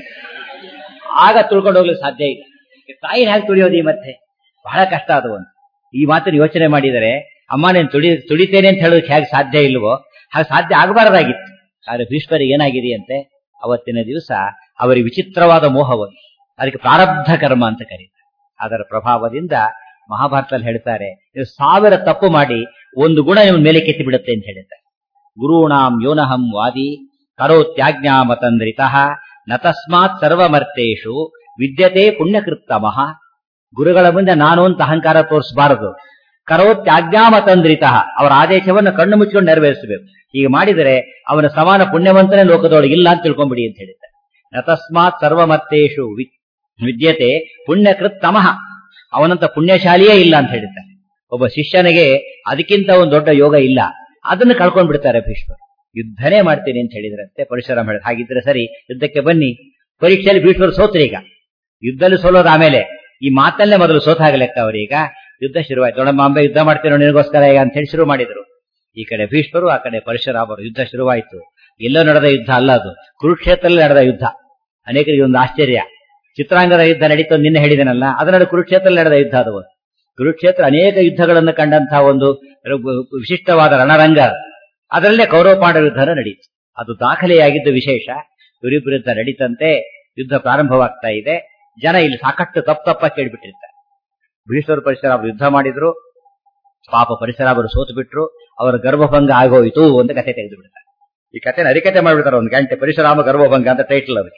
ಆಗ ತುಳ್ಕೊಂಡು ಹೋಗ್ಲಿಕ್ಕೆ ಸಾಧ್ಯ ಇಲ್ಲ ತಾಯಿನ ಹೇಗೆ ತುಳಿಯೋದು ಈ ಮತ್ತೆ ಬಹಳ ಕಷ್ಟ ಅದು ಒಂದು ಈ ಮಾತನ್ನು ಯೋಚನೆ ಮಾಡಿದರೆ ಅಮ್ಮ నేను ತುಳಿ ತುಳಿತೇನೆ ಅಂತ ಹೇಳೋದಕ್ಕೆ ಹೇಗೆ ಸಾಧ್ಯ ಇಲ್ವೋ ಹಾಗೆ ಸಾಧ್ಯ ಆಗಬಾರದಾಗಿತ್ತು ಆದ್ರೆ ಭೀಷ್ಮರಿಗೆ ಏನಾಗಿದೆಯಂತೆ ಅವತ್ತಿನ ದಿವಸ ಅವರಿಗೆ ವಿಚಿತ್ರವಾದ ಮೋಹವನ್ನು ಅದಕ್ಕೆ ಪ್ರಾರಬ್ಧ ಕರ್ಮ ಅಂತ ಕರೀತಾರೆ ಅದರ ಪ್ರಭಾವದಿಂದ ಮಹಾಭಾರತದಲ್ಲಿ ಹೇಳ್ತಾರೆ ನೀವು ಸಾವಿರ ತಪ್ಪು ಮಾಡಿ ಒಂದು ಗುಣ ನಿಮ್ಮ ಮೇಲೆ ಕೆತ್ತಿ ಬಿಡುತ್ತೆ ಅಂತ ಹೇಳಿದ್ದಾರೆ ಗುರುಣಾಂ ಯೋನಹಂ ವಾದಿ ಕರೋತ್ಯಾಜ್ಞಾಮತಂದ್ರಿತಃ ನ ತಸ್ಮಾತ್ ಸರ್ವಮರ್ತೇಶು ವಿದ್ಯತೆ ಪುಣ್ಯಕೃತ್ತಮಃ ಗುರುಗಳ ಮುಂದೆ ನಾನು ಅಂತ ಅಹಂಕಾರ ತೋರಿಸಬಾರದು ಕರೋತ್ಯಾಜ್ಞಾಮತಂದ್ರಿತಃ ಅವರ ಆದೇಶವನ್ನು ಕಣ್ಣು ಮುಚ್ಚಿಕೊಂಡು ನೆರವೇರಿಸಬೇಕು ಹೀಗೆ ಮಾಡಿದರೆ ಅವನ ಸಮಾನ ಪುಣ್ಯವಂತನೇ ಲೋಕದೊಳಗೆ ಇಲ್ಲ ಅಂತ ತಿಳ್ಕೊಂಬಿಡಿ ಅಂತ ಹೇಳಿದ್ದಾರೆ ನ ತಸ್ಮಾತ್ ಸರ್ವಮರ್ತೇಶು ವಿ- ವಿದ್ಯತೆ ಪುಣ್ಯಕೃತ್ತಮಃ ಅವನಂತ ಪುಣ್ಯಶಾಲಿಯೇ ಇಲ್ಲ ಅಂತ ಹೇಳಿದ್ದಾರೆ ಒಬ್ಬ ಶಿಷ್ಯನಿಗೆ ಅದಕ್ಕಿಂತ ಒಂದು ದೊಡ್ಡ ಯೋಗ ಇಲ್ಲ ಅದನ್ನು ಕಳ್ಕೊಂಡ್ ಬಿಡ್ತಾರೆ ಭೀಷ್ಮರು ಯುದ್ಧನೇ ಮಾಡ್ತೀನಿ ಅಂತ ಹೇಳಿದ್ರಂತೆ ಪರಶುರಾಮ ಹೇಳಿದ ಹಾಗಿದ್ರೆ ಸರಿ ಯುದ್ಧಕ್ಕೆ ಬನ್ನಿ ಪರೀಕ್ಷೆಯಲ್ಲಿ ಭೀಷ್ಮರು ಸೋತ್ರು ಈಗ ಯುದ್ಧದಲ್ಲಿ ಸೋಲೋದು ಆಮೇಲೆ ಈ ಮಾತಲ್ಲೇ ಮೊದಲು ಸೋತಾಗ ಲೆಕ್ಕ ಅವರೀಗ ಯುದ್ಧ ಶುರುವಾಯ್ತು ದೊಡ್ಡಮಾಂಬೆ ಯುದ್ಧ ಮಾಡ್ತೀನೋ ನಿನಗೋಸ್ಕರ ಈಗ ಅಂತ ಹೇಳಿ ಶುರು ಮಾಡಿದ್ರು ಈ ಕಡೆ ಭೀಷ್ಮರು ಆ ಕಡೆ ಪರಶುರಾಮರು ಯುದ್ಧ ಶುರುವಾಯಿತು ಎಲ್ಲೋ ನಡೆದ ಯುದ್ಧ ಅಲ್ಲ ಅದು ಕುರುಕ್ಷೇತ್ರದಲ್ಲಿ ನಡೆದ ಯುದ್ಧ ಅನೇಕರಿಗೆ ಒಂದು ಆಶ್ಚರ್ಯ ಚಿತ್ರಾಂಗದ ಯುದ್ಧ ನಡೀತು ನಿನ್ನೆ ಹೇಳಿದನಲ್ಲ ಅದರ ಕುರುಕ್ಷೇತ್ರದಲ್ಲಿ ನಡೆದ ಯುದ್ಧ ಅದು ಕುರುಕ್ಷೇತ್ರ ಅನೇಕ ಯುದ್ಧಗಳನ್ನು ಕಂಡಂತಹ ಒಂದು ವಿಶಿಷ್ಟವಾದ ರಣರಂಗ ಅದರಲ್ಲೇ ಕೌರವ ಪಾಂಡವ ಯುದ್ಧ ನಡೀತು ಅದು ದಾಖಲೆಯಾಗಿದ್ದು ವಿಶೇಷ ಇವರಿಬ್ಬರ ಯುದ್ಧ ನಡೀತಂತೆ ಯುದ್ಧ ಪ್ರಾರಂಭವಾಗ್ತಾ ಇದೆ ಜನ ಇಲ್ಲಿ ಸಾಕಷ್ಟು ತಪ್ಪು ತಪ್ಪ ಕೇಳ್ಬಿಟ್ಟಿರ್ತಾರೆ ಭೀಷ್ಮರ ಪರಿಸರ ಯುದ್ಧ ಮಾಡಿದ್ರು ಪಾಪ ಪರಿಸರ ಸೋತು ಬಿಟ್ರು ಅವರ ಗರ್ಭಭಂಗ ಆಗೋಯ್ತು ಅಂತ ಕಥೆ ತೆಗೆದು ಬಿಡ್ತಾರೆ ಈ ಕಥೆನ ಅರಿಕತೆ ಮಾಡ್ಬಿಡ್ತಾರೆ ಒಂದು ಗಂಟೆ ಪರಿಶುರಾಮ ಗರ್ಭಭಂಗ ಅಂತ ಟೈಟಲ್ ಅದಕ್ಕೆ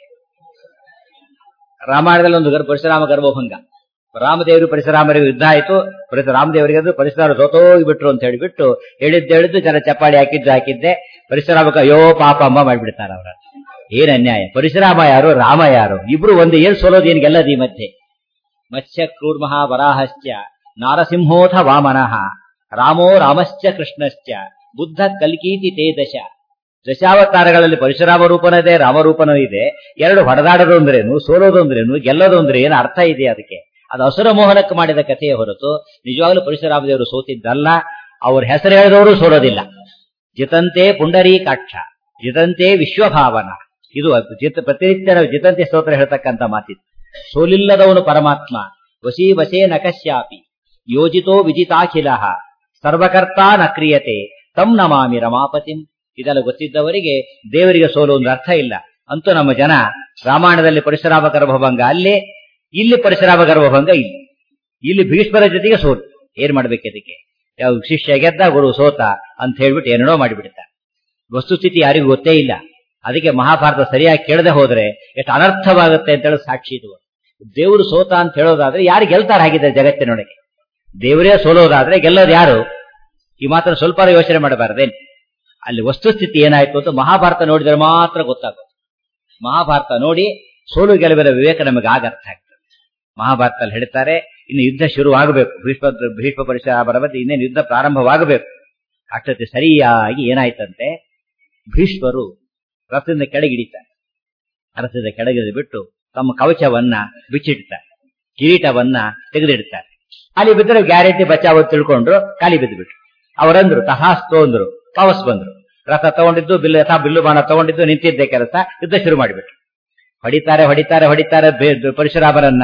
ರಾಮಾಯಣದಲ್ಲಿ ಒಂದು ಗರ್ಭ ಪರಶುರಾಮ ಗರ್ಭಭಂಗ ರಾಮದೇವರು ಪರಿಸರಾಮರಿಗೆ ಯುದ್ಧ ಆಯ್ತು ಪರಿಸ ರಾಮದೇವರಿಗೆ ಅದು ಪರಿಸರ ಸೋತೋಗ್ಬಿಟ್ರು ಅಂತ ಹೇಳಿಬಿಟ್ಟು ಹೇಳಿದ್ದು ಹೇಳಿದ್ದು ಜನ ಚಪ್ಪಾಳಿ ಹಾಕಿದ್ದು ಹಾಕಿದ್ದೆ ಪರಿಸರಾಮಕ್ಕೆ ಅಯ್ಯೋ ಪಾಪ ಅಮ್ಮ ಮಾಡ್ಬಿಡ್ತಾರೆ ಅವರ ಏನ್ ಅನ್ಯಾಯ ಪರಿಸರಾಮ ಯಾರು ರಾಮ ಯಾರು ಇಬ್ರು ಒಂದು ಏನ್ ಸೋಲೋದು ಏನ್ ಗೆಲ್ಲದು ಈ ಮಧ್ಯೆ ಮತ್ಸ್ಯ ಕ್ರೂರ್ಮಃ ವರಾಹಶ್ಚ ನಾರಸಿಂಹೋಥ ವಾಮನಃ ರಾಮೋ ರಾಮಶ್ಚ ಕೃಷ್ಣಶ್ಚ ಬುದ್ಧ ಕಲ್ಕೀತಿ ತೇ ದಶ ದಶಾವತಾರಗಳಲ್ಲಿ ಪರಶುರಾಮ ರೂಪನೂ ಇದೆ ರಾಮರೂಪನೂ ಇದೆ ಎರಡು ಹೊಡೆದಾಡೋದು ಅಂದ್ರೇನು ಸೋಲೋದು ಅಂದ್ರೇನು ಗೆಲ್ಲೋದು ಅಂದ್ರೆ ಏನು ಅರ್ಥ ಇದೆ ಅದಕ್ಕೆ ಅದು ಅಸುರ ಮೋಹನಕ್ಕೆ ಮಾಡಿದ ಕಥೆಯ ಹೊರತು ನಿಜವಾಗ್ಲೂ ಪರಶುರಾಮ ದೇವರು ಸೋತಿದ್ದಲ್ಲ ಅವ್ರ ಹೆಸರು ಹೇಳಿದವರು ಸೋಲೋದಿಲ್ಲ ಜಿತಂತೆ ಪುಂಡರೀಕಾಕ್ಷ ಜಿತಂತೆ ವಿಶ್ವಭಾವನ ಇದು ಜಿತ ಪ್ರತಿನಿತ್ಯ ನಾವು ಜಿತಂತೆ ಸ್ತೋತ್ರ ಹೇಳ್ತಕ್ಕಂಥ ಮಾತಿತ್ತು ಸೋಲಿಲ್ಲದವನು ಪರಮಾತ್ಮ ವಶೀ ವಶೇ ನಕಶ್ಯಾಪಿ ಯೋಜಿತೋ ವಿಜಿತಾಖಿಲ ಸರ್ವಕರ್ತ ನ ಕ್ರಿಯತೆ ತಂ ನಮಾಮಿ ರಮಾಪತಿಂ ಇದೆಲ್ಲ ಗೊತ್ತಿದ್ದವರಿಗೆ ದೇವರಿಗೆ ಸೋಲು ಒಂದು ಅರ್ಥ ಇಲ್ಲ ಅಂತೂ ನಮ್ಮ ಜನ ರಾಮಾಯಣದಲ್ಲಿ ಪರಶುರಾಮ ಗರ್ಭಭಂಗ ಅಲ್ಲಿ ಇಲ್ಲಿ ಪರಶುರಾಮ ಗರ್ಭಭಂಗ ಇಲ್ಲಿ ಇಲ್ಲಿ ಭೀಷ್ಮರ ಜೊತೆಗೆ ಸೋಲು ಏನ್ ಮಾಡ್ಬೇಕು ಇದಕ್ಕೆ ಯಾವ ಶಿಷ್ಯ ಗೆದ್ದ ಗುರು ಸೋತ ಅಂತ ಹೇಳ್ಬಿಟ್ಟು ಏನೇನೋ ಮಾಡಿಬಿಡ್ತಾರೆ ವಸ್ತುಸ್ಥಿತಿ ಯಾರಿಗೂ ಗೊತ್ತೇ ಇಲ್ಲ ಅದಕ್ಕೆ ಮಹಾಭಾರತ ಸರಿಯಾಗಿ ಕೇಳದೆ ಹೋದ್ರೆ ಎಷ್ಟು ಅನರ್ಥವಾಗುತ್ತೆ ಅಂತ ಹೇಳಿ ಸಾಕ್ಷಿ ಇದು ದೇವರು ಸೋತ ಅಂತ ಹೇಳೋದಾದ್ರೆ ಯಾರು ಗೆಲ್ತಾರ ಹಾಗಿದ್ದಾರೆ ಜಗತ್ತಿನೊಳಗೆ ದೇವರೇ ಸೋಲೋದಾದ್ರೆ ಗೆಲ್ಲೋದು ಯಾರು ಈ ಮಾತ್ರ ಸ್ವಲ್ಪ ಯೋಚನೆ ಮಾಡಬಾರದೇನು ಅಲ್ಲಿ ವಸ್ತುಸ್ಥಿತಿ ಏನಾಯ್ತು ಅಂತ ಮಹಾಭಾರತ ನೋಡಿದ್ರೆ ಮಾತ್ರ ಗೊತ್ತಾಗುತ್ತೆ ಮಹಾಭಾರತ ನೋಡಿ ಸೋಲು ಗೆಲುವಿನ ವಿವೇಕ ನಮಗೆ ಆಗ ಅರ್ಥ ಆಗ್ತದೆ ಮಹಾಭಾರತದಲ್ಲಿ ಹೇಳ್ತಾರೆ ಇನ್ನು ಯುದ್ಧ ಶುರುವಾಗಬೇಕು ಭೀಷ್ಮ ಭೀಷ್ಮ ಪರಿಸರ ಬರಬತ್ತೆ ಇನ್ನೇನು ಯುದ್ಧ ಪ್ರಾರಂಭವಾಗಬೇಕು ಅಷ್ಟೊತ್ತೆ ಸರಿಯಾಗಿ ಏನಾಯ್ತಂತೆ ಭೀಷ್ಮರು ರಥದಿಂದ ಕೆಳಗಿಡಿತಾರೆ ರಥದಿಂದ ಕೆಳಗಿಳಿದು ಬಿಟ್ಟು ತಮ್ಮ ಕವಚವನ್ನ ಬಿಚ್ಚಿಡ್ತಾರೆ ಕಿರೀಟವನ್ನ ತೆಗೆದಿಡ್ತಾರೆ ಅಲ್ಲಿ ಬಿದ್ದರೆ ಗ್ಯಾರಂಟಿ ಬಚಾವ್ ತಿಳ್ಕೊಂಡ್ರು ಖಾಲಿ ಬಿದ್ದು ಬಿಟ್ರು ಅವರಂದ್ರು ತಹಾಸ್ತು ಅಂದ್ರು ವಾಪಸ್ ಬಂದ್ರು ರಥ ತಗೊಂಡಿದ್ದು ಬಿಲ್ಲು ಯಥಾ ಬಿಲ್ಲು ಬಾಣ ತಗೊಂಡಿದ್ದು ನಿಂತಿದ್ದೆ ಕೆಲಸ ಯುದ್ಧ ಶುರು ಮಾಡಿಬಿಟ್ರು ಹೊಡಿತಾರೆ ಹೊಡಿತಾರೆ ಹೊಡಿತಾರೆ ಪರಶುರಾಮರನ್ನ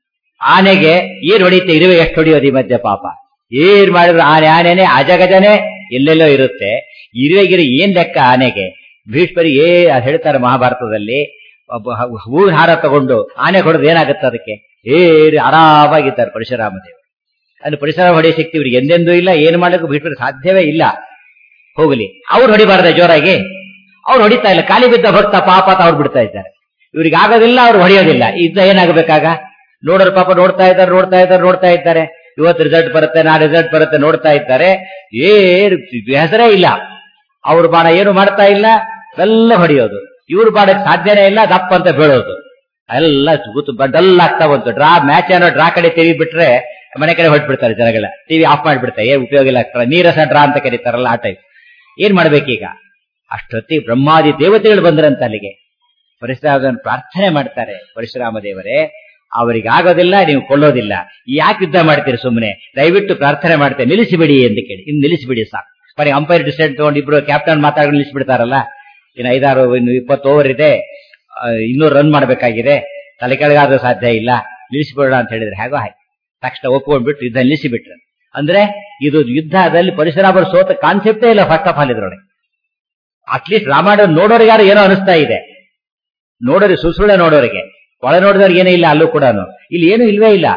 ಆನೆಗೆ ಏನ್ ಹೊಡಿತೆ ಇರುವೆ ಎಷ್ಟು ಹೊಡಿಯೋದು ಈ ಮಧ್ಯೆ ಪಾಪ ಏನ್ ಮಾಡಿದ್ರು ಆನೆ ಆನೆನೆ ಅಜಗಜನೆ ಎಲ್ಲೆಲ್ಲೋ ಇರುತ್ತೆ ಇರುವೆಗಿರಿ ಏನ್ ಲೆಕ್ಕ ಆನೆಗೆ ಭೀಷ್ಮರಿಗೆ ಏ ಹೇಳ್ತಾರೆ ಮಹಾಭಾರತದಲ್ಲಿ ಹೂವಿನ ಹಾರ ತಗೊಂಡು ಆನೆ ಹೊಡೆದು ಏನಾಗುತ್ತೆ ಅದಕ್ಕೆ ಏರಿ ಆರಾಮಾಗಿದ್ದಾರೆ ಪರಶುರಾಮ ದೇವರು ಅಲ್ಲಿ ಪರಿಸರ ಹೊಡೆಯ ಶಕ್ತಿ ಇವ್ರಿಗೆ ಎಂದೆಂದೂ ಇಲ್ಲ ಏನು ಮಾಡಲಿಕ್ಕೂ ಭೀಷ್ಮರಿಗೆ ಸಾಧ್ಯವೇ ಇಲ್ಲ ಹೋಗಲಿ ಅವ್ರು ಹೊಡಿಬಾರ್ದ ಜೋರಾಗಿ ಅವ್ರು ಹೊಡಿತಾ ಇಲ್ಲ ಖಾಲಿ ಬಿದ್ದ ಭಕ್ತ ಪಾಪ ಅವ್ರು ಬಿಡ್ತಾ ಇದ್ದಾರೆ ಇವ್ರಿಗೆ ಆಗೋದಿಲ್ಲ ಅವ್ರು ಹೊಡೆಯೋದಿಲ್ಲ ಯುದ್ಧ ಏನಾಗಬೇಕಾಗ ನೋಡೋರು ಪಾಪ ನೋಡ್ತಾ ಇದ್ದಾರೆ ನೋಡ್ತಾ ಇದ್ದಾರೆ ನೋಡ್ತಾ ಇದ್ದಾರೆ ಇವತ್ತು ರಿಸಲ್ಟ್ ಬರುತ್ತೆ ನಾ ರಿಸಲ್ಟ್ ಬರುತ್ತೆ ನೋಡ್ತಾ ಇದ್ದಾರೆ ಏನ್ ಹೆಸರೇ ಇಲ್ಲ ಅವ್ರ ಬಾಣ ಏನು ಮಾಡ್ತಾ ಇಲ್ಲ ಎಲ್ಲ ಹೊಡೆಯೋದು ಇವ್ರ ಬಾಡಕ್ ಸಾಧ್ಯನೇ ಇಲ್ಲ ದಪ್ಪ ಅಂತ ಬೀಳೋದು ಎಲ್ಲ ಕೂತು ಡಲ್ ಆಗ್ತಾ ಬಂತು ಡ್ರಾ ಮ್ಯಾಚ್ ಏನೋ ಡ್ರಾ ಕಡೆ ತಿರುಗಿ ಬಿಟ್ರೆ ಮನೆ ಕಡೆ ಹೊಟ್ಬಿಡ್ತಾರೆ ಜನಗಳ ಟಿವಿ ಆಫ್ ಮಾಡಿಬಿಡ್ತಾರೆ ಏನ್ ಉಪಯೋಗ ಇಲ್ಲ ನೀರಸ ಡ್ರಾ ಅಂತ ಕರೀತಾರಲ್ಲ ಆ ಟೈಪ್ ಏನ್ ಮಾಡ್ಬೇಕೀಗ ಅಷ್ಟೊತ್ತಿ ಬ್ರಹ್ಮಾದಿ ದೇವತೆಗಳು ಬಂದ್ರಂತ ಅಲ್ಲಿಗೆ ಪರಶುರಾಮನ ಪ್ರಾರ್ಥನೆ ಮಾಡ್ತಾರೆ ಪರಶುರಾಮ ದೇವರೇ ಅವರಿಗೆ ಆಗೋದಿಲ್ಲ ನೀವು ಕೊಳ್ಳೋದಿಲ್ಲ ಯಾಕೆ ಯುದ್ಧ ಮಾಡ್ತೀರಿ ಸುಮ್ಮನೆ ದಯವಿಟ್ಟು ಪ್ರಾರ್ಥನೆ ಮಾಡ್ತೇನೆ ನಿಲ್ಲಿಸಿಬಿಡಿ ಅಂತ ಕೇಳಿ ಇನ್ನು ನಿಲ್ಲಿಸಿಬಿಡಿ ಸಾಕು ಬರೀ ಅಂಪೈರ್ ಡಿಸಿಷನ್ ತಗೊಂಡು ಇಬ್ರು ಕ್ಯಾಪ್ಟನ್ ಮಾತಾಡ್ಕೊಂಡು ನಿಲ್ಲಿಸ್ಬಿಡ್ತಾರಲ್ಲ ಇನ್ನು ಐದಾರು ಇನ್ನು ಇಪ್ಪತ್ತು ಓವರ್ ಇದೆ ಇನ್ನೂರು ರನ್ ಮಾಡಬೇಕಾಗಿದೆ ತಲೆ ಕೆಳಗಾದ್ರೂ ಸಾಧ್ಯ ಇಲ್ಲ ನಿಲ್ಲಿಸಿಬಿಡೋಣ ಅಂತ ಹೇಳಿದ್ರೆ ಹೇಗೋ ಹಾಯ್ ತಕ್ಷಣ ಒಪ್ಕೊಂಡ್ಬಿಟ್ಟು ಯುದ್ಧ ನಿಲ್ಲಿಸಿಬಿಟ್ರು ಅಂದ್ರೆ ಇದು ಯುದ್ಧದಲ್ಲಿ ಪರಿಸರಾಮರು ಸೋತ ಕಾನ್ಸೆಪ್ಟೇ ಇಲ್ಲ ಫಸ್ಟ್ ಆಫ್ ಆಲ್ ಇದ್ರೊಳಗೆ ಅಟ್ಲೀಸ್ಟ್ ರಾಮಾಯಣ ನೋಡೋರಿಗೆ ಯಾರು ಏನೋ ಅನಿಸ್ತಾ ಇದೆ ನೋಡೋರಿ ಸುಸುಳೆ ನೋಡೋರಿಗೆ ಒಳ ನೋಡಿದವ್ರಿಗೆ ಏನೂ ಇಲ್ಲ ಅಲ್ಲೂ ಕೂಡ ಇಲ್ಲಿ ಏನೂ ಇಲ್ವೇ ಇಲ್ಲ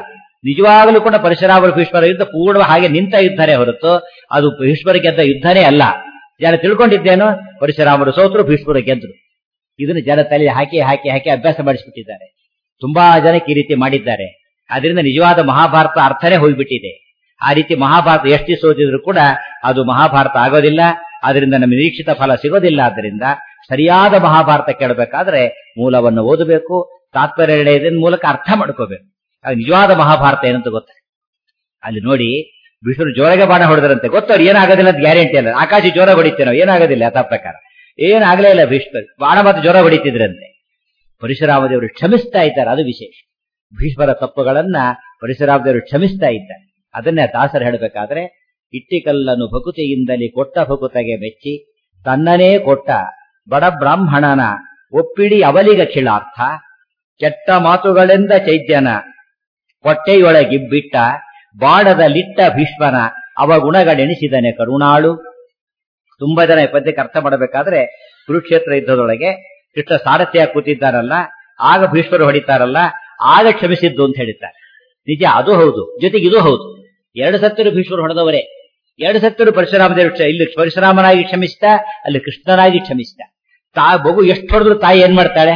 ನಿಜವಾಗಲೂ ಕೂಡ ಪರಶುರಾಮರು ಭೀಷ್ಮರ ಯುದ್ಧ ಪೂರ್ಣ ಹಾಗೆ ನಿಂತ ಯುದ್ಧನೇ ಹೊರತು ಅದು ಭೀಷ್ಮರ ಗೆದ್ದ ಯುದ್ಧನೇ ಅಲ್ಲ ಜನ ತಿಳ್ಕೊಂಡಿದ್ದೇನೋ ಪರಶುರಾಮರು ಸೋತರು ಭೀಷ್ಮರು ಗೆದ್ರು ಇದನ್ನು ಜನ ತಲೆ ಹಾಕಿ ಹಾಕಿ ಹಾಕಿ ಅಭ್ಯಾಸ ಮಾಡಿಸ್ಬಿಟ್ಟಿದ್ದಾರೆ ತುಂಬಾ ಜನಕ್ಕೆ ಈ ರೀತಿ ಮಾಡಿದ್ದಾರೆ ಅದರಿಂದ ನಿಜವಾದ ಮಹಾಭಾರತ ಅರ್ಥನೇ ಹೋಗ್ಬಿಟ್ಟಿದೆ ಆ ರೀತಿ ಮಹಾಭಾರತ ಎಷ್ಟು ಸೋತಿದ್ರು ಕೂಡ ಅದು ಮಹಾಭಾರತ ಆಗೋದಿಲ್ಲ ಅದರಿಂದ ನಮಗೆ ನಿರೀಕ್ಷಿತ ಫಲ ಸಿಗೋದಿಲ್ಲ ಆದ್ದರಿಂದ ಸರಿಯಾದ ಮಹಾಭಾರತ ಕೇಳಬೇಕಾದ್ರೆ ಮೂಲವನ್ನು ಓದಬೇಕು ತಾತ್ಪರ್ಯ ನಿರ್ಣಯದ ಮೂಲಕ ಅರ್ಥ ಮಾಡ್ಕೋಬೇಕು ಅದು ನಿಜವಾದ ಮಹಾಭಾರತ ಏನಂತ ಗೊತ್ತ ಅಲ್ಲಿ ನೋಡಿ ವಿಷ್ಣು ಜೋರಾಗೆ ಬಾಣ ಹೊಡೆದ್ರಂತೆ ಗೊತ್ತವ್ರು ಏನಾಗೋದಿಲ್ಲ ಅಂತ ಗ್ಯಾರಂಟಿ ಅಲ್ಲ ಆಕಾಶ ಜೋರ ಹೊಡಿತೇನೋ ಏನಾಗೋದಿಲ್ಲ ಯಥಾ ಪ್ರಕಾರ ಏನಾಗಲೇ ಇಲ್ಲ ಭೀಷ್ಮ ಬಾಣ ಮತ್ತು ಜೋರ ಹೊಡಿತಿದ್ರಂತೆ ಪರಶುರಾಮದೇವರು ಕ್ಷಮಿಸ್ತಾ ಇದ್ದಾರೆ ಅದು ವಿಶೇಷ ಭೀಷ್ಮರ ತಪ್ಪುಗಳನ್ನ ಪರಶುರಾಮದೇವರು ಕ್ಷಮಿಸ್ತಾ ಇದ್ದಾರೆ ಅದನ್ನೇ ದಾಸರು ಹೇಳಬೇಕಾದ್ರೆ ಇಟ್ಟಿಕಲ್ಲನು ಭಕುತಿಯಿಂದಲೇ ಕೊಟ್ಟ ಭಕುತಗೆ ಮೆಚ್ಚಿ ತನ್ನನೇ ಕೊಟ್ಟ ಬಡ ಬ್ರಾಹ್ಮಣನ ಒಪ್ಪಿಡಿ ಅವಲಿಗ ಖಿಳಾರ್ಥ ಕೆಟ್ಟ ಮಾತುಗಳೆಂದ ಚೈದ್ಯನ ಹೊಟ್ಟೆಯೊಳಗಿಬ್ಬಿಟ್ಟ ಬಾಡದಲಿಟ್ಟ ಭೀಷ್ಮನ ಅವಗುಣಗಳೆಣಿಸಿದನೆ ಕರುಣಾಳು ತುಂಬಾ ಜನ ಈ ಪದ್ಯಕ್ಕೆ ಅರ್ಥ ಮಾಡಬೇಕಾದ್ರೆ ಕುರುಕ್ಷೇತ್ರ ಯುದ್ಧದೊಳಗೆ ಕೃಷ್ಣ ಸಾರಥ್ಯ ಕೂತಿದ್ದಾರಲ್ಲ ಆಗ ಭೀಷ್ಮರು ಹೊಡಿತಾರಲ್ಲ ಆಗ ಕ್ಷಮಿಸಿದ್ದು ಅಂತ ಹೇಳಿದ್ದಾರೆ ನಿಜ ಅದು ಹೌದು ಜೊತೆಗೆ ಇದು ಹೌದು ಎರಡು ಸತ್ತರು ಭೀಷ್ಮರು ಹೊಡೆದವರೇ ಎರಡು ಸತ್ತರು ಪರಶುರಾಮದೇವರು ಕ್ಷ- ಇಲ್ಲಿ ಪರಶುರಾಮನಾಗಿ ಕ್ಷಮಿಸಿದ ಅಲ್ಲಿ ಕೃಷ್ಣನಾಗಿ ಕ್ಷಮಿಸಿದ ತಾ ಮಗು ಎಷ್ಟು ಹೊಡೆದ್ರು ತಾಯಿ ಏನ್ ಮಾಡ್ತಾಳೆ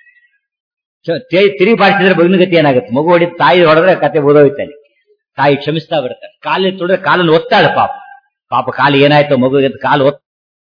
ಚ- ತೆ- ತಿರುಗಿ ಬಾರಿಸಿದ್ರೆ ಮಗುವಿನ ಗತಿ ಏನಾಗುತ್ತೆ ಮಗು ಹೊಡಿ ತಾಯಿ ಹೊಡೆದ್ರೆ ಕತೆ ಓದೋಯ್ತಾಳೆ ತಾಯಿ ಕ್ಷಮಿಸ್ತಾ ಬರ್ತಾಳೆ ಕಾಲಿಗೆ ತುಳಿದ್ರೆ ಕಾಲನ್ನು ಒತ್ತಾಳೆ ಪಾಪ ಪಾಪ ಕಾಲು ಏನಾಯ್ತು ಮಗುವಿಗೆ ಅಂತ ಕಾಲು ಒತ್ತ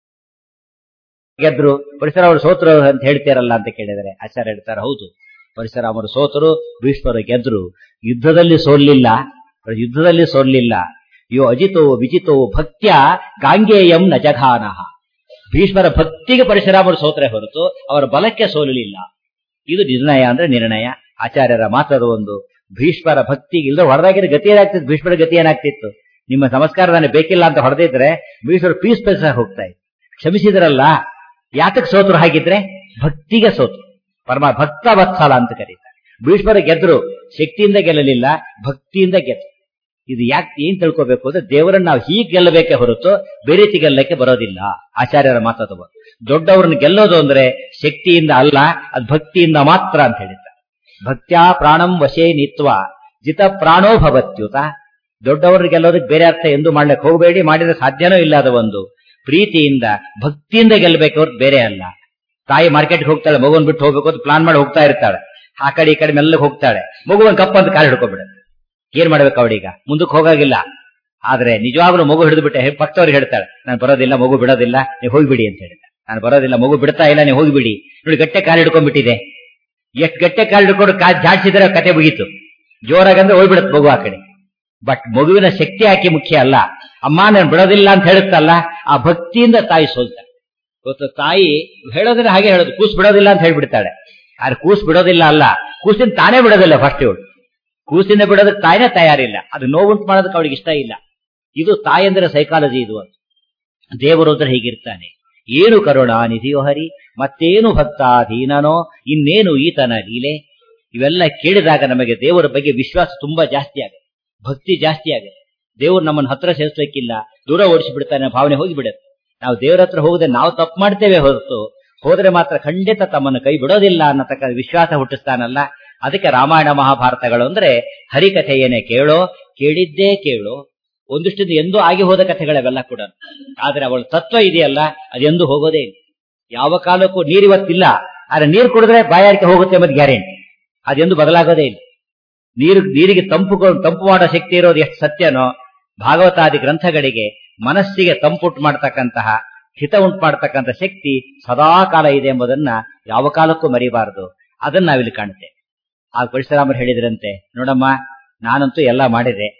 ಗೆದ್ರು ಪರಶುರಾಮರು ಸೋತರು ಅಂತ ಹೇಳ್ತೀರಲ್ಲ ಅಂತ ಕೇಳಿದರೆ ಆಚಾರ್ಯ ಹೇಳ್ತಾರೆ ಹೌದು ಪರಶುರಾಮರು ಸೋತರು ಭೀಷ್ಮರು ಗೆದ್ರು ಯುದ್ಧದಲ್ಲಿ ಸೋಲಿಲ್ಲ ಯುದ್ಧದಲ್ಲಿ ಸೋಲಿಲ್ಲ ಯೋ ಅಜಿತೋ ವಿಜಿತೋ ಭಕ್ತ್ಯ ಗಾಂಗೇಯಂ ನಜಘಾನಃ ಭೀಷ್ಮರ ಭಕ್ತಿಗೆ ಪರಶುರಾಮರು ಸೋತರೆ ಹೊರತು ಅವರ ಬಲಕ್ಕೆ ಸೋಲಲಿಲ್ಲ ಇದು ನಿರ್ಣಯ ಅಂದ್ರೆ ನಿರ್ಣಯ ಆಚಾರ್ಯರ ಮಾತದ ಒಂದು ಭೀಷ್ಮರ ಭಕ್ತಿಗೆ ಇಲ್ಲದೆ ಹೊಡೆದಾಗಿರೋ ಗತಿ ಏನಾಗ್ತಿತ್ತು ಭೀಷ್ಮರ ಗತಿ ಏನಾಗ್ತಿತ್ತು ನಿಮ್ಮ ನಮಸ್ಕಾರ ನನಗೆ ಬೇಕಿಲ್ಲ ಅಂತ ಹೊಡೆದಿದ್ರೆ ಭೀಷ್ಮರು ಪೀಸ್ ಪೀಸ್ ಹೋಗ್ತಾ ಇತ್ತು ಕ್ಷಮಿಸಿದ್ರಲ್ಲ ಯಾತಕ್ ಸೋತರು ಹಾಗಿದ್ರೆ ಭಕ್ತಿಗೆ ಸೋತು ಪರಮ ಭಕ್ತ ವತ್ಸಲ ಅಂತ ಕರೀತಾರೆ ಭೀಷ್ಮರ ಗೆದ್ರು ಶಕ್ತಿಯಿಂದ ಗೆಲ್ಲಲಿಲ್ಲ ಭಕ್ತಿಯಿಂದ ಗೆದ್ರು ಇದು ಯಾಕೆ ಏನ್ ತಿಳ್ಕೋಬೇಕು ಅಂದ್ರೆ ದೇವರನ್ನ ನಾವು ಹೀಗೆ ಗೆಲ್ಲಬೇಕೆ ಹೊರತು ಬೇರೆ ರೀತಿ ಗೆಲ್ಲಕ್ಕೆ ಬರೋದಿಲ್ಲ ಆಚಾರ್ಯರ ಮಾತದು ದೊಡ್ಡವರನ್ನ ಗೆಲ್ಲೋದು ಅಂದ್ರೆ ಶಕ್ತಿಯಿಂದ ಅಲ್ಲ ಅದು ಭಕ್ತಿಯಿಂದ ಮಾತ್ರ ಅಂತ ಹೇಳಿದ್ದಾರೆ ಭಕ್ತ್ಯಾ ಪ್ರಾಣಂ ವಶೇ ನಿತ್ವ ಜಿತ ಪ್ರಾಣೋ ಭವತ್ಯುತ ದೊಡ್ಡವರನ್ನ ಗೆಲ್ಲೋದಕ್ಕೆ ಬೇರೆ ಅರ್ಥ ಎಂದು ಮಾಡ್ಲಿಕ್ಕೆ ಹೋಗಬೇಡಿ ಮಾಡಿದ್ರೆ ಸಾಧ್ಯನೂ ಇಲ್ಲ ಅದು ಒಂದು ಪ್ರೀತಿಯಿಂದ ಭಕ್ತಿಯಿಂದ ಗೆಲ್ಲಬೇಕು ಹೊರತು ಬೇರೆ ಅಲ್ಲ ತಾಯಿ ಮಾರ್ಕೆಟ್ಗೆ ಹೋಗ್ತಾಳೆ ಮಗುವನ್ ಬಿಟ್ಟು ಹೋಗ್ಬೇಕು ಅಂತ ಪ್ಲಾನ್ ಮಾಡಿ ಹೋಗ್ತಾ ಇರ್ತಾಳೆ ಆ ಕಡೆ ಈ ಕಡೆ ಮೆಲ್ಲಗೆ ಹೋಗ್ತಾಳೆ ಮಗುವನ್ ಕಪ್ಪ ಅಂತ ಕಾಲು ಹಿಡ್ಕೊಬಿಡುತ್ತೆ ಏನ್ ಮಾಡ್ಬೇಕು ಅವಳೀಗ ಮುಂದಕ್ಕೆ ಹೋಗಾಗಿಲ್ಲ ಆದ್ರೆ ನಿಜವಾಗ್ಲೂ ಮಗು ಹಿಡಿದು ಬಿಟ್ಟೆ ಪಕ್ಕದವ್ರಿಗೆ ಹೇಳ್ತಾಳೆ ನಾನು ಬರೋದಿಲ್ಲ ಮಗು ಬಿಡೋದಿಲ್ಲ ನೀವು ಹೋಗ್ಬಿಡಿ ಅಂತ ಹೇಳಿದ ನಾನು ಬರೋದಿಲ್ಲ ಮಗು ಬಿಡ್ತಾ ಇಲ್ಲ ನೀವು ಹೋಗ್ಬಿಡಿ ನೋಡಿ ಗಟ್ಟೆ ಕಾಲು ಹಿಡ್ಕೊಂಡ್ಬಿಟ್ಟಿದೆ ಎಷ್ಟು ಗಟ್ಟೆ ಕಾಲು ಹಿಡ್ಕೊಂಡು ಕಾ ಜಾಡ್ಸಿದ್ರೆ ಕತೆ ಮುಗೀತು ಜೋರಾಗಂದ್ರೆ ಹೋಗ್ಬಿಡತ್ ಮಗು ಆ ಕಡೆ ಬಟ್ ಮಗುವಿನ ಶಕ್ತಿ ಹಾಕಿ ಮುಖ್ಯ ಅಲ್ಲ ಅಮ್ಮ ನಾನು ಬಿಡೋದಿಲ್ಲ ಅಂತ ಹೇಳುತ್ತಲ್ಲ ಆ ಭಕ್ತಿಯಿಂದ ತಾಯಿ ಸೋಲ್ತಾಳೆ ಗೊತ್ತು ತಾಯಿ ಹೇಳೋದ್ರೆ ಹಾಗೆ ಹೇಳೋದು ಕೂಸ್ ಬಿಡೋದಿಲ್ಲ ಅಂತ ಹೇಳ್ಬಿಡ್ತಾಳೆ ಆದ್ರೆ ಕೂಸ್ ಬಿಡೋದಿಲ್ಲ ಅಲ್ಲ ಕೂಸಿನ ತಾನೇ ಬಿಡೋದಿಲ್ಲ ಫಸ್ಟ್ ಇವಳು ಕೂಸಿನ ಬಿಡೋದಕ್ಕೆ ತಾಯಿನೇ ತಯಾರಿಲ್ಲ ಅದು ನೋವುಂಟು ಮಾಡೋದಕ್ಕೆ ಅವಳಿಗೆ ಇಷ್ಟ ಇಲ್ಲ ಇದು ತಾಯಂದಿರ ಸೈಕಾಲಜಿ ಇದು ಅಂತ ದೇವರು ಅಂದ್ರೆ ಹೀಗಿರ್ತಾನೆ ಏನು ಕರುಣಾ ನಿಧಿಯೋ ಹರಿ ಮತ್ತೇನು ಭಕ್ತಾಧೀನನೋ ಇನ್ನೇನು ಈತನ ಲೀಲೆ ಇವೆಲ್ಲ ಕೇಳಿದಾಗ ನಮಗೆ ದೇವರ ಬಗ್ಗೆ ವಿಶ್ವಾಸ ತುಂಬಾ ಜಾಸ್ತಿ ಆಗುತ್ತೆ ಭಕ್ತಿ ಜಾಸ್ತಿ ಆಗುತ್ತೆ ದೇವ್ರು ನಮ್ಮನ್ನ ಹತ್ರ ಸೇರಿಸ್ಲಿಕ್ಕಿಲ್ಲ ದೂರ ಓಡಿಸಿಬಿಡ್ತಾನೆ ಅನ್ನೋ ಭಾವನೆ ಹೋಗಿಬಿಡುತ್ತೆ ನಾವು ದೇವರ ಹತ್ರ ಹೋಗದೆ ನಾವು ತಪ್ಪು ಮಾಡ್ತೇವೆ ಹೊರತು ಹೋದ್ರೆ ಮಾತ್ರ ಖಂಡಿತ ತಮ್ಮನ್ನು ಕೈ ಬಿಡೋದಿಲ್ಲ ಅನ್ನತಕ್ಕ ವಿಶ್ವಾಸ ಹುಟ್ಟಿಸ್ತಾನಲ್ಲ ಅದಕ್ಕೆ ರಾಮಾಯಣ ಮಹಾಭಾರತಗಳು ಅಂದ್ರೆ ಹರಿಕಥೆಯೇನೆ ಕೇಳೋ ಕೇಳಿದ್ದೇ ಕೇಳೋ ಒಂದಿಷ್ಟು ಎಂದೂ ಆಗಿ ಹೋದ ಕಥೆಗಳವೆಲ್ಲ ಕೂಡ ಆದ್ರೆ ಅವಳ ತತ್ವ ಇದೆಯಲ್ಲ ಅದೆಂದೂ ಹೋಗೋದೇ ಇಲ್ಲ ಯಾವ ಕಾಲಕ್ಕೂ ನೀರಿವತ್ತಿಲ್ಲ ಆದ್ರೆ ನೀರು ಕುಡಿದ್ರೆ ಬಾಯಾರಿಕೆ ಹೋಗುತ್ತೆ ಎಂಬುದು ಗ್ಯಾರಂಟಿ ಅದೆಂದು ಬದಲಾಗೋದೇ ಇಲ್ಲ ನೀರು ನೀರಿಗೆ ತಂಪು ತಂಪು ಮಾಡೋ ಶಕ್ತಿ ಇರೋದು ಎಷ್ಟು ಸತ್ಯನೋ ಭಾಗವತಾದಿ ಗ್ರಂಥಗಳಿಗೆ ಮನಸ್ಸಿಗೆ ತಂಪುಂಟು ಮಾಡ್ತಕ್ಕಂತಹ ಹಿತ ಉಂಟು ಮಾಡ್ತಕ್ಕಂಥ ಶಕ್ತಿ ಸದಾ ಕಾಲ ಇದೆ ಎಂಬುದನ್ನ ಯಾವ ಕಾಲಕ್ಕೂ ಮರಿಬಾರದು ಅದನ್ನ ನಾವಿಲ್ಲಿ ಕಾಣುತ್ತೆ ಆ ಪರಶುರಾಮರು ಹೇಳಿದ್ರಂತೆ ನೋಡಮ್ಮ ನಾನಂತೂ ಎಲ್ಲ ಮಾಡಿದೆ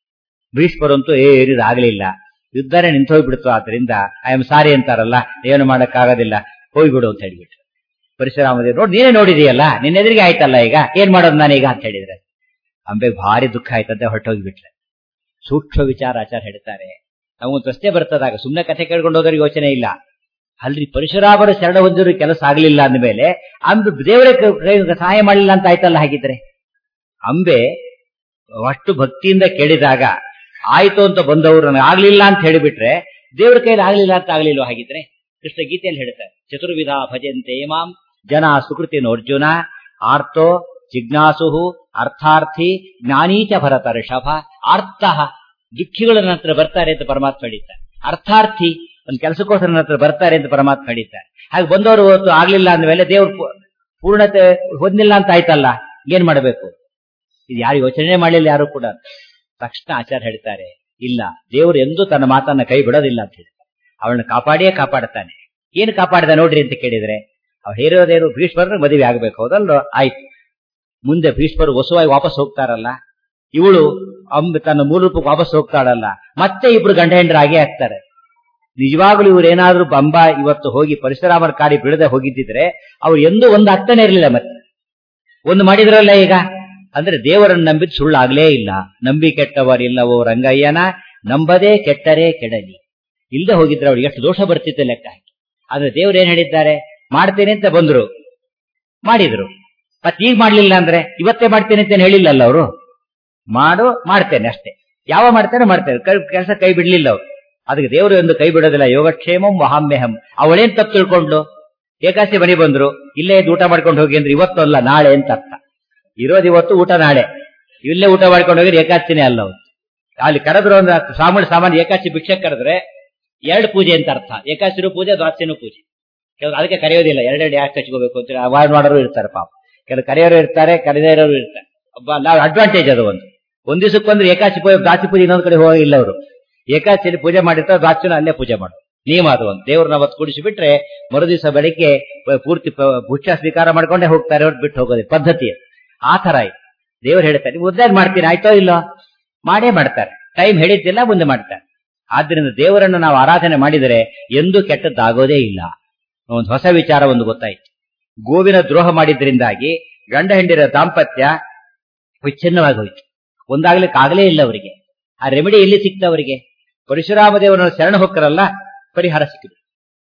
ಭೀಷ್ಮರಂತೂ ಏರಿದು ಆಗ್ಲಿಲ್ಲ ಯುದ್ಧನೇ ನಿಂತು ಹೋಗ್ಬಿಡ್ತು ಆದ್ರಿಂದ ಐ ಆಮ್ ಸಾರಿ ಅಂತಾರಲ್ಲ ಏನು ಮಾಡಕ್ಕಾಗೋದಿಲ್ಲ ಹೋಗ್ಬಿಡು ಅಂತ ಹೇಳ್ಬಿಟ್ಟು ಪರಶುರಾಮದೇವ್ ನೋಡಿ ನೀನೇ ನೋಡಿದೀಯಲ್ಲ ನಿನ್ನ ಎದುರಿಗೆ ಆಯ್ತಲ್ಲ ಈಗ ಏನ್ ಮಾಡೋದು ನಾನೀಗ ಅಂತ ಹೇಳಿದ್ರೆ ಅಂಬೆ ಭಾರಿ ದುಃಖ ಆಯ್ತಂತೆ ಹೊರಟೋಗ್ಬಿಟ್ರೆ ಸೂಕ್ಷ್ಮ ವಿಚಾರ ಆಚಾರ ಹೇಳ್ತಾರೆ ನಮಗೊಂದು ಪ್ರಶ್ನೆ ಬರ್ತದಾಗ ಸುಮ್ಮನೆ ಕಥೆ ಕೇಳ್ಕೊಂಡು ಹೋದವ್ರಿಗೆ ಯೋಚನೆ ಇಲ್ಲ ಅಲ್ರಿ ಪರಶುರಾಮರ ಶರಣ ಹೊಂದಿರೋ ಕೆಲಸ ಆಗ್ಲಿಲ್ಲ ಅಂದಮೇಲೆ ಅಂಬೆ ದೇವರೇ ಕ- ಕೈ- ಸಹಾಯ ಮಾಡಲಿಲ್ಲ ಅಂತ ಆಯ್ತಲ್ಲ ಹಾಗಿದ್ರೆ ಅಂಬೆ ಅಷ್ಟು ಭಕ್ತಿಯಿಂದ ಕೇಳಿದಾಗ ಆಯ್ತು ಅಂತ ಬಂದವರು ನನಗೆ ಆಗ್ಲಿಲ್ಲ ಅಂತ ಹೇಳಿಬಿಟ್ರೆ ದೇವರ ಕೈಲಿ ಆಗ್ಲಿಲ್ಲ ಅಂತ ಆಗ್ಲಿಲ್ಲ ಹಾಗಿದ್ರೆ ಕೃಷ್ಣ ಗೀತೆಯಲ್ಲಿ ಹೇಳ್ತಾರೆ ಚತುರ್ವಿಧ ಭಜಂತೆ ಮಾಂ ಜನ ಸುಕೃತಿನ ಅರ್ಜುನ ಆರ್ತೋ ಜಿಜ್ಞಾಸು ಅರ್ಥಾರ್ಥಿ ಜ್ಞಾನೀಚ ಭರತ ಋಷಭ ಅರ್ಥ ದುಃಖಿಗಳ ನಂತರ ಬರ್ತಾರೆ ಅಂತ ಪರಮಾತ್ಮ ಹೇಳಿದ್ದಾರೆ ಅರ್ಥಾರ್ಥಿ ಒಂದು ಕೆಲಸಕ್ಕೋಸ್ಕರ ನನ್ನ ಹತ್ರ ಬರ್ತಾರೆ ಅಂತ ಪರಮಾತ್ಮ ಹೇಳಿದ್ದಾರೆ ಹಾಗೆ ಬಂದವರು ಹೊತ್ತು ಆಗ್ಲಿಲ್ಲ ಅಂದ್ಮೇಲೆ ದೇವ್ರು ಪೂ- ಪೂರ್ಣತೆ ಹೊಂದಿಲ್ಲ ಅಂತ ಆಯ್ತಲ್ಲ ಏನ್ ಮಾಡಬೇಕು ಇದು ಯಾರು ಯೋಚನೆ ಮಾಡಲಿಲ್ಲ ಯಾರು ಕೂಡ ತಕ್ಷಣ ಆಚಾರ್ಯ ಹೇಳ್ತಾರೆ ಇಲ್ಲ ದೇವರು ಎಂದೂ ತನ್ನ ಮಾತನ್ನ ಕೈ ಬಿಡೋದಿಲ್ಲ ಅಂತ ಹೇಳಿ ಅವಳನ್ನ ಕಾಪಾಡಿಯೇ ಕಾಪಾಡ್ತಾನೆ ಏನು ಕಾಪಾಡಿದ ನೋಡ್ರಿ ಅಂತ ಕೇಳಿದ್ರೆ ಅವ್ರು ಹೇರೋದೇನು ಭೀಷ್ಮರ ಮದುವೆ ಆಗ್ಬೇಕು ಹೌದಲ್ವ ಆಯ್ತು ಮುಂದೆ ಭೀಷ್ಮರು ವಸುವಾಗಿ ವಾಪಸ್ ಹೋಗ್ತಾರಲ್ಲ ಇವಳು ಅಂಬ ತನ್ನ ಮೂಲ ರೂಪಕ್ಕೆ ವಾಪಸ್ ಹೋಗ್ತಾಳಲ್ಲ ಮತ್ತೆ ಇಬ್ರು ಗಂಡ ಹೆಂಡರಾಗೇ ಆಗ್ತಾರೆ ನಿಜವಾಗ್ಲೂ ಇವ್ರೇನಾದ್ರೂ ಬಂಬ ಇವತ್ತು ಹೋಗಿ ಪರಶುರಾಮರ ಕಾಡಿ ಬಿಡದೆ ಹೋಗಿದ್ದಿದ್ರೆ ಅವ್ರು ಎಂದೂ ಒಂದು ಅರ್ಥನೇ ಇರಲಿಲ್ಲ ಮತ್ತೆ ಒಂದು ಮಾಡಿದ್ರಲ್ಲ ಈಗ ಅಂದ್ರೆ ದೇವರನ್ನು ನಂಬಿದ್ ಸುಳ್ಳಾಗ್ಲೇ ಇಲ್ಲ ನಂಬಿ ಕೆಟ್ಟವರಿಲ್ಲವೋ ರಂಗಯ್ಯನ ನಂಬದೇ ಕೆಟ್ಟರೇ ಕೆಡಲಿ ಇಲ್ಲದೆ ಹೋಗಿದ್ರೆ ಅವ್ರಿಗೆ ಎಷ್ಟು ದೋಷ ಬರ್ತಿತ್ತು ಲೆಕ್ಕ ಹಾಕಿ ಆದ್ರೆ ದೇವ್ರು ಏನ್ ಹೇಳಿದ್ದಾರೆ ಮಾಡ್ತೇನೆ ಅಂತ ಬಂದ್ರು ಮಾಡಿದ್ರು ಮತ್ ಈಗ ಮಾಡ್ಲಿಲ್ಲ ಅಂದ್ರೆ ಇವತ್ತೇ ಮಾಡ್ತೇನೆ ಅಂತ ಏನ್ ಹೇಳಿಲ್ಲಲ್ಲ ಅವರು ಮಾಡು ಮಾಡ್ತೇನೆ ಅಷ್ಟೇ ಯಾವ ಮಾಡ್ತೇನೆ ಮಾಡ್ತೇನೆ ಕೆಲಸ ಕೈ ಬಿಡ್ಲಿಲ್ಲ ಅವ್ರು ಅದಕ್ಕೆ ದೇವರು ಎಂದು ಕೈ ಬಿಡೋದಿಲ್ಲ ಯೋಗಕ್ಷೇಮಂ ವಹಾಮ್ಯಹಂ ಅವಳೇನ್ ತಪ್ಪು ತಿಳ್ಕೊಂಡು ಏಕಾಸಿ ಮನೆ ಬಂದ್ರು ಇಲ್ಲೇ ಇದ್ದು ಊಟ ಮಾಡ್ಕೊಂಡು ಹೋಗಿ ಅಂದ್ರೆ ಇವತ್ತು ಅಲ್ಲ ನಾಳೆ ಅಂತ ಅರ್ಥ ಇರೋದು ಇವತ್ತು ಊಟ ನಾಳೆ ಇಲ್ಲೇ ಊಟ ಮಾಡ್ಕೊಂಡು ಹೋಗಿದ್ರೆ ಏಕಾಚಿನೇ ಅಲ್ಲ ಅವತ್ತು ಅಲ್ಲಿ ಕರೆದ್ರು ಅಂದ್ರೆ ಸಾಮಾನ್ಯ ಸಾಮಾನ್ಯ ಏಕಾಚಿ ಭಿಕ್ಷೆ ಕರೆದ್ರೆ ಎರಡು ಪೂಜೆ ಅಂತ ಅರ್ಥ ಏಕಾಚಿನೂ ಪೂಜೆ ದ್ವಾಸಿನೂ ಪೂಜೆ ಕೆಲವು ಅದಕ್ಕೆ ಕರೆಯೋದಿಲ್ಲ ಎರಡೆರಡು ಯಾಕೆ ಹಚ್ಕೋಬೇಕು ಅಂತ ಅವಾಯ್ಡ್ ಮಾಡೋರು ಇರ್ತಾರೆ ಪಾಪ ಕೆಲವು ಕರೆಯೋರು ಇರ್ತಾರೆ ಕರೆದೇ ಇರೋರು ಇರ್ತಾರೆ ಒಬ್ಬ ನಾವು ಅಡ್ವಾಂಟೇಜ್ ಅದು ಒಂದು ಒಂದ್ ದಿವಸಕ್ಕೊಂದ್ರೆ ಏಕಾಚಿ ಪೂಜೆ ದ್ವಾಸಿ ಪೂಜೆ ಇನ್ನೊಂದ್ ಕಡೆ ಹೋಗಿಲ್ಲ ಅವರು ಏಕಾಚಿಯಲ್ಲಿ ಪೂಜೆ ಮಾಡಿರ್ತಾರೆ ದ್ವಾಸಿನ ಅಲ್ಲೇ ಪೂಜೆ ಮಾಡು ನಿಯಮ ಅದು ಒಂದು ದೇವ್ರನ್ನ ಅವತ್ತು ಕುಡಿಸಿ ಬಿಟ್ರೆ ಮರುದಿವಸ ಬೆಳಿಗ್ಗೆ ಪ- ಪೂರ್ತಿ ಪ- ಭುಕ್ಷ ಸ್ವೀಕಾರ ಮಾಡ್ಕೊಂಡೇ ಹೋಗ್ತಾರೆ ಅವ್ರು ಬಿಟ್ಟು ಹೋಗೋದು ಪದ್ಧತಿ ಅದು. ಆ ತರ ಆಯ್ತು ದೇವ್ರು ಹೇಳ್ತಾರೆ ನೀವು ಉದ್ಧಾರ ಮಾಡ್ತೀನಿ ಆಯ್ತೋ ಇಲ್ಲೋ ಮಾಡೇ ಮಾಡ್ತಾರೆ ಟೈಮ್ ಹೇಳಿದ್ದಿಲ್ಲ ಮುಂದೆ ಮಾಡ್ತಾರೆ ಆದ್ರಿಂದ ದೇವರನ್ನು ನಾವು ಆರಾಧನೆ ಮಾಡಿದರೆ ಎಂದೂ ಕೆಟ್ಟದ್ದಾಗೋದೇ ಇಲ್ಲ ಒಂದು ಹೊಸ ವಿಚಾರ ಒಂದು ಗೊತ್ತಾಯ್ತು ಗೋವಿನ ದ್ರೋಹ ಮಾಡಿದ್ರಿಂದಾಗಿ ಗಂಡ ಹೆಂಡಿರ ದಾಂಪತ್ಯ ವಿಚ್ಛಿನ್ನವಾಗಿ ಹೋಯ್ತು ಒಂದಾಗ್ಲಿಕ್ಕೆ ಆಗಲೇ ಇಲ್ಲ ಅವರಿಗೆ ಆ ರೆಮಿಡಿ ಎಲ್ಲಿ ಸಿಕ್ತ ಅವರಿಗೆ ಪರಶುರಾಮ ದೇವರನ್ನು ಶರಣ ಹೊಕ್ಕರಲ್ಲ ಪರಿಹಾರ ಸಿಕ್ಕಿತು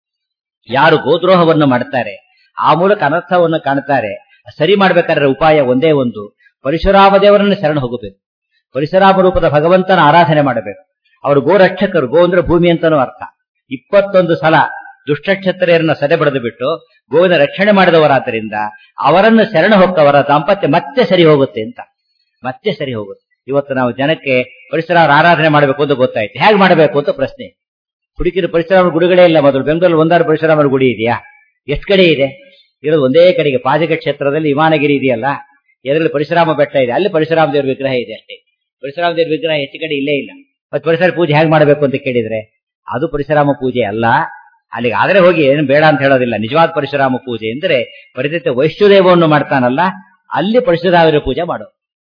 ಯಾರು ಗೋದ್ರೋಹವನ್ನು ಮಾಡ್ತಾರೆ ಆ ಮೂಲಕ ಅನರ್ಥವನ್ನು ಕಾಣ್ತಾರೆ ಸರಿ ಮಾಡ್ಬೇಕಾದ್ರೆ ಉಪಾಯ ಒಂದೇ ಒಂದು ಪರಶುರಾಮ ದೇವರನ್ನು ಶರಣ ಹೋಗಬೇಕು ಪರಶುರಾಮ ರೂಪದ ಭಗವಂತನ ಆರಾಧನೆ ಮಾಡಬೇಕು ಅವರು ಗೋರಕ್ಷಕರು ಗೋ ಅಂದ್ರೆ ಭೂಮಿ ಅಂತಾನೂ ಅರ್ಥ ಇಪ್ಪತ್ತೊಂದು ಸಲ ದುಷ್ಟಕ್ಷತ್ರಿಯರನ್ನ ಸದೆ ಬಡಿದು ಬಿಟ್ಟು ಗೋವಿನ ರಕ್ಷಣೆ ಮಾಡಿದವರಾದ್ದರಿಂದ ಅವರನ್ನು ಶರಣ ಹೊಕ್ಕವರ ದಾಂಪತ್ಯ ಮತ್ತೆ ಸರಿ ಹೋಗುತ್ತೆ ಅಂತ ಮತ್ತೆ ಸರಿ ಹೋಗುತ್ತೆ ಇವತ್ತು ನಾವು ಜನಕ್ಕೆ ಪರಿಸರ ಆರಾಧನೆ ಮಾಡಬೇಕು ಅಂತ ಗೊತ್ತಾಯ್ತು ಹೇಗೆ ಮಾಡಬೇಕು ಅಂತ ಪ್ರಶ್ನೆ ಹುಡುಕಿದ ಪರಿಸರ ಗುಡಿಗಳೇ ಇಲ್ಲ ಮೊದಲು ಬೆಂಗಳೂರಲ್ಲಿ ಒಂದಾರು ಪರಿಸರ ಗುಡಿ ಇದೆಯಾ ಎಷ್ಟು ಕಡೆ ಇದೆ ಇರೋದು ಒಂದೇ ಕಡೆಗೆ ಪಾಜಕ ಕ್ಷೇತ್ರದಲ್ಲಿ ವಿಮಾನಗಿರಿ ಇದೆಯಲ್ಲ ಎದುರಲ್ಲಿ ಪರಶುರಾಮ ಬೆಟ್ಟ ಇದೆ ಅಲ್ಲಿ ಪರಶುರಾಮ ದೇವ್ರ ವಿಗ್ರಹ ಇದೆ ಅಷ್ಟೇ ಪರಶುರಾಮ ದೇವ್ರ ವಿಗ್ರಹ ಹೆಚ್ಚು ಕಡೆ ಇಲ್ಲೇ ಇಲ್ಲ ಮತ್ತೆ ಪರಿಸರ ಪೂಜೆ ಹೇಗೆ ಮಾಡಬೇಕು ಅಂತ ಕೇಳಿದ್ರೆ ಅದು ಪರಶುರಾಮ ಪೂಜೆ ಅಲ್ಲ ಅಲ್ಲಿಗೆ ಆದ್ರೆ ಹೋಗಿ ಏನು ಬೇಡ ಅಂತ ಹೇಳೋದಿಲ್ಲ ನಿಜವಾದ ಪರಶುರಾಮ ಪೂಜೆ ಅಂದ್ರೆ ಪರಿಚಿತ ವೈಶ್ವದೇವವನ್ನು ಮಾಡ್ತಾನಲ್ಲ ಅಲ್ಲಿ ಪರಶುರಾಮರ ಪೂಜೆ ಮಾಡು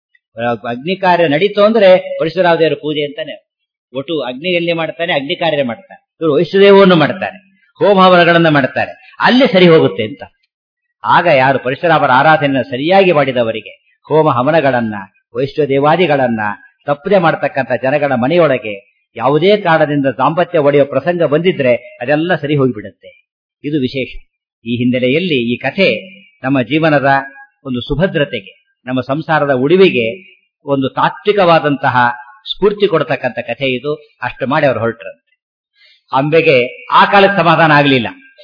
ಅಗ್ನಿ ಕಾರ್ಯ ನಡೀತು ಅಂದ್ರೆ ಪರಶುರಾಮ ದೇವರ ಪೂಜೆ ಅಂತಾನೆ ಒಟ್ಟು ಅಗ್ನಿಯಲ್ಲಿ ಮಾಡ್ತಾನೆ ಅಗ್ನಿ ಕಾರ್ಯ ಮಾಡ್ತಾನೆ ಇವರು ವೈಶ್ವದೇವವನ್ನು ಮಾಡ್ತಾರೆ ಹೋಮ ಹವನಗಳನ್ನ ಮಾಡ್ತಾರೆ ಅಲ್ಲಿ ಸರಿ ಹೋಗುತ್ತೆ ಅಂತ ಆಗ ಯಾರು ಪರಶುರಾಮರ ಆರಾಧನೆಯನ್ನು ಸರಿಯಾಗಿ ಮಾಡಿದವರಿಗೆ ಹೋಮ ಹವನಗಳನ್ನ ವೈಶ್ವದೇವಾದಿಗಳನ್ನ ತಪ್ಪದೆ ಮಾಡತಕ್ಕಂಥ ಜನಗಳ ಮನೆಯೊಳಗೆ ಯಾವುದೇ ಕಾರಣದಿಂದ ದಾಂಪತ್ಯ ಒಡೆಯುವ ಪ್ರಸಂಗ ಬಂದಿದ್ರೆ ಅದೆಲ್ಲ ಸರಿ ಹೋಗಿಬಿಡುತ್ತೆ ಇದು ವಿಶೇಷ ಈ ಹಿನ್ನೆಲೆಯಲ್ಲಿ ಈ ಕಥೆ ನಮ್ಮ ಜೀವನದ ಒಂದು ಸುಭದ್ರತೆಗೆ ನಮ್ಮ ಸಂಸಾರದ ಉಳಿವಿಗೆ ಒಂದು ತಾತ್ವಿಕವಾದಂತಹ ಸ್ಫೂರ್ತಿ ಕೊಡತಕ್ಕಂಥ ಕಥೆ ಇದು ಅಷ್ಟು ಮಾಡಿ ಅವ್ರು ಹೊರಟ್ರಂತೆ ಅಂಬೆಗೆ ಆ ಕಾಲಕ್ಕೆ ಸಮಾಧಾನ ಆಗಲಿಲ್ಲ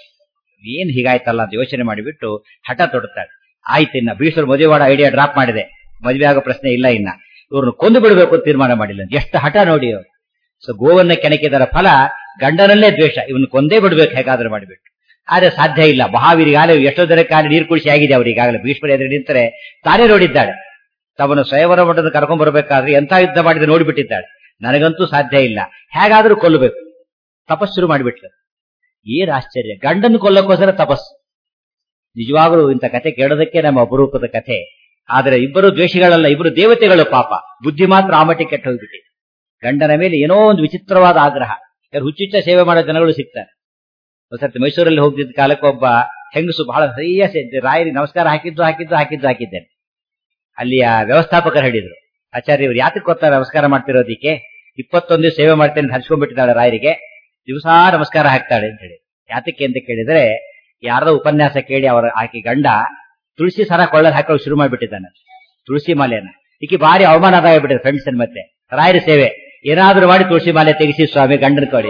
ಏನ್ ಹೀಗಾಯ್ತಲ್ಲ ಅಂತ ಯೋಚನೆ ಮಾಡಿಬಿಟ್ಟು ಹಠ ತೊಡುತ್ತಾಳೆ ಆಯ್ತು ಇನ್ನ ಭೀಷ್ಮರು ಮದುವೆ ಮಾಡೋ ಐಡಿಯಾ ಡ್ರಾಪ್ ಮಾಡಿದೆ ಮದುವೆ ಆಗೋ ಪ್ರಶ್ನೆ ಇಲ್ಲ ಇನ್ನ ಇವ್ರನ್ನ ಕೊಂದು ಬಿಡಬೇಕು ಅಂತ ತೀರ್ಮಾನ ಮಾಡಿಲ್ಲ ಎಷ್ಟು ಹಠ ನೋಡಿ ಅವ್ರು ಸೊ ಗೋವನ್ನ ಕೆಣಕಿದರ ಫಲ ಗಂಡನಲ್ಲೇ ದ್ವೇಷ ಇವನು ಕೊಂದೇ ಬಿಡ್ಬೇಕು ಹೇಗಾದ್ರೂ ಮಾಡಿಬಿಟ್ಟು ಆದ್ರೆ ಸಾಧ್ಯ ಇಲ್ಲ ಮಹಾವೀರಿಗಾಗಲೇ ಎಷ್ಟೋ ಜನ ಕಾಲ ನೀರು ಕುಡಿಸಿ ಆಗಿದೆ ಅವರಿಗಾಗಲೇ ಭೀಷ್ಮರ ಎದುರು ನಿಂತರೆ ತಾನೇ ನೋಡಿದ್ದಾಳೆ ತಮ್ಮನ್ನು ಸ್ವಯಂವರ ಮಠದ ಕರ್ಕೊಂಡ್ ಬರ್ಬೇಕಾದ್ರೆ ಎಂತ ಯುದ್ಧ ಮಾಡಿದ ನೋಡಿಬಿಟ್ಟಿದ್ದಾಳೆ ನನಗಂತೂ ಸಾಧ್ಯ ಇಲ್ಲ ಹೇಗಾದ್ರೂ ಕೊಲ್ಲಬೇಕು ತಪಸ್ ಶುರು ಮಾಡಿಬಿಟ್ಲು ಏನ್ ಆಶ್ಚರ್ಯ ಗಂಡನ್ನು ಕೊಲ್ಲಕ್ಕೋಸ್ಕರ ತಪಸ್ಸು ನಿಜವಾಗ್ಲೂ ಇಂಥ ಕತೆ ಕೇಳೋದಕ್ಕೆ ನಮ್ಮ ಅಪರೂಪದ ಕಥೆ ಆದ್ರೆ ಇಬ್ಬರು ದ್ವೇಷಗಳಲ್ಲ ಇಬ್ಬರು ದೇವತೆಗಳು ಪಾಪ ಬುದ್ಧಿ ಮಾತ್ರ ಆಮಟಿ ಕೆಟ್ಟ ಹೋಗ್ಬಿಟ್ಟಿದೆ ಗಂಡನ ಮೇಲೆ ಏನೋ ಒಂದು ವಿಚಿತ್ರವಾದ ಆಗ್ರಹ ಯಾರು ಹುಚ್ಚುಚ್ಚ ಸೇವೆ ಮಾಡೋ ಜನಗಳು ಸಿಗ್ತಾರೆ ಒಂದ್ಸರ್ತಿ ಮೈಸೂರಲ್ಲಿ ಹೋಗ್ತಿದ್ದ ಕಾಲಕ್ಕೆ ಒಬ್ಬ ಹೆಂಗಸು ಬಹಳ ಸರಿಯ ರಾಯರಿ ನಮಸ್ಕಾರ ಹಾಕಿದ್ದು ಹಾಕಿದ್ದು ಹಾಕಿದ್ದು ಹಾಕಿದ್ದೇನೆ ಅಲ್ಲಿಯ ವ್ಯವಸ್ಥಾಪಕರು ಹೇಳಿದ್ರು ಆಚಾರ್ಯ ಇವ್ರು ಯಾತಕ್ಕೆ ಗೊತ್ತಾ ನಮಸ್ಕಾರ ಮಾಡ್ತಿರೋದಿಕ್ಕೆ ಇಪ್ಪತ್ತೊಂದು ಸೇವೆ ಮಾಡ್ತೇನೆ ಹಂಚ್ಕೊಂಡ್ಬಿಟ್ಟಿದ್ದಾಳೆ ರಾಯರಿಗೆ ದಿವಸ ನಮಸ್ಕಾರ ಹಾಕ್ತಾಳೆ ಅಂತ ಹೇಳಿ ಯಾತಕ್ಕೆ ಅಂತ ಕೇಳಿದ್ರೆ ಯಾರ್ದೋ ಉಪನ್ಯಾಸ ಕೇಳಿ ಅವರ ಆಕೆ ಗಂಡ ತುಳಸಿ ಸರ ಕೊಳ್ಳಲ್ಲಿ ಹಾಕೊಳ್ಳೋಕೆ ಶುರು ಮಾಡಿಬಿಟ್ಟಿದ್ದಾನೆ ತುಳಸಿ ಮಾಲೆಯನ್ನ ಈಕೆ ಭಾರಿ ಅವಮಾನ ಆಗಿಬಿಟ್ಟಿದೆ ಫ್ರೆಂಡ್ಸ್ ಮತ್ತೆ ರಾಯರ ಸೇವೆ ಏನಾದ್ರೂ ಮಾಡಿ ತುಳಸಿ ಮಾಲೆ ತೆಗಿಸಿ ಸ್ವಾಮಿ ಗಂಡನ ಕೊಡಿ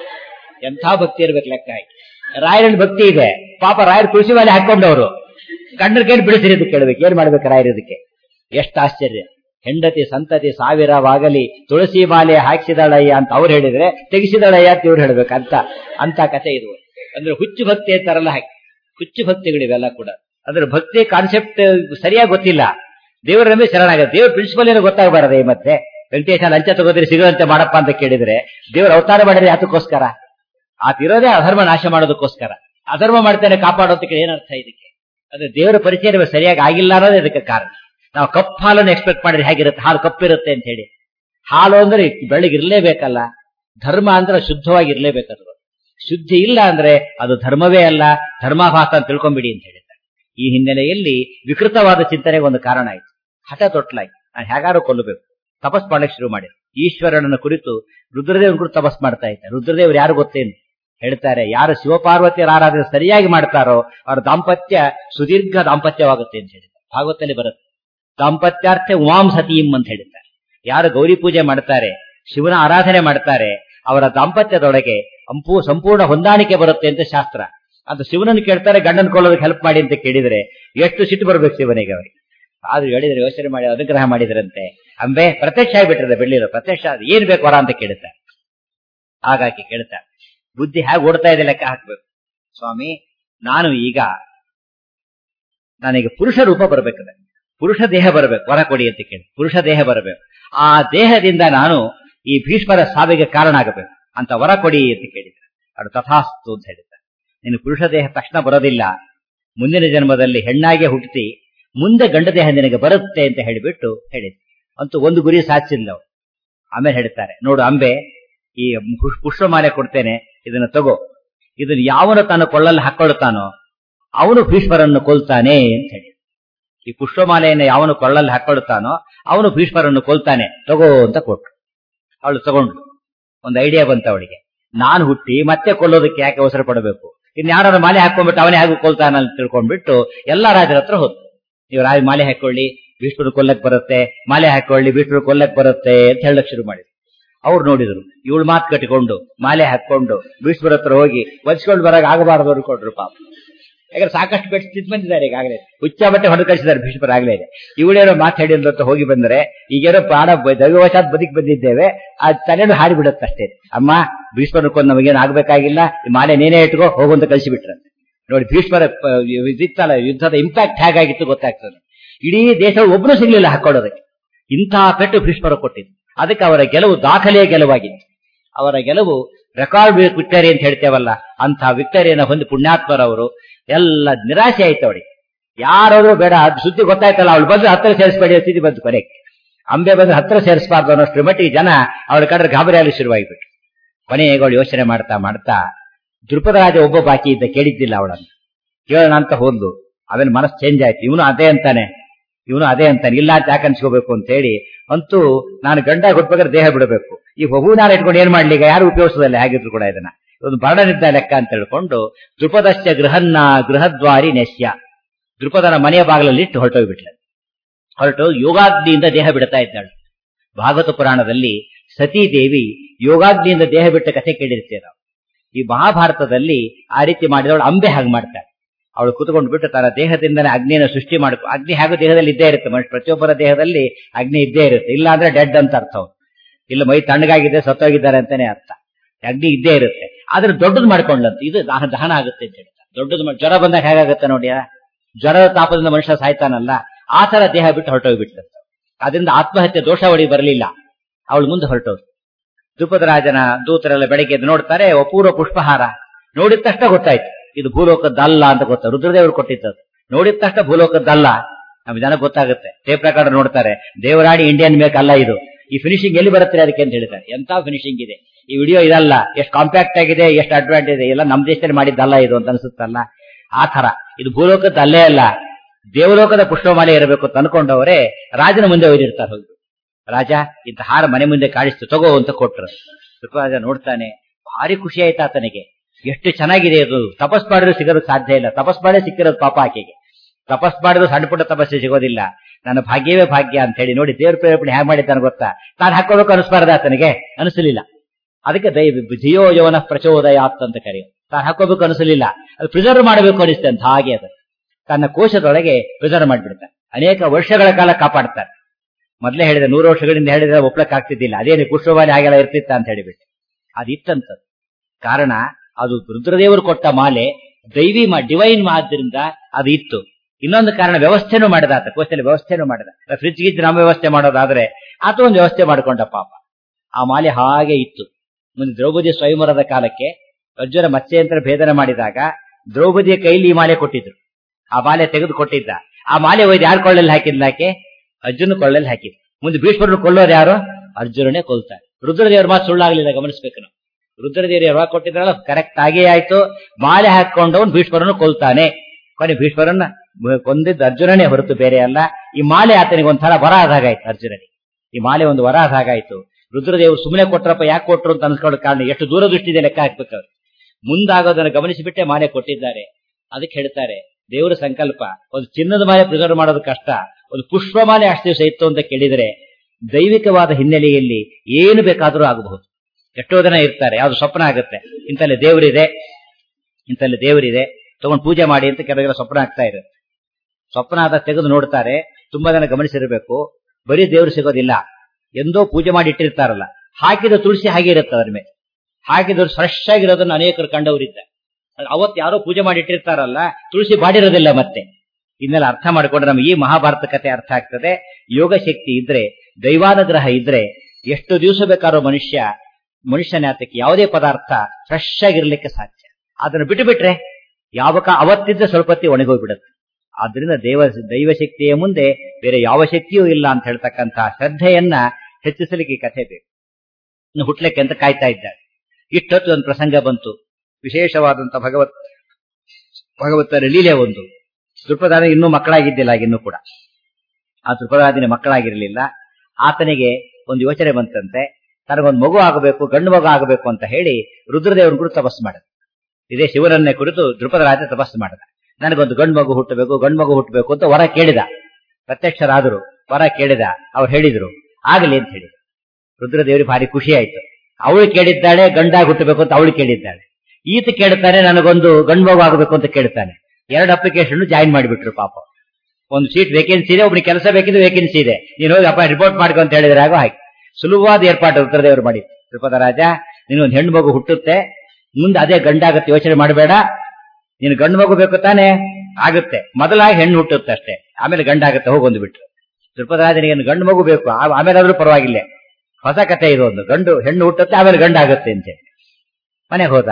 ಎಂಥ ಭಕ್ತಿ ಇರ್ಬೇಕು ಲೆಕ್ಕ ಹಾಕಿ ರಾಯರಲ್ಲಿ ಭಕ್ತಿ ಇದೆ ಪಾಪ ರಾಯರು ತುಳಸಿ ಮಾಲೆ ಹಾಕೊಂಡವರು ಗಂಡನ ಕೇಳಿ ಬಿಡಿಸಿರೋದಕ್ಕೆ ಕೇಳ್ಬೇಕು ಏನ್ ಮಾಡ್ಬೇಕಾರ ಇರೋದಕ್ಕೆ ಎಷ್ಟು ಆಶ್ಚರ್ಯ ಹೆಂಡತಿ ಸಂತತಿ ಸಾವಿರವಾಗಲಿ ತುಳಸಿ ಮಾಲೆ ಹಾಕಿಸಿದಳಯ್ಯ ಅಂತ ಅವ್ರು ಹೇಳಿದ್ರೆ ತೆಗಿಸಿದಳಯ್ಯ ಅಂತ ಇವ್ರು ಹೇಳ್ಬೇಕು ಅಂತ ಅಂತ ಕಥೆ ಇದು ಅಂದ್ರೆ ಹುಚ್ಚು ಭಕ್ತಿ ಅಂತಾರಲ್ಲ ಹಾಗೆ ಹುಚ್ಚು ಭಕ್ತಿಗಳಿವೆಲ್ಲ ಕೂಡ ಅಂದ್ರೆ ಭಕ್ತಿ ಕಾನ್ಸೆಪ್ಟ್ ಸರಿಯಾಗಿ ಗೊತ್ತಿಲ್ಲ ದೇವರ ನಮಗೆ ಶರಣಾಗತ್ತೆ ದೇವ್ರ ಪ್ರಿನ್ಸಿಪಲ್ ಏನೋ ಗೊತ್ತಾಗಬಾರದೆ ಮತ್ತೆ ವೆಂಕಟೇಶ ಲಂಚ ತಗೋದ್ರೆ ಸಿಗುವಂತೆ ಮಾಡಪ್ಪ ಅಂತ ಕೇಳಿದ್ರೆ ದೇವ್ರ ಅವತಾರ ಮಾಡಿದ್ರೆ ಯಾತಕ್ಕೋಸ್ಕರ ಆತಿರೋದೇ ಅಧರ್ಮ ನಾಶ ಮಾಡೋದಕ್ಕೋಸ್ಕರ ಅಧರ್ಮ ಮಾಡ್ತೇನೆ ಕಾಪಾಡೋದಕ್ಕೆ ಏನರ್ಥ ಇದಕ್ಕೆ ಅಂದ್ರೆ ದೇವರ ಪರಿಚಯ ನಮಗೆ ಸರಿಯಾಗಿ ಆಗಿಲ್ಲ ಅನ್ನೋದೇ ಇದಕ್ಕೆ ಕಾರಣ ನಾವು ಕಪ್ಪು ಹಾಲನ್ನು ಎಕ್ಸ್ಪೆಕ್ಟ್ ಮಾಡಿದ್ರೆ ಹೇಗಿರುತ್ತೆ ಹಾಲು ಕಪ್ಪಿರುತ್ತೆ ಅಂತ ಹೇಳಿ ಹಾಲು ಅಂದ್ರೆ ಬೆಳಗಿರ್ಲೇಬೇಕಲ್ಲ ಧರ್ಮ ಅಂದ್ರೆ ಶುದ್ಧವಾಗಿರ್ಲೇಬೇಕದು ಶುದ್ಧಿ ಇಲ್ಲ ಅಂದ್ರೆ ಅದು ಧರ್ಮವೇ ಅಲ್ಲ ಧರ್ಮಾಭಾಸ ಅಂತ ತಿಳ್ಕೊಂಬಿಡಿ ಅಂತ ಹೇಳಿದ್ದಾರೆ ಈ ಹಿನ್ನೆಲೆಯಲ್ಲಿ ವಿಕೃತವಾದ ಚಿಂತನೆಗೆ ಒಂದು ಕಾರಣ ಆಯ್ತು ಹಠ ತೊಟ್ಲಾಗಿ ನಾನು ಹೇಗಾರು ಕೊಲ್ಲಬೇಕು ತಪಸ್ ಮಾಡಕ್ಕೆ ಶುರು ಮಾಡಿ ಈಶ್ವರನನ್ನ ಕುರಿತು ರುದ್ರದೇವನ ಕುರಿತು ತಪಸ್ ಮಾಡ್ತಾ ಇದ್ದಾರೆ ರುದ್ರದೇವರು ಯಾರು ಗೊತ್ತೇನು ಹೇಳ್ತಾರೆ ಯಾರು ಶಿವಪಾರ್ವತಿಯರ ಆರಾಧನೆ ಸರಿಯಾಗಿ ಮಾಡ್ತಾರೋ ಅವರ ದಾಂಪತ್ಯ ಸುದೀರ್ಘ ದಾಂಪತ್ಯವಾಗುತ್ತೆ ಅಂತ ಹೇಳಿದ್ದಾರೆ ಭಾಗವತಲ್ಲಿ ಬರುತ್ತೆ ದಾಂಪತ್ಯಾರ್ಥ ಉಮಾಂ ಸತೀಂ ಅಂತ ಹೇಳಿದ್ದಾರೆ ಯಾರು ಗೌರಿ ಪೂಜೆ ಮಾಡ್ತಾರೆ ಶಿವನ ಆರಾಧನೆ ಮಾಡ್ತಾರೆ ಅವರ ದಾಂಪತ್ಯದೊಳಗೆ ಅಂಪು ಸಂಪೂರ್ಣ ಹೊಂದಾಣಿಕೆ ಬರುತ್ತೆ ಅಂತ ಶಾಸ್ತ್ರ ಅದು ಶಿವನನ್ನು ಕೇಳ್ತಾರೆ ಗಂಡನ ಕೊಲ್ಲೋದಕ್ಕೆ ಹೆಲ್ಪ್ ಮಾಡಿ ಅಂತ ಕೇಳಿದ್ರೆ ಎಷ್ಟು ಸಿಟ್ಟು ಬರ್ಬೇಕು ಶಿವನಿಗೆ ಅವರಿಗೆ ಆದ್ರೂ ಹೇಳಿದ್ರೆ ಯೋಚನೆ ಮಾಡಿ ಅನುಗ್ರಹ ಮಾಡಿದ್ರಂತೆ ಅಂಬೆ ಪ್ರತ್ಯಕ್ಷ ಆಗಿಬಿಟ್ಟಿದೆ ಬೆಳ್ಳಿರೋ ಪ್ರತ್ಯಕ್ಷ ಅದು ಏನ್ ಬೇಕು ವರ ಅಂತ ಕೇಳುತ್ತಾರೆ ಹಾಗಾಗಿ ಕೇಳ್ತಾರೆ ಬುದ್ಧಿ ಹೇಗೆ ಓಡ್ತಾ ಇದೆ ಲೆಕ್ಕ ಹಾಕ್ಬೇಕು ಸ್ವಾಮಿ ನಾನು ಈಗ ನನಗೆ ಪುರುಷ ರೂಪ ಬರ್ಬೇಕು ಪುರುಷ ದೇಹ ಬರಬೇಕು ವರ ಕೊಡಿ ಅಂತ ಕೇಳಿ ಪುರುಷ ದೇಹ ಬರಬೇಕು ಆ ದೇಹದಿಂದ ನಾನು ಈ ಭೀಷ್ಮರ ಸಾವಿಗೆ ಕಾರಣ ಆಗಬೇಕು ಅಂತ ವರ ಕೊಡಿ ಅಂತ ಕೇಳಿದ್ರು ಅದು ತಥಾಸ್ತು ಅಂತ ಹೇಳಿದ್ದಾರೆ ನೀನು ಪುರುಷ ದೇಹ ತಕ್ಷಣ ಬರೋದಿಲ್ಲ ಮುಂದಿನ ಜನ್ಮದಲ್ಲಿ ಹೆಣ್ಣಾಗೆ ಹುಟ್ಟಿ ಮುಂದೆ ಗಂಡ ದೇಹ ನಿನಗೆ ಬರುತ್ತೆ ಅಂತ ಹೇಳಿಬಿಟ್ಟು ಹೇಳಿದ್ರು ಅಂತೂ ಒಂದು ಗುರಿ ಸಾಧಿಸಿಲ್ಲ ಅವ್ರು ಆಮೇಲೆ ಹೇಳ್ತಾರೆ ನೋಡು ಅಂಬೆ ಈ ಪುಷ್- ಪುಷ್ಪಮಾಲೆ ಕೊಡ್ತೇನೆ ಇದನ್ನ ತಗೋ ಇದನ್ನ ಯಾವನು ತಾನು ಕೊಳ್ಳಲ್ಲಿ ಹಾಕೊಳ್ತಾನೋ ಅವನು ಭೀಷ್ಮರನ್ನು ಕೊಲ್ತಾನೆ ಅಂತ ಹೇಳಿ ಈ ಪುಷ್ಪಮಾಲೆಯನ್ನು ಯಾವನು ಕೊಳ್ಳಲ್ಲಿ ಹಾಕೊಳ್ತಾನೋ ಅವನು ಭೀಷ್ಮರನ್ನು ಕೊಲ್ತಾನೆ ತಗೋ ಅಂತ ಕೊಟ್ರು ಅವಳು ತಗೊಂಡ್ಳು ಒಂದು ಐಡಿಯಾ ಬಂತ ಅವಳಿಗೆ ನಾನು ಹುಟ್ಟಿ ಮತ್ತೆ ಕೊಲ್ಲೋದಕ್ಕೆ ಯಾಕೆ ಅವಸರ ಪಡಬೇಕು ಇನ್ ಯಾರು ಮಾಲೆ ಹಾಕೊಂಡ್ಬಿಟ್ಟು ಅವನೇ ಹಾಗೆ ಕೊಲ್ತಾನ ಅಂತ ತಿಳ್ಕೊಂಡ್ಬಿಟ್ಟು ಎಲ್ಲಾ ರಾಜರ ಹತ್ರ ಹೋದ್ರು ನೀವು ರಾಜ ಮಾಲೆ ಹಾಕೊಳ್ಳಿ ಭೀಷ್ಮರು ಕೊಲ್ಲಕ್ ಬರುತ್ತೆ ಮಾಲೆ ಹಾಕೊಳ್ಳಿ ಭೀಷ್ಮರು ಕೊಲ್ಲಕ್ ಬರುತ್ತೆ ಅಂತ ಹೇಳಕ್ ಶುರು ಮಾಡಿದ್ರು ಅವ್ರು ನೋಡಿದ್ರು ಇವಳು ಮಾತು ಕಟ್ಟಿಕೊಂಡು ಮಾಲೆ ಹಾಕೊಂಡು ಭೀಷ್ಮರ ಹತ್ರ ಹೋಗಿ ಒದಿಸ್ಕೊಂಡು ಬರಾಗ ಆಗಬಾರದು ಅನ್ಕೊಂಡ್ರು ಪಾಪ ಯಾಕಂದ್ರೆ ಸಾಕಷ್ಟು ಬೆಟ್ಟು ತಿದ್ದು ಬಂದಿದ್ದಾರೆ ಈಗಾಗಲೇ ಹುಚ್ಚ ಬಟ್ಟೆ ಹೊಡೆದು ಕಳಿಸಿದ್ದಾರೆ ಭೀಷ್ಮರ ಆಗ್ಲೇ ಇದೆ ಇವಳೇನೋ ಮಾತಾಡಿದ್ರು ಅಂತ ಹೋಗಿ ಬಂದ್ರೆ ಈಗೇನೋ ಪ್ರಾಣ ಬ- ದೈವವಶಾತ್ ಬದುಕಿ ಬಂದಿದ್ದೇವೆ ಆ ತಲೆನೂ ಹಾರಿ ಬಿಡುತ್ತೆ ಅಷ್ಟೇ ಅಮ್ಮ ಭೀಷ್ಮರ ಕೊಂದು ನಮಗೇನು ಆಗ್ಬೇಕಾಗಿಲ್ಲ ಈ ಮಾಲೆ ನೀನೇ ಇಟ್ಕೋ ಹೋಗುವಂತ ಕಳಿಸಿಬಿಟ್ರಂತೆ ನೋಡಿ ಭೀಷ್ಮರ ಪ- ಇದಿತ್ತಲ್ಲ ಯುದ್ಧದ ಇಂಪ್ಯಾಕ್ಟ್ ಹೇಗಾಗಿತ್ತು ಗೊತ್ತಾಗ್ತದೆ ಇಡೀ ದೇಶ ಒಬ್ಬರು ಸಿಗ್ಲಿಲ್ಲ ಹಾಕೊಳ್ಳೋದಕ್ಕೆ ಇಂತಹ ಪೆಟ್ಟು ಭೀಷ್ಮರ ಕೊಟ್ಟಿದ್ದು ಅದಕ್ಕೆ ಅವರ ಗೆಲುವು ದಾಖಲೆಯ ಗೆಲುವಾಗಿತ್ತು ಅವರ ಗೆಲುವು ರೆಕಾರ್ಡ್ ವಿಕ್ಟರಿ ಅಂತ ಹೇಳ್ತೇವಲ್ಲ ಅಂತ ವಿಕ್ಟರಿಯನ್ನು ಹೊಂದಿ ಪುಣ್ಯಾತ್ಮರವರು ಎಲ್ಲ ನಿರಾಶೆ ಆಯ್ತು ಅವಳಿಗೆ ಯಾರಾದ್ರೂ ಬೇಡ ಅದು ಸುದ್ದಿ ಗೊತ್ತಾಯ್ತಲ್ಲ ಅವಳು ಬಂದ್ರೆ ಹತ್ತಿರ ಸೇರಿಸಬೇಡಿ ಅಂತ ಸ್ಥಿತಿ ಬಂತು ಕೊನೆಗೆ ಅಂಬೆ ಬಂದ್ರೆ ಹತ್ತಿರ ಸೇರಿಸಬಾರ್ದು ಅನ್ನೋಷ್ಟ್ರ ಮಟ್ಟಿಗೆ ಜನ ಅವಳ ಕಂಡ್ರೆ ಗಾಬರಿ ಆಗಲು ಶುರುವಾಗಿಬಿಟ್ರು ಕೊನೆಗೆ ಅವಳು ಯೋಚನೆ ಮಾಡ್ತಾ ಮಾಡ್ತಾ ದೃಪದ ರಾಜ ಒಬ್ಬ ಬಾಕಿ ಇದ್ದ ಕೇಳಿದ್ದಿಲ್ಲ ಅವಳನ್ನು ಕೇಳೋಣ ಅಂತ ಹೋದ್ಲು ಆಮೇಲೆ ಮನಸ್ಸು ಚೇಂಜ್ ಆಯ್ತು ಇವನು ಅದೇ ಅಂತಾನೆ ಇವನು ಅದೇ ಅಂತಾನೆ ಇಲ್ಲ ಅಂತ ಯಾಕೆ ಅನ್ಸ್ಕೋಬೇಕು ಅಂತ ಹೇಳಿ ಅಂತೂ ನಾನು ಗಂಡ ಹುಟ್ಬೇಕಾದ್ರೆ ದೇಹ ಬಿಡಬೇಕು ಈ ಹೂನಾರ ಇಟ್ಕೊಂಡು ಏನ್ ಮಾಡ್ಲಿ ಈಗ ಯಾರು ಉಪಯೋಗಿಸೋದಲ್ಲ ಹೇಗಿದ್ರು ಕೂಡ ಇದನ್ನ ಒಂದು ಬರ್ಣನಿದ್ದ ಲೆಕ್ಕ ಅಂತ ಹೇಳ್ಕೊಂಡು ದೃಪದಶ್ಚ ಗೃಹನ್ನ ಗೃಹದ್ವಾರಿ ನೆಸ್ಯ ದೃಪದನ ಮನೆಯ ಬಾಗಿಲಲ್ಲಿ ಇಟ್ಟು ಹೊರಟೋಗ್ಬಿಟ್ಲೆ ಹೊರಟು ಯೋಗಾಗ್ನಿಯಿಂದ ದೇಹ ಬಿಡ್ತಾ ಇದ್ದಾಳು ಭಾಗವತ ಪುರಾಣದಲ್ಲಿ ಸತೀದೇವಿ ಯೋಗಾಗ್ನಿಯಿಂದ ದೇಹ ಬಿಟ್ಟ ಕಥೆ ಕೇಳಿರ್ತೇವೆ ನಾವು ಈ ಮಹಾಭಾರತದಲ್ಲಿ ಆ ರೀತಿ ಮಾಡಿದವಳು ಅಂಬೆ ಹಾಗೆ ಮಾಡ್ತಾಳೆ ಅವಳು ಕೂತ್ಕೊಂಡು ಬಿಟ್ಟು ತನ್ನ ದೇಹದಿಂದಲೇ ಅಗ್ನಿಯನ್ನು ಸೃಷ್ಟಿ ಮಾಡ್ಕೊ ಅಗ್ನಿ ಹಾಗೂ ದೇಹದಲ್ಲಿ ಇದ್ದೇ ಇರುತ್ತೆ ಮನುಷ್ಯ ಪ್ರತಿಯೊಬ್ಬರ ದೇಹದಲ್ಲಿ ಅಗ್ನಿ ಇದ್ದೇ ಇರುತ್ತೆ ಇಲ್ಲ ಅಂದ್ರೆ ಡೆಡ್ ಅಂತ ಅರ್ಥ ಅವ್ರು ಇಲ್ಲ ಮೈ ತಣ್ಣಗಾಗಿದೆ ಸತ್ತೋಗಿದ್ದಾರೆ ಅಂತಾನೆ ಅರ್ಥ ಅಗ್ನಿ ಇದ್ದೇ ಇರುತ್ತೆ ಆದ್ರೆ ದೊಡ್ಡದು ಮಾಡ್ಕೊಂಡ್ಲಂತ ಇದು ದಹ- ದಹನ ಆಗುತ್ತೆ ಅಂತ ಹೇಳ್ತಾರೆ ದೊಡ್ಡದು ಮಾಡ್- ಜ್ವರ ಬಂದಾಗ ಹೇಗಾಗುತ್ತೆ ನೋಡಿ ಜ್ವರದ ತಾಪದಿಂದ ಮನುಷ್ಯ ಸಾಯ್ತಾನಲ್ಲ ಆ ತರ ದೇಹ ಬಿಟ್ಟು ಹೊರಟೋಗ್ಬಿಟ್ಲಂತ ಅದರಿಂದ ಆತ್ಮಹತ್ಯೆ ದೋಷಾವಳಿ ಬರಲಿಲ್ಲ ಅವಳು ಮುಂದೆ ಹೊರಟೋದು ದ್ರುಪದ ರಾಜನ ದೂತರೆಲ್ಲ ಬೆಳಗ್ಗೆ ಎದ್ದು ನೋಡ್ತಾರೆ ಅಪೂರ್ವ ಪುಷ್ಪಹಾರ ನೋಡಿದ ತಕ್ಷಣ ಗೊತ್ತಾಯ್ತು ಇದು ಭೂಲೋಕದ್ದಲ್ಲ ಅಂತ ಗೊತ್ತ ರುದ್ರದೇವರು ಕೊಟ್ಟಿದ್ದದು ನೋಡಿದ ತಕ್ಷಣ ಭೂಲೋಕದ್ದಲ್ಲ ನಮ್ಗೆ ಜನ ಗೊತ್ತಾಗುತ್ತೆ ಟೇಪ್ ಪ್ರಕಾರ ನೋಡ್ತಾರೆ ದೇವರಾಡಿ ಇಂಡಿಯನ್ ಮೇಕ್ ಅಲ್ಲ ಇದು ಈ ಫಿನಿಶಿಂಗ್ ಎಲ್ಲಿ ಬರುತ್ತೆ ಅದಕ್ಕೆ ಅಂತ ಹೇಳ್ತಾರೆ ಎಂತ ಫಿನಿಶಿಂಗ್ ಇದೆ ಈ ವಿಡಿಯೋ ಇದಲ್ಲ ಎಷ್ಟು ಕಾಂಪ್ಯಾಕ್ಟ್ ಆಗಿದೆ ಎಷ್ಟು ಅಡ್ವಾಂಟೇಜ್ ಇದೆ ಎಲ್ಲ ನಮ್ ದೇಶದಲ್ಲಿ ಮಾಡಿದ್ದಲ್ಲ ಇದು ಅಂತ ಅನ್ಸುತ್ತಲ್ಲ ಆ ತರ ಇದು ಭೂಲೋಕದ ಅಲ್ಲೇ ಅಲ್ಲ ದೇವಲೋಕದ ಪುಷ್ಪಮಾಲೆ ಇರಬೇಕು ಅಂತ ಅನ್ಕೊಂಡವರೇ ರಾಜನ ಮುಂದೆ ಒಯ್ದಿರ್ತಾರೆ ಹೋಗಿ ರಾಜ ಇಂಥ ಹಾರ ಮನೆ ಮುಂದೆ ಕಾಣಿಸ್ತು ತಗೋ ಅಂತ ಕೊಟ್ರು ರಾಜ ನೋಡ್ತಾನೆ ಭಾರಿ ಖುಷಿ ಆಯ್ತು ಆತನಿಗೆ ಎಷ್ಟು ಚೆನ್ನಾಗಿದೆ ಅದು ತಪಸ್ ಮಾಡಿದ್ರು ಸಿಗೋದಕ್ಕೆ ಸಾಧ್ಯ ಇಲ್ಲ ತಪಸ್ ಮಾಡೇ ಸಿಕ್ಕಿರೋದು ಪಾಪ ಆಕೆಗೆ ತಪಸ್ ಮಾಡಿದ್ರು ಸಣ್ಣ ಪುಟ್ಟ ತಪಸ್ಸೆ ಸಿಗೋದಿಲ್ಲ ನನ್ನ ಭಾಗ್ಯವೇ ಭಾಗ್ಯ ಅಂತ ಹೇಳಿ ನೋಡಿ ದೇವ್ರ ಪ್ರೇರೇಪಣೆ ಹೇಗೆ ಮಾಡಿದ್ದಾನೆ ಗೊತ್ತಾ ತಾನು ಹಾಕೋಬೇಕು ಅನಿಸ್ಬಾರ್ದ ಆತನಿಗೆ ಅನಿಸಲಿಲ್ಲ ಅದಕ್ಕೆ ದೈ ಧಿಯೋ ಯೋನ ಪ್ರಚೋದಯಾತ್ ಅಂತ ಕರೆಯೋ ತಾನು ಹಾಕೋಬೇಕು ಅನಿಸಲಿಲ್ಲ ಅದು ಪ್ರಿಸರ್ವ್ ಮಾಡಬೇಕು ಅನಿಸ್ತಂತ ಹಾಗೆ ಅದು ತನ್ನ ಕೋಶದೊಳಗೆ ಪ್ರಿಸರ್ವ್ ಮಾಡಿಬಿಡ್ತಾನೆ ಅನೇಕ ವರ್ಷಗಳ ಕಾಲ ಕಾಪಾಡ್ತಾರೆ ಮೊದಲೇ ಹೇಳಿದೆ ನೂರು ವರ್ಷಗಳಿಂದ ಹೇಳಿದ್ರೆ ಒಪ್ಲಕ್ ಆಗ್ತಿದ್ದಿಲ್ಲ ಅದೇನು ಪುಷ್ಪಮಾಲೆ ಹಾಗೆಲ್ಲ ಇರ್ತಿತ್ತ ಅಂತ ಹೇಳಿಬಿಟ್ಟು ಅದಿತ್ತಂತ ಕಾರಣ ಅದು ರುದ್ರದೇವರು ಕೊಟ್ಟ ಮಾಲೆ ದೈವಿ ಮಾ ಡಿವೈನ್ ಆದ್ದರಿಂದ ಅದು ಇತ್ತು ಇನ್ನೊಂದು ಕಾರಣ ವ್ಯವಸ್ಥೆನೂ ಮಾಡಿದ ಆತ ಕೋಶದಲ್ಲಿ ವ್ಯವಸ್ಥೆನೂ ಮಾಡಿದ ಫ್ರಿಜ್ ಗಿಜ್ ನಮ್ಮ ವ್ಯವಸ್ಥೆ ಮಾಡೋದಾದ್ರೆ ಆತ ಒಂದು ವ್ಯವಸ್ಥೆ ಮಾಡಿಕೊಂಡ ಪಾಪ ಆ ಮಾಲೆ ಹಾಗೆ ಇತ್ತು ಮುಂದೆ ದ್ರೌಪದಿ ಸ್ವಯಂವರದ ಕಾಲಕ್ಕೆ ಅರ್ಜುನ ಮತ್ಸ್ಯಂತರ ಭೇದನ ಮಾಡಿದಾಗ ದ್ರೌಪದಿಯ ಕೈಲಿ ಈ ಮಾಲೆ ಕೊಟ್ಟಿದ್ರು ಆ ಮಾಲೆ ತೆಗೆದು ಕೊಟ್ಟಿದ್ದ ಆ ಮಾಲೆ ಒಯ್ದು ಯಾರು ಕೊಳ್ಳಲ್ಲಿ ಹಾಕಿದ್ಲಾಕೆ ಅರ್ಜುನ ಕೊಳ್ಳಲ್ಲಿ ಹಾಕಿದ್ರು ಮುಂದೆ ಭೀಷ್ಮರನ್ನು ಕೊಲ್ಲೋರು ಯಾರು ಅರ್ಜುನನೇ ಕೊಲ್ತಾರೆ ರುದ್ರದೇವ್ರ ಮಾತು ಸುಳ್ಳಾಗ್ಲಿಲ್ಲ ಗಮನಿಸ್ಬೇಕು ನಾವು ರುದ್ರದೇವರು ಯಾವಾಗ ಕೊಟ್ಟಿದ್ರಲ್ಲ ಕರೆಕ್ಟ್ ಆಗೇ ಆಯ್ತು ಮಾಲೆ ಹಾಕೊಂಡವನು ಭೀಷ್ಮರನ್ನು ಕೊಲ್ತಾನೆ ಕೊನೆ ಭೀಷ್ಮರನ್ನ ಕೊಂದಿದ್ದು ಅರ್ಜುನನೇ ಹೊರತು ಬೇರೆ ಅಲ್ಲ ಈ ಮಾಲೆ ಆತನಿಗೆ ಒಂಥರ ವರ ಆದಾಗಾಯ್ತು ಅರ್ಜುನನಿಗೆ ಈ ಮಾಲೆ ಒಂದು ವರ ಆದಾಗಾಯ್ತು ರುದ್ರದೇವರು ಸುಮ್ಮನೆ ಕೊಟ್ರಪ್ಪ ಯಾಕೆ ಕೊಟ್ರು ಅಂತ ಅನ್ಸ್ಕೊಳ್ಳೋ ಕಾರಣ ಎಷ್ಟು ದೂರದೃಷ್ಟಿದೆ ಲೆಕ್ಕ ಹಾಕ್ಬೇಕು ಅವ್ರು ಮುಂದಾಗೋದನ್ನು ಗಮನಿಸಿಬಿಟ್ಟೆ ಮಾಲೆ ಕೊಟ್ಟಿದ್ದಾರೆ ಅದಕ್ಕೆ ಹೇಳ್ತಾರೆ ದೇವರ ಸಂಕಲ್ಪ ಒಂದು ಚಿನ್ನದ ಮಾಲೆ ಪ್ರಿಸರ್ವ್ ಮಾಡೋದು ಕಷ್ಟ ಒಂದು ಪುಷ್ಪ ಮಾಲೆ ಅಷ್ಟು ದಿವಸ ಇತ್ತು ಅಂತ ಕೇಳಿದರೆ ದೈವಿಕವಾದ ಹಿನ್ನೆಲೆಯಲ್ಲಿ ಏನು ಬೇಕಾದರೂ ಆಗಬಹುದು ಎಷ್ಟೋ ಜನ ಇರ್ತಾರೆ ಯಾವ್ದು ಸ್ವಪ್ನ ಆಗುತ್ತೆ ಇಂತಲ್ಲಿ ದೇವರಿದೆ ಇಂತಲ್ಲಿ ದೇವರಿದೆ ತಗೊಂಡು ಪೂಜೆ ಮಾಡಿ ಅಂತ ಕೆಲವೆಲ್ಲ ಸ್ವಪ್ನ ಆಗ್ತಾ ಇರುತ್ತೆ ಸ್ವಪ್ನ ಆದ ತೆಗೆದು ನೋಡ್ತಾರೆ ತುಂಬಾ ಜನ ಗಮನಿಸಿರ್ಬೇಕು ಬರೀ ದೇವರು ಸಿಗೋದಿಲ್ಲ ಎಂದೋ ಪೂಜೆ ಮಾಡಿ ಇಟ್ಟಿರ್ತಾರಲ್ಲ ಹಾಕಿದ ತುಳಸಿ ಹಾಗೆ ಇರುತ್ತೆ ಅದ್ರ ಮೇಲೆ ಹಾಕಿದವ್ರು ಫ್ರೆಶ್ ಆಗಿರೋದನ್ನ ಅನೇಕರು ಕಂಡವರಿದ್ದ ಅವತ್ತು ಯಾರೋ ಪೂಜೆ ಮಾಡಿ ಇಟ್ಟಿರ್ತಾರಲ್ಲ ತುಳಸಿ ಬಾಡಿರೋದಿಲ್ಲ ಮತ್ತೆ ಇನ್ನೆಲ್ಲ ಅರ್ಥ ಮಾಡಿಕೊಂಡ್ರೆ ನಮಗೆ ಈ ಮಹಾಭಾರತ ಕಥೆ ಅರ್ಥ ಆಗ್ತದೆ ಯೋಗ ಶಕ್ತಿ ಇದ್ರೆ ದೈವಾನುಗ್ರಹ ಇದ್ರೆ ಎಷ್ಟು ದಿವಸ ಬೇಕಾದ್ರೂ ಮನುಷ್ಯ ಮನುಷ್ಯನ ಆತಕ್ಕೆ ಯಾವುದೇ ಪದಾರ್ಥ ಫ್ರೆಶ್ ಆಗಿರ್ಲಿಕ್ಕೆ ಸಾಧ್ಯ ಅದನ್ನು ಬಿಟ್ಟು ಬಿಟ್ರೆ ಯಾವ ಅವತ್ತಿದ್ದ ಸ್ವಲ್ಪ ಹೊತ್ತಿ ಒಣಗೋಗ್ಬಿಡುತ್ತೆ ಆದ್ರಿಂದ ದೇವ ದೈವ ಶಕ್ತಿಯ ಮುಂದೆ ಬೇರೆ ಯಾವ ಶಕ್ತಿಯೂ ಇಲ್ಲ ಅಂತ ಹೇಳ್ತಕ್ಕಂತಹ ಶ್ರದ್ಧೆಯನ್ನ ಹೆಚ್ಚಿಸಲಿಕ್ಕೆ ಈ ಕಥೆ ಬೇಕು ಇನ್ನು ಹುಟ್ಲಿಕ್ಕೆ ಅಂತ ಕಾಯ್ತಾ ಇದ್ದಾಳೆ ಇಷ್ಟೊತ್ತು ಒಂದು ಪ್ರಸಂಗ ಬಂತು ವಿಶೇಷವಾದಂತ ಭಗವತ್ ಭಗವತ್ತರ ಲೀಲೆ ಒಂದು ದೃಪದಾದ ಇನ್ನೂ ಮಕ್ಕಳಾಗಿದ್ದಿಲ್ಲ ಇನ್ನೂ ಕೂಡ ಆ ದೃಪದಾದಿನ ಮಕ್ಕಳಾಗಿರಲಿಲ್ಲ ಆತನಿಗೆ ಒಂದು ಯೋಚನೆ ಬಂತಂತೆ ತನಗೊಂದು ಮಗು ಆಗಬೇಕು ಗಂಡು ಮಗು ಆಗಬೇಕು ಅಂತ ಹೇಳಿ ರುದ್ರದೇವನ ಕುರಿತು ತಪಸ್ಸು ಮಾಡಿದ ಇದೇ ಶಿವನನ್ನೇ ಕುರಿತು ದೃಪದ ರಾಜ ತಪಸ್ಸು ಮಾಡಿದ ನನಗೊಂದು ಗಂಡು ಮಗು ಹುಟ್ಟಬೇಕು ಗಂಡು ಮಗು ಹುಟ್ಟಬೇಕು ಅಂತ ವರ ಕೇಳಿದ ಪ್ರತ್ಯಕ್ಷರಾದರು ವರ ಕೇಳಿದ ಅವ್ರು ಹೇಳಿದ್ರು ಆಗಲಿ ಅಂತ ಹೇಳಿ ರುದ್ರದೇವರಿಗೆ ಭಾರಿ ಖುಷಿ ಆಯ್ತು ಅವಳು ಕೇಳಿದ್ದಾಳೆ ಗಂಡಾಗಿ ಹುಟ್ಟಬೇಕು ಅಂತ ಅವಳು ಕೇಳಿದ್ದಾಳೆ ಈತ ಕೇಳ್ತಾನೆ ನನಗೊಂದು ಗಂಡು ಮಗು ಆಗಬೇಕು ಅಂತ ಕೇಳ್ತಾನೆ ಎರಡು ಅಪ್ಲಿಕೇಶನ್ ಜಾಯಿನ್ ಮಾಡಿಬಿಟ್ರು ಪಾಪ ಒಂದು ಸೀಟ್ ವೇಕೆನ್ಸಿ ಇದೆ ಒಬ್ರಿಗೆ ಕೆಲಸ ಬೇಕಿದ್ರೆ ವೇಕೆನ್ಸಿ ಇದೆ ನೀನು ಹೋಗಿ ಅಪ್ಪ ರಿಪೋರ್ಟ್ ಮಾಡ್ಕೊ ಅಂತ ಹೇಳಿದ್ರೆ ಆಗೋ ಹಾಗೆ ಸುಲಭವಾದ ಏರ್ಪಾಟು ರುದ್ರದೇವರು ಮಾಡಿ ತ್ರಿಪದ ರಾಜ ನಿನಗೊಂದು ಹೆಣ್ಣು ಮಗು ಹುಟ್ಟುತ್ತೆ ಮುಂದೆ ಅದೇ ಗಂಡಾಗುತ್ತೆ ಯೋಚನೆ ಮಾಡಬೇಡ ನೀನು ಗಂಡು ಮಗು ಬೇಕು ತಾನೆ ಆಗುತ್ತೆ ಮೊದಲಾಗಿ ಹೆಣ್ಣು ಹುಟ್ಟುತ್ತೆ ಅಷ್ಟೇ ಆಮೇಲೆ ಗಂಡಾಗುತ್ತೆ ಹೋಗೊಂದು ಬಿಟ್ಟು ತ್ರಿಪದರಾಜನಿಗೆ ಗಂಡು ಮಗು ಬೇಕು ಆಮೇಲೆ ಆದ್ರೂ ಪರವಾಗಿಲ್ಲ ಹೊಸ ಕಥೆ ಇದು ಒಂದು ಗಂಡು ಹೆಣ್ಣು ಹುಟ್ಟುತ್ತೆ ಆಮೇಲೆ ಗಂಡಾಗುತ್ತೆ ಅಂತೆ ಮನೆಗೆ ಹೋದ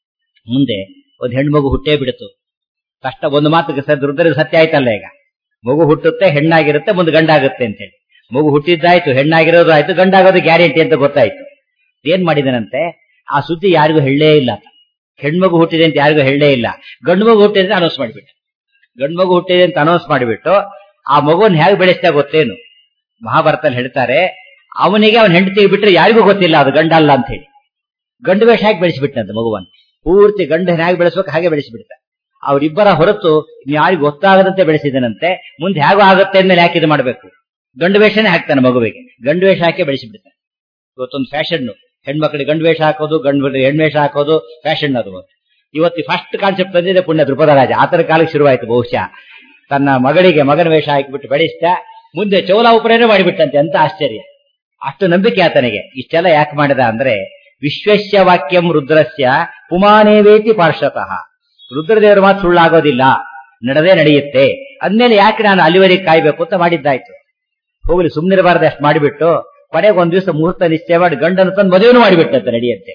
ಮುಂದೆ ಒಂದು ಹೆಣ್ಣು ಮಗು ಹುಟ್ಟೇ ಬಿಡ್ತು ಕಷ್ಟ ಒಂದು ಮಾತಿಗೆ ಸರ್ ರುದ್ರ ಸತ್ಯ ಆಯ್ತಲ್ಲ ಈಗ ಮಗು ಹುಟ್ಟುತ್ತೆ ಹೆಣ್ಣಾಗಿರುತ್ತೆ ಮುಂದೆ ಗಂಡಾಗುತ್ತೆ ಅಂತ ಹೇಳಿ ಮಗು ಹುಟ್ಟಿದ್ದಾಯ್ತು ಹೆಣ್ಣಾಗಿರೋದು ಆಯ್ತು ಗಂಡಾಗೋದು ಗ್ಯಾರಂಟಿ ಅಂತ ಗೊತ್ತಾಯ್ತು ಏನ್ ಮಾಡಿದನಂತೆ ಆ ಸುದ್ದಿ ಯಾರಿಗೂ ಹೇಳಲೇ ಇಲ್ಲ ಹೆಣ್ಮಗು ಹುಟ್ಟಿದೆ ಅಂತ ಯಾರಿಗೂ ಹೇಳಲೇ ಇಲ್ಲ ಗಂಡು ಮಗು ಹುಟ್ಟಿದೆ ಅಂತ ಅನೌನ್ಸ್ ಮಾಡಿಬಿಟ್ಟು ಗಂಡು ಮಗು ಹುಟ್ಟಿದೆ ಅಂತ ಅನೌನ್ಸ್ ಮಾಡಿಬಿಟ್ಟು ಆ ಮಗುವನ್ನು ಹೇಗೆ ಬೆಳೆಸ್ತಾ ಗೊತ್ತೇನು ಮಹಾಭಾರತದಲ್ಲಿ ಹೇಳ್ತಾರೆ ಅವನಿಗೆ ಅವನ ಹೆಂಡತಿಗೆ ಬಿಟ್ರೆ ಯಾರಿಗೂ ಗೊತ್ತಿಲ್ಲ ಅದು ಗಂಡ ಅಲ್ಲ ಅಂತ ಹೇಳಿ ಗಂಡು ವೇಷ ಹೇಗೆ ಬೆಳೆಸಿಬಿಟ್ಟಂತೆ ಮಗುವನ್ನು ಪೂರ್ತಿ ಗಂಡು ಹೇಗೆ ಬೆಳೆಸ್ಬೇಕು ಹಾಗೆ ಬೆಳೆಸಿಬಿಡ್ತಾರೆ ಅವರಿಬ್ಬರ ಹೊರತು ಯಾರಿಗೂ ಗೊತ್ತಾಗದಂತೆ ಬೆಳೆಸಿದನಂತೆ ಮುಂದೆ ಹೇಗೋ ಆಗುತ್ತೆ ಅಂದ್ಮೇಲೆ ಯಾಕೆ ಇದು ಮಾಡಬೇಕು ಗಂಡು ವೇಷನೇ ಹಾಕ್ತಾನೆ ಮಗುವಿಗೆ ಗಂಡು ವೇಷ ಹಾಕಿ ಬೆಳೆಸಿಬಿಡ್ತಾನೆ ಇವತ್ತೊಂದು ಫ್ಯಾಷನ್ ಹೆಣ್ಮಕ್ಳಿಗೆ ಗಂಡು ವೇಷ ಹಾಕೋದು ಗಂಡು ಹೆಣ್ಣು ವೇಷ ಹಾಕೋದು ಫ್ಯಾಷನ್ ಅದು ಇವತ್ತು ಫಸ್ಟ್ ಕಾನ್ಸೆಪ್ಟ್ ಬಂದಿದೆ ಪುಣ್ಯ ದೃಪದ ರಾಜ ಆತರ ಕಾಲಕ್ಕೆ ಶುರುವಾಯಿತು ಬಹುಶಃ ತನ್ನ ಮಗಳಿಗೆ ಮಗನ ವೇಷ ಹಾಕಿಬಿಟ್ಟು ಬೆಳೆಸ್ತಾ ಮುಂದೆ ಚೌಲ ಉಪರೇನೆ ಮಾಡಿಬಿಟ್ಟಂತೆ ಅಂತ ಆಶ್ಚರ್ಯ ಅಷ್ಟು ನಂಬಿಕೆ ಆತನಿಗೆ ಇಷ್ಟೆಲ್ಲ ಯಾಕೆ ಮಾಡಿದ ಅಂದ್ರೆ ವಿಶ್ವಸ್ಯ ವಾಕ್ಯಂ ರುದ್ರಸ್ಯ ಪುಮಾನೇವೇತಿ ಪಾರ್ಶ್ವತಃ ರುದ್ರದೇವರ ಮಾತು ಸುಳ್ಳಾಗೋದಿಲ್ಲ ನಡೆದೇ ನಡೆಯುತ್ತೆ ಅಂದ್ಮೇಲೆ ಯಾಕೆ ನಾನು ಅಲ್ಲಿವರೆಗೆ ಕಾಯ್ಬೇಕು ಅಂತ ಮಾಡಿದ್ದಾಯ್ತು ಹೋಗ್ಲಿ ಸುಮ್ಮನಿರಬಾರ್ದು ಅಷ್ಟು ಮಾಡಿಬಿಟ್ಟು ಕೊನೆಗೆ ಒಂದ್ ದಿವಸ ಮುಹೂರ್ತ ನಿಶ್ಚಯ ಮಾಡಿ ಗಂಡನ ತಂದು ಮದುವೆನೂ ಮಾಡಿಬಿಟ್ಟಂತೆ ನಡೆಯುತ್ತೆ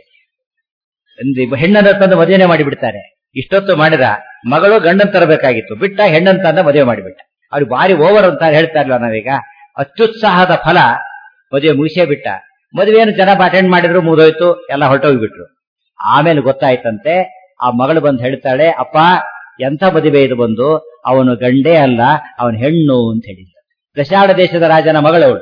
ಹೆಣ್ಣನ್ನು ತಂದು ಮದುವೆನೇ ಮಾಡಿಬಿಡ್ತಾರೆ ಇಷ್ಟೊತ್ತು ಮಾಡಿದ ಮಗಳು ಗಂಡನ್ ತರಬೇಕಾಗಿತ್ತು ಬಿಟ್ಟ ಹೆಣ್ಣನ್ ತಂದ ಮದುವೆ ಮಾಡಿಬಿಟ್ಟ ಅವ್ರು ಭಾರಿ ಓವರ್ ಅಂತ ಹೇಳ್ತಾ ಇಲ್ವಾ ನಾವೀಗ ಅತ್ಯುತ್ಸಾಹದ ಫಲ ಮದುವೆ ಮುಗಿಸೇ ಬಿಟ್ಟ ಮದುವೆಯನ್ನು ಜನ ಅಟೆಂಡ್ ಮಾಡಿದ್ರು ಮುಗಿದೋಯ್ತು ಎಲ್ಲ ಹೊರಟೋಗ್ಬಿಟ್ರು ಆಮೇಲೆ ಗೊತ್ತಾಯ್ತಂತೆ ಆ ಮಗಳು ಬಂದು ಹೇಳ್ತಾಳೆ ಅಪ್ಪ ಎಂಥ ಮದುವೆ ಇದು ಬಂದು ಅವನು ಗಂಡೇ ಅಲ್ಲ ಅವನು ಹೆಣ್ಣು ಅಂತ ಹೇಳಿದ್ದ ದಶಾಡ ದೇಶದ ರಾಜನ ಮಗಳವಳು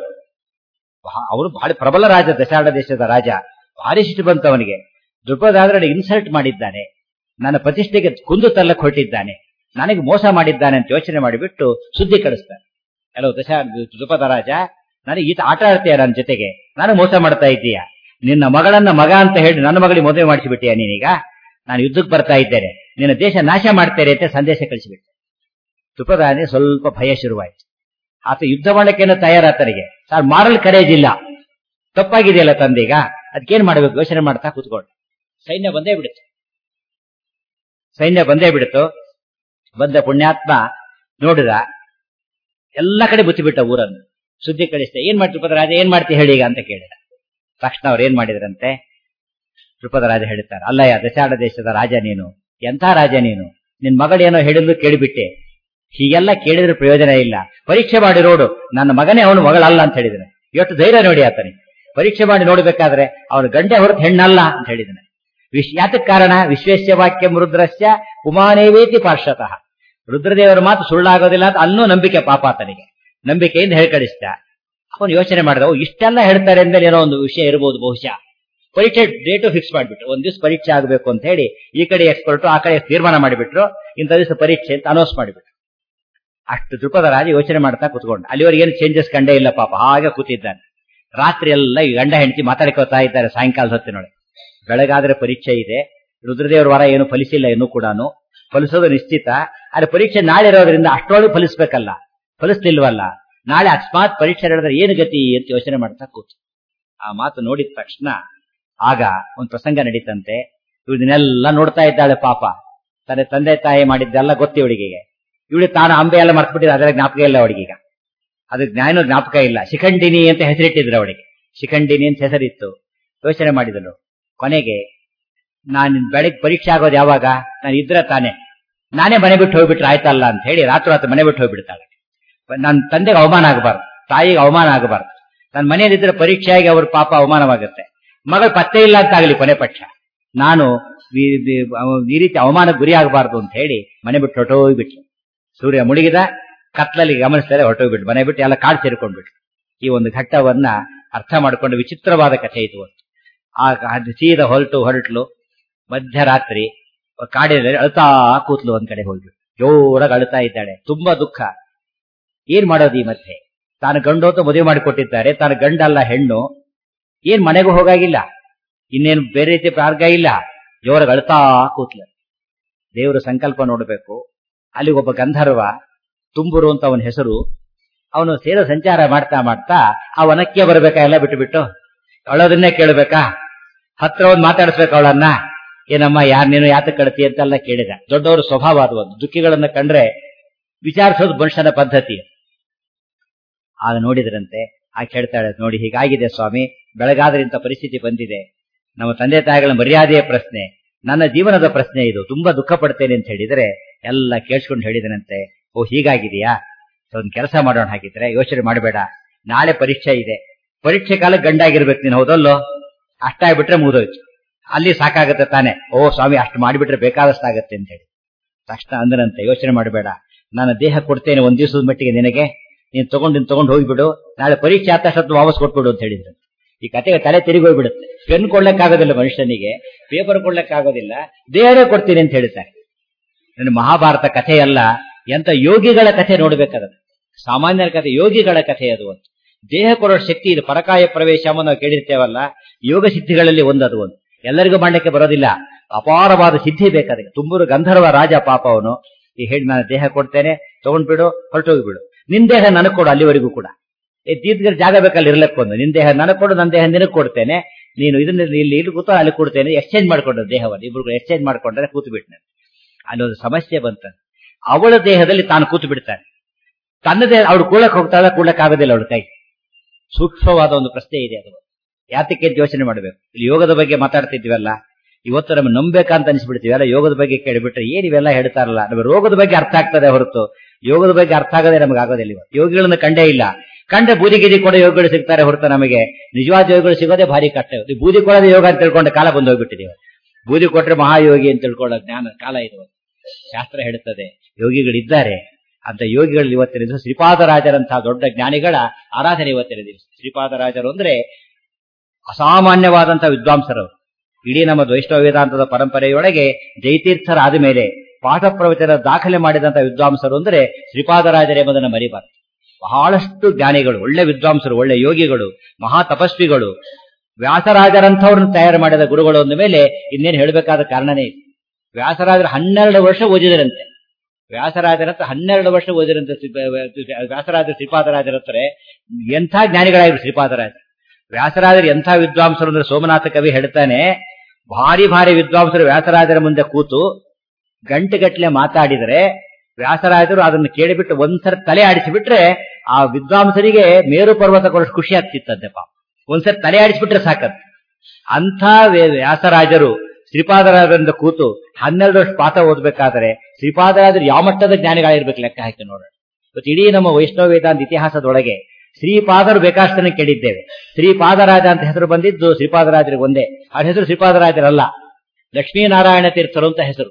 ಅವನು ಬಹಳ ಪ್ರಬಲ ರಾಜ ದಶಾಡ ದೇಶದ ರಾಜ ಭಾರಿ ಸಿಟ್ಟು ಬಂತು ಅವನಿಗೆ ದೃಪದಾದ್ರೆ ಇನ್ಸಲ್ಟ್ ಮಾಡಿದ್ದಾನೆ ನನ್ನ ಪ್ರತಿಷ್ಠೆಗೆ ಕುಂದು ತಲ್ಲಕ್ಕೆ ಹೊರಟಿದ್ದಾನೆ ನನಗೆ ಮೋಸ ಮಾಡಿದ್ದಾನೆ ಅಂತ ಯೋಚನೆ ಮಾಡಿಬಿಟ್ಟು ಸುದ್ದಿ ಕಳಿಸ್ತಾನೆ ಕೆಲವು ದಶ ದೃಪದ ರಾಜ ನನಗೆ ಈತ ಆಟ ಆಡ್ತೀಯ ನನ್ನ ಜೊತೆಗೆ ನಾನು ಮೋಸ ಮಾಡ್ತಾ ಇದ್ದೀಯ ನಿನ್ನ ಮಗಳನ್ನ ಮಗ ಅಂತ ಹೇಳಿ ನನ್ನ ಮಗಳಿಗೆ ಮದುವೆ ಮಾಡಿಸಿಬಿಟ್ಟಿಯ ನೀನೀಗ ನಾನು ಯುದ್ಧಕ್ಕೆ ಬರ್ತಾ ಇದ್ದೇನೆ ನಿನ್ನ ದೇಶ ನಾಶ ಮಾಡ್ತೇನೆ ಅಂತ ಸಂದೇಶ ಕಳಿಸಿಬಿಟ್ಟೆ ತ್ರಿಪದಾನಿ ಸ್ವಲ್ಪ ಭಯ ಶುರುವಾಯ್ತು ಆತ ಯುದ್ಧ ಮಾಡಕ್ಕೇನೋ ತಯಾರಾತನಿಗೆ ಸರ್ ಮಾರಲ್ ಕರೇಜ್ ಇಲ್ಲ ತಪ್ಪಾಗಿದೆಯಲ್ಲ ತಂದೀಗ ಅದಕ್ಕೇನ್ ಮಾಡ್ಬೇಕು ಯೋಚನೆ ಮಾಡ್ತಾ ಕೂತ್ಕೊಂಡು ಸೈನ್ಯ ಬಂದೇ ಬಿಡುತ್ತೆ ಸೈನ್ಯ ಬಂದೇ ಬಿಡ್ತು ಬಂದ ಪುಣ್ಯಾತ್ಮ ನೋಡಿದ ಎಲ್ಲ ಕಡೆ ಬುತ್ತಿಬಿಟ್ಟ ಊರನ್ನು ಸುದ್ದಿ ಕಳಿಸ್ತೆ ಏನ್ ಮಾಡ್ತಿ ರಾಜ ಏನ್ ಮಾಡ್ತಿ ಹೇಳಿ ಈಗ ಅಂತ ಕೇಳಿದ ತಕ್ಷಣ ಅವ್ರು ಏನ್ ಮಾಡಿದ್ರಂತೆ ತ್ರಿಪದ ರಾಜ ಹೇಳ್ತಾರೆ ಅಲ್ಲಯ್ಯ ದಶಾಡ ದೇಶದ ರಾಜ ನೀನು ಎಂಥ ರಾಜ ನೀನು ನಿನ್ ಮಗಳೇನೋ ಹೇಳಿದ್ರು ಕೇಳಿಬಿಟ್ಟೆ ಹೀಗೆಲ್ಲ ಕೇಳಿದ್ರೆ ಪ್ರಯೋಜನ ಇಲ್ಲ ಪರೀಕ್ಷೆ ಮಾಡಿ ನೋಡು ನನ್ನ ಮಗನೇ ಅವನು ಮಗಳಲ್ಲ ಅಂತ ಹೇಳಿದನೆ ಎಷ್ಟು ಧೈರ್ಯ ನೋಡಿ ಆತನಿ ಪರೀಕ್ಷೆ ಮಾಡಿ ನೋಡ್ಬೇಕಾದ್ರೆ ಅವನು ಗಂಡೆ ಹೊರತು ಹೆಣ್ಣಲ್ಲ ಅಂತ ಹೇಳಿದನೆ ವಿಶ್ ಯಾತಕ್ ಕಾರಣ ವಿಶ್ವೇಶ್ಯ ವಾಕ್ಯ ರುದ್ರಸ್ಯ ಉಮಾನೇವೇತಿ ಪಾರ್ಶ್ವತಃ ರುದ್ರದೇವರ ಮಾತು ಸುಳ್ಳಾಗೋದಿಲ್ಲ ಅಂತ ಅನ್ನೋ ನಂಬಿಕೆ ಪಾಪ ಆತನಿಗೆ ನಂಬಿಕೆಯಿಂದ ಹೇಳ್ಕಳಿಸ್ತ ಅವನು ಯೋಚನೆ ಮಾಡಿದ ಓ ಇಷ್ಟೆಲ್ಲ ಹೇಳ್ತಾರೆ ಅಂದ್ಮೇಲೆ ಏನೋ ಒಂದು ವಿಷಯ ಇರಬಹುದು ಬಹುಶಃ ಪರೀಕ್ಷೆ ಡೇಟು ಫಿಕ್ಸ್ ಮಾಡಿಬಿಟ್ರು ಒಂದ್ ದಿವಸ ಪರೀಕ್ಷೆ ಆಗಬೇಕು ಅಂತ ಹೇಳಿ ಈ ಕಡೆ ಎಕ್ಸ್ಪರ್ಟ್ ಆ ಕಡೆ ತೀರ್ಮಾನ ಮಾಡಿಬಿಟ್ರು ಇಂಥ ದಿವಸ ಪರೀಕ್ಷೆ ಅಂತ ಅನೌನ್ಸ್ ಮಾಡಿಬಿಟ್ರು ಅಷ್ಟು ದೃಪದ ರಾಜ ಯೋಚನೆ ಮಾಡ್ತಾ ಕೂತ್ಕೊಂಡು ಅಲ್ಲಿವರೆಗೆ ಏನು ಚೇಂಜಸ್ ಕಂಡೇ ಇಲ್ಲ ಪಾಪ ಹಾಗೆ ಕೂತಿದ್ದಾನೆ ರಾತ್ರಿ ಎಲ್ಲ ಈ ಗಂಡ ಹೆಂಡತಿ ಮಾತಾಡ್ಕೋತಾ ಇದ್ದಾರೆ ಸಾಯಂಕಾಲದ ಹೊತ್ತಿನೊಳಗೆ ಬೆಳಗಾದ್ರೆ ಪರೀಕ್ಷೆ ಇದೆ ರುದ್ರದೇವರ ವರ ಏನು ಫಲಿಸಿಲ್ಲ ಇನ್ನೂ ಕೂಡ ಫಲಿಸೋದು ನಿಶ್ಚಿತ ಆದ್ರೆ ಪರೀಕ್ಷೆ ನಾಳೆ ಇರೋದ್ರಿಂದ ಅಷ್ಟೊಳಗೆ ಫಲಿಸ್ಬೇಕಲ್ಲ ಫಲಿಸ್ಲಿಲ್ವಲ್ಲ ನಾಳೆ ಅಕಸ್ಮಾತ್ ಪರೀಕ್ಷೆ ನಡೆದ್ರೆ ಏನು ಗತಿ ಅಂತ ಯೋಚನೆ ಮಾಡ್ತಾ ಕೂತು ಆ ಮಾತು ನೋಡಿದ ತಕ್ಷಣ ಆಗ ಒಂದು ಪ್ರಸಂಗ ನಡೀತಂತೆ ಇವಳನ್ನೆಲ್ಲ ನೋಡ್ತಾ ಇದ್ದಾಳೆ ಪಾಪ ತನ್ನ ತಂದೆ ತಾಯಿ ಮಾಡಿದ್ದೆಲ್ಲ ಗೊತ್ತು ಇವಳಿಗೆ ಇವಳು ತಾನು ಅಂಬೆ ಎಲ್ಲ ಮರ್ತ್ಬಿಟ್ಟಿದ್ರೆ ಅದರ ಜ್ಞಾಪಕ ಇಲ್ಲ ಅವಳಿಗೀಗ ಅದು ಜ್ಞಾನ ಜ್ಞಾಪಕ ಇಲ್ಲ ಶಿಖಂಡಿನಿ ಅಂತ ಹೆಸರಿಟ್ಟಿದ್ರು ಅವಳಿಗೆ ಶಿಖಂಡಿನಿ ಅಂತ ಹೆಸರಿತ್ತು ಯೋಚನೆ ಮಾಡಿದಳು ಕೊನೆಗೆ ನಾನು ಬೆಳಗ್ಗೆ ಪರೀಕ್ಷೆ ಆಗೋದು ಯಾವಾಗ ನಾನು ಇದ್ರೆ ತಾನೆ ನಾನೇ ಮನೆ ಬಿಟ್ಟು ಹೋಗ್ಬಿಟ್ರೆ ಆಯ್ತಲ್ಲ ಅಂತ ಹೇಳಿ ರಾತ್ರಿ ರಾತ್ರಿ ಮನೆ ಬಿಟ್ಟು ಹೋಗ್ಬಿಡ್ತಾಳೆ ನನ್ನ ತಂದೆಗೆ ಅವಮಾನ ಆಗಬಾರ್ದು ತಾಯಿಗೆ ಅವಮಾನ ಆಗಬಾರ್ದು ನನ್ನ ಮನೆಯಲ್ಲಿದ್ರೆ ಪರೀಕ್ಷೆಯಾಗಿ ಅವ್ರ ಪಾಪ ಅವಮಾನವಾಗುತ್ತೆ ಮಗಳು ಪತ್ತೆ ಇಲ್ಲ ಅಂತ ಆಗಲಿ ಕೊನೆ ಪಕ್ಷ ನಾನು ಈ ರೀತಿ ಅವಮಾನಕ್ಕೆ ಗುರಿ ಆಗಬಾರ್ದು ಅಂತ ಹೇಳಿ ಮನೆ ಬಿಟ್ಟು ಹೊರಟೋಗ್ಬಿಟ್ಲು ಸೂರ್ಯ ಮುಳುಗಿದ ಕತ್ಲಲ್ಲಿ ಗಮನಿಸ್ತಾರೆ ಹೊರಟೋಗ್ಬಿಟ್ಟು ಮನೆ ಬಿಟ್ಟು ಎಲ್ಲ ಕಾಡು ಸೇರ್ಕೊಂಡ್ಬಿಟ್ರು ಈ ಒಂದು ಘಟ್ಟವನ್ನ ಅರ್ಥ ಮಾಡಿಕೊಂಡು ವಿಚಿತ್ರವಾದ ಕಥೆ ಇದು ಒಂದು ಆ ಸೀದ ಹೊರಟು ಹೊರಟ್ಲು ಮಧ್ಯರಾತ್ರಿ ಕಾಡಿನಲ್ಲಿ ಅಳ್ತಾ ಕೂತ್ಲು ಒಂದ್ ಕಡೆ ಹೋಗ್ಬಿಟ್ಟು ಜೋರಾಗಿ ಅಳ್ತಾ ಇದ್ದಾಳೆ ತುಂಬಾ ದುಃಖ ಏನ್ ಮಾಡೋದು ಈ ಮಧ್ಯೆ ತಾನು ಗಂಡೋತು ಮದುವೆ ಮಾಡಿಕೊಟ್ಟಿದ್ದಾರೆ ತಾನು ಗಂಡಲ್ಲ ಹೆಣ್ಣು ಏನ್ ಮನೆಗೂ ಹೋಗಾಗಿಲ್ಲ ಇನ್ನೇನು ಬೇರೆ ರೀತಿ ಮಾರ್ಗ ಇಲ್ಲ ಜೋರಾಗಿ ಅಳ್ತಾ ಕೂತ್ಲು ದೇವರ ಸಂಕಲ್ಪ ನೋಡಬೇಕು ಅಲ್ಲಿ ಒಬ್ಬ ಗಂಧರ್ವ ತುಂಬುರು ಅಂತ ಅವನ ಹೆಸರು ಅವನು ಸೇರ ಸಂಚಾರ ಮಾಡ್ತಾ ಮಾಡ್ತಾ ಆ ವನಕ್ಕೆ ಬರ್ಬೇಕಾ ಎಲ್ಲ ಬಿಟ್ಟು ಬಿಟ್ಟು ಅಳೋದನ್ನೇ ಕೇಳಬೇಕಾ ಹತ್ರ ಒಂದ್ ಮಾತಾಡಿಸ್ಬೇಕು ಅವಳನ್ನ ಏನಮ್ಮ ಯಾರ್ ನೀನು ಯಾತ ಕಳತಿ ಅಂತೆಲ್ಲ ಕೇಳಿದ ದೊಡ್ಡವರ ಸ್ವಭಾವ ಅದು ಒಂದು ದುಃಖಿಗಳನ್ನ ಕಂಡ್ರೆ ವಿಚಾರಿಸೋದು ಮನುಷ್ಯನ ಪದ್ಧತಿ ಆಗ ನೋಡಿದ್ರಂತೆ ಆಗ ಹೇಳ್ತಾಳೆ ನೋಡಿ ಹೀಗಾಗಿದೆ ಸ್ವಾಮಿ ಬೆಳಗಾದ್ರೆ ಇಂಥ ಪರಿಸ್ಥಿತಿ ಬಂದಿದೆ ನಮ್ಮ ತಂದೆ ತಾಯಿಗಳ ಮರ್ಯಾದೆಯ ಪ್ರಶ್ನೆ ನನ್ನ ಜೀವನದ ಪ್ರಶ್ನೆ ಇದು ತುಂಬಾ ದುಃಖ ಪಡ್ತೇನೆ ಅಂತ ಹೇಳಿದ್ರೆ ಎಲ್ಲ ಕೇಳಿಸ್ಕೊಂಡು ಹೇಳಿದನಂತೆ ಓ ಹೀಗಾಗಿದೆಯಾ ಒಂದ್ ಕೆಲಸ ಮಾಡೋಣ ಹಾಗಿದ್ರೆ ಯೋಚನೆ ಮಾಡಬೇಡ ನಾಳೆ ಪರೀಕ್ಷೆ ಇದೆ ಪರೀಕ್ಷೆ ಕಾಲ ಗಂಡಾಗಿರ್ಬೇಕು ನೀನು ಹೌದಲ್ಲೋ ಅಷ್ಟಾಗ್ಬಿಟ್ರೆ ಮುಗಿದೋಯ್ತು ಅಲ್ಲಿ ಸಾಕಾಗತ್ತೆ ತಾನೆ ಓ ಸ್ವಾಮಿ ಅಷ್ಟು ಮಾಡಿಬಿಟ್ರೆ ಬೇಕಾದಷ್ಟಾಗತ್ತೆ ಅಂತ ಹೇಳಿ ತಕ್ಷಣ ಅಂದನಂತೆ ಯೋಚನೆ ಮಾಡಬೇಡ ನಾನು ದೇಹ ಕೊಡ್ತೇನೆ ಒಂದ್ ದಿವಸದ ಮಟ್ಟಿಗೆ ನಿನಗೆ ನೀನ್ ತಗೊಂಡು ನೀನ್ ತಗೊಂಡು ಹೋಗ್ಬಿಡು ನಾಳೆ ಪರೀಕ್ಷೆ ಆದ ತಕ್ಷಣ ವಾಪಸ್ ಕೊಟ್ಬಿಡು ಅಂತ ಹೇಳಿದ್ರು ಈ ಕತೆಗೆ ತಲೆ ತಿರುಗಿ ಹೋಗ್ಬಿಡುತ್ತೆ ಪೆನ್ ಕೊಡ್ಲಿಕ್ಕಾಗೋದಿಲ್ಲ ಮನುಷ್ಯನಿಗೆ ಪೇಪರ್ ಕೊಡ್ಲಿಕ್ಕಾಗೋದಿಲ್ಲ ದೇಹನೇ ಕೊಡ್ತೀನಿ ಅಂತ ಹೇಳ್ತಾರೆ ನನ್ನ ಮಹಾಭಾರತ ಕಥೆಯಲ್ಲ ಎಂತ ಯೋಗಿಗಳ ಕಥೆ ನೋಡ್ಬೇಕಾದ್ರೆ ಸಾಮಾನ್ಯರ ಕಥೆ ಯೋಗಿಗಳ ಕಥೆ ಅದು ಒಂದು ದೇಹ ಕೊಡೋ ಶಕ್ತಿ ಇದು ಪರಕಾಯ ಪ್ರವೇಶ ನಾವು ಕೇಳಿರ್ತೇವಲ್ಲ ಯೋಗ ಸಿದ್ಧಿಗಳಲ್ಲಿ ಒಂದದು ಒಂದು ಎಲ್ಲರಿಗೂ ಮಾಡ್ಲಿಕ್ಕೆ ಬರೋದಿಲ್ಲ ಅಪಾರವಾದ ಸಿದ್ಧಿ ಬೇಕಾದ್ರೆ ತುಂಬೂರು ಗಂಧರ್ವ ರಾಜ ಪಾಪ ಅವನು ಈ ಹೇಳಿ ನಾನು ದೇಹ ಕೊಡ್ತೇನೆ ತಗೊಂಡ್ಬಿಡು ಹೊರಟೋಗ್ಬಿಡು ನಿನ್ ದೇಹ ನನಗ್ ಕೊಡು ಅಲ್ಲಿವರೆಗೂ ಕೂಡ ಈ ದೀರ್ಘ ಜಾಗ ಬೇಕಲ್ಲಿ ಇರ್ಲಕ್ಕೊಂದು ನಿನ್ ದೇಹ ನನಗ್ ಕೊಡು ನನ್ನ ದೇಹ ನಿನಗ್ ಕೊಡ್ತೇನೆ ನೀನು ಇದನ್ನ ಇಲ್ಲಿ ಇಲ್ಲಿ ಕೂತು ಅಲ್ಲಿ ಕೊಡ್ತೇನೆ ಎಕ್ಸ್ಚೇಂಜ್ ಮಾಡ್ಕೊಂಡ್ರೆ ದೇಹವನ್ನು ಇಬ್ರು ಎಕ್ಸ್ಚೇಂಜ್ ಮಾಡ್ಕೊಂಡ್ರೆ ಕೂತು ಬಿಟ್ನೆ ಅಲ್ಲಿ ಒಂದು ಸಮಸ್ಯೆ ಬಂತ ಅವಳ ದೇಹದಲ್ಲಿ ತಾನು ಕೂತು ಬಿಡ್ತಾನೆ ತನ್ನ ದೇಹ ಅವಳು ಕೂಳಕ್ ಹೋಗ್ತಾಳ ಕೂಳಕ್ ಆಗೋದಿಲ್ಲ ಅವಳ ಕೈ ಸೂಕ್ಷ್ಮವಾದ ಒಂದು ಪ್ರಶ್ನೆ ಇದೆ ಅದು ಯಾತಕ್ಕೆ ಯೋಚನೆ ಮಾಡಬೇಕು ಇಲ್ಲಿ ಯೋಗದ ಬಗ್ಗೆ ಮಾತಾಡ್ತಿದ್ವಲ್ಲ ಇವತ್ತು ನಮ್ಗೆ ನಂಬೇಕಂತ ಅನಿಸ್ಬಿಡ್ತೀವಿ ಅಲ್ಲ ಯೋಗದ ಬಗ್ಗೆ ಕೇಳಿಬಿಟ್ರೆ ಏನ್ ಇವೆಲ್ಲ ಹೇಳ್ತಾರಲ್ಲ ನಮಗೆ ರೋಗದ ಬಗ್ಗೆ ಅರ್ಥ ಆಗ್ತದೆ ಹೊರತು ಯೋಗದ ಬಗ್ಗೆ ಅರ್ಥ ಆಗೋದೇ ನಮಗೆ ಆಗೋದಿಲ್ಲ ಇವತ್ತು ಯೋಗಿಗಳನ್ನ ಕಂಡೇ ಇಲ್ಲ ಕಂಡ್ರೆ ಬೂದಿ ಗಿದಿ ಕೊಡೋ ಯೋಗಗಳು ಸಿಗ್ತಾರೆ ಹೊರತು ನಮಗೆ ನಿಜವಾದ ಯೋಗಗಳು ಸಿಗೋದೇ ಭಾರಿ ಕಷ್ಟ ಈ ಬೂದಿ ಕೊಡೋದೇ ಯೋಗ ಅಂತ ತಿಳ್ಕೊಂಡ ಕಾಲ ಬಂದು ಹೋಗ್ಬಿಟ್ಟಿದೀವಿ ಬೂದಿ ಕೊಟ್ರೆ ಮಹಾಯೋಗಿ ಅಂತ ತಿಳ್ಕೊಳ್ಳೋ ಜ್ಞಾನ ಕಾಲ ಇದು ಶಾಸ್ತ್ರ ಹೇಳುತ್ತದೆ ಯೋಗಿಗಳಿದ್ದಾರೆ ಅಂತ ಯೋಗಿಗಳು ಇವತ್ತಿನ ದಿವಸ ಶ್ರೀಪಾದರಾಜರಂತಹ ದೊಡ್ಡ ಜ್ಞಾನಿಗಳ ಆರಾಧನೆ ಇವತ್ತಿನ ದಿವಸ ಶ್ರೀಪಾದರಾಜರು ಅಂದ್ರೆ ಅಸಾಮಾನ್ಯವಾದಂತಹ ವಿದ್ವಾಂಸರು ಇಡೀ ನಮ್ಮ ವೈಷ್ಣವ ವೇದಾಂತದ ಪರಂಪರೆಯೊಳಗೆ ಜೈತೀರ್ಥರಾದ ಮೇಲೆ ಪಾಠ ಪ್ರವಚನ ದಾಖಲೆ ಮಾಡಿದಂತ ವಿದ್ವಾಂಸರು ಅಂದ್ರೆ ಶ್ರೀಪಾದರಾಜರು ಎಂಬುದನ್ನು ಮರಿಬಾರದು ಬಹಳಷ್ಟು ಜ್ಞಾನಿಗಳು ಒಳ್ಳೆ ವಿದ್ವಾಂಸರು ಒಳ್ಳೆ ಯೋಗಿಗಳು ಮಹಾ ತಪಸ್ವಿಗಳು ವ್ಯಾಸರಾಜರಂಥವ್ರನ್ನ ತಯಾರು ಮಾಡಿದ ಗುರುಗಳು ಅಂದ ಮೇಲೆ ಇನ್ನೇನು ಹೇಳಬೇಕಾದ ಕಾರಣನೇ ಇದೆ ವ್ಯಾಸರಾಜರು ಹನ್ನೆರಡು ವರ್ಷ ಓದಿದರಂತೆ ವ್ಯಾಸರಾಜರ ಹತ್ರ ಹನ್ನೆರಡು ವರ್ಷ ಓದಿರಂತ ವ್ಯಾಸರಾಜ ಶ್ರೀಪಾದರಾಜರ ಹತ್ರ ಎಂಥ ಜ್ಞಾನಿಗಳಾಗಿರು ಶ್ರೀಪಾದರಾಜ ವ್ಯಾಸರಾಜರು ಎಂಥ ವಿದ್ವಾಂಸರು ಅಂದ್ರೆ ಸೋಮನಾಥ ಕವಿ ಹೇಳ್ತಾನೆ ಭಾರಿ ಭಾರಿ ವಿದ್ವಾಂಸರು ವ್ಯಾಸರಾಜರ ಮುಂದೆ ಕೂತು ಗಂಟೆಗಟ್ಟಲೆ ಮಾತಾಡಿದರೆ ವ್ಯಾಸರಾಜರು ಅದನ್ನು ಕೇಳಿಬಿಟ್ಟು ಒಂದ್ಸರಿ ತಲೆ ಆಡಿಸಿಬಿಟ್ರೆ ಆ ವಿದ್ವಾಂಸರಿಗೆ ಮೇರು ಪರ್ವತ ಕೊಡಷ್ಟು ಖುಷಿ ಆಗ್ತಿತ್ತಂತೆ ಪಾಪ ಒಂದ್ಸರಿ ತಲೆ ಆಡಿಸ್ಬಿಟ್ರೆ ಸಾಕತ್ ಅಂಥ ವೇ- ವ್ಯಾಸರಾಜರು ಶ್ರೀಪಾದರಾಜರಿಂದ ಕೂತು ಹನ್ನೆರಡು ವರ್ಷ ಪಾಠ ಓದ್ಬೇಕಾದ್ರೆ ಶ್ರೀಪಾದರಾಜರು ಯಾವ ಮಟ್ಟದ ಜ್ಞಾನಿಗಳಿರ್ಬೇಕು ಲೆಕ್ಕ ಹಾಕಿ ನೋಡೋಣ ಇವತ್ತು ಇಡೀ ನಮ್ಮ ವೈಷ್ಣವ ವೇದಾಂತ ಇತಿಹಾಸದೊಳಗೆ ಶ್ರೀಪಾದರು ಬೇಕಾಷ್ಟನ್ನು ಕೇಳಿದ್ದೇವೆ ಶ್ರೀಪಾದರಾಜ ಅಂತ ಹೆಸರು ಬಂದಿದ್ದು ಶ್ರೀಪಾದರಾಜರಿಗೆ ಒಂದೇ ಅವ್ರ ಹೆಸರು ಶ್ರೀಪಾದರಾಜರಲ್ಲ ಲಕ್ಷ್ಮೀನಾರಾಯಣ ತೀರ್ಥರು ಅಂತ ಹೆಸರು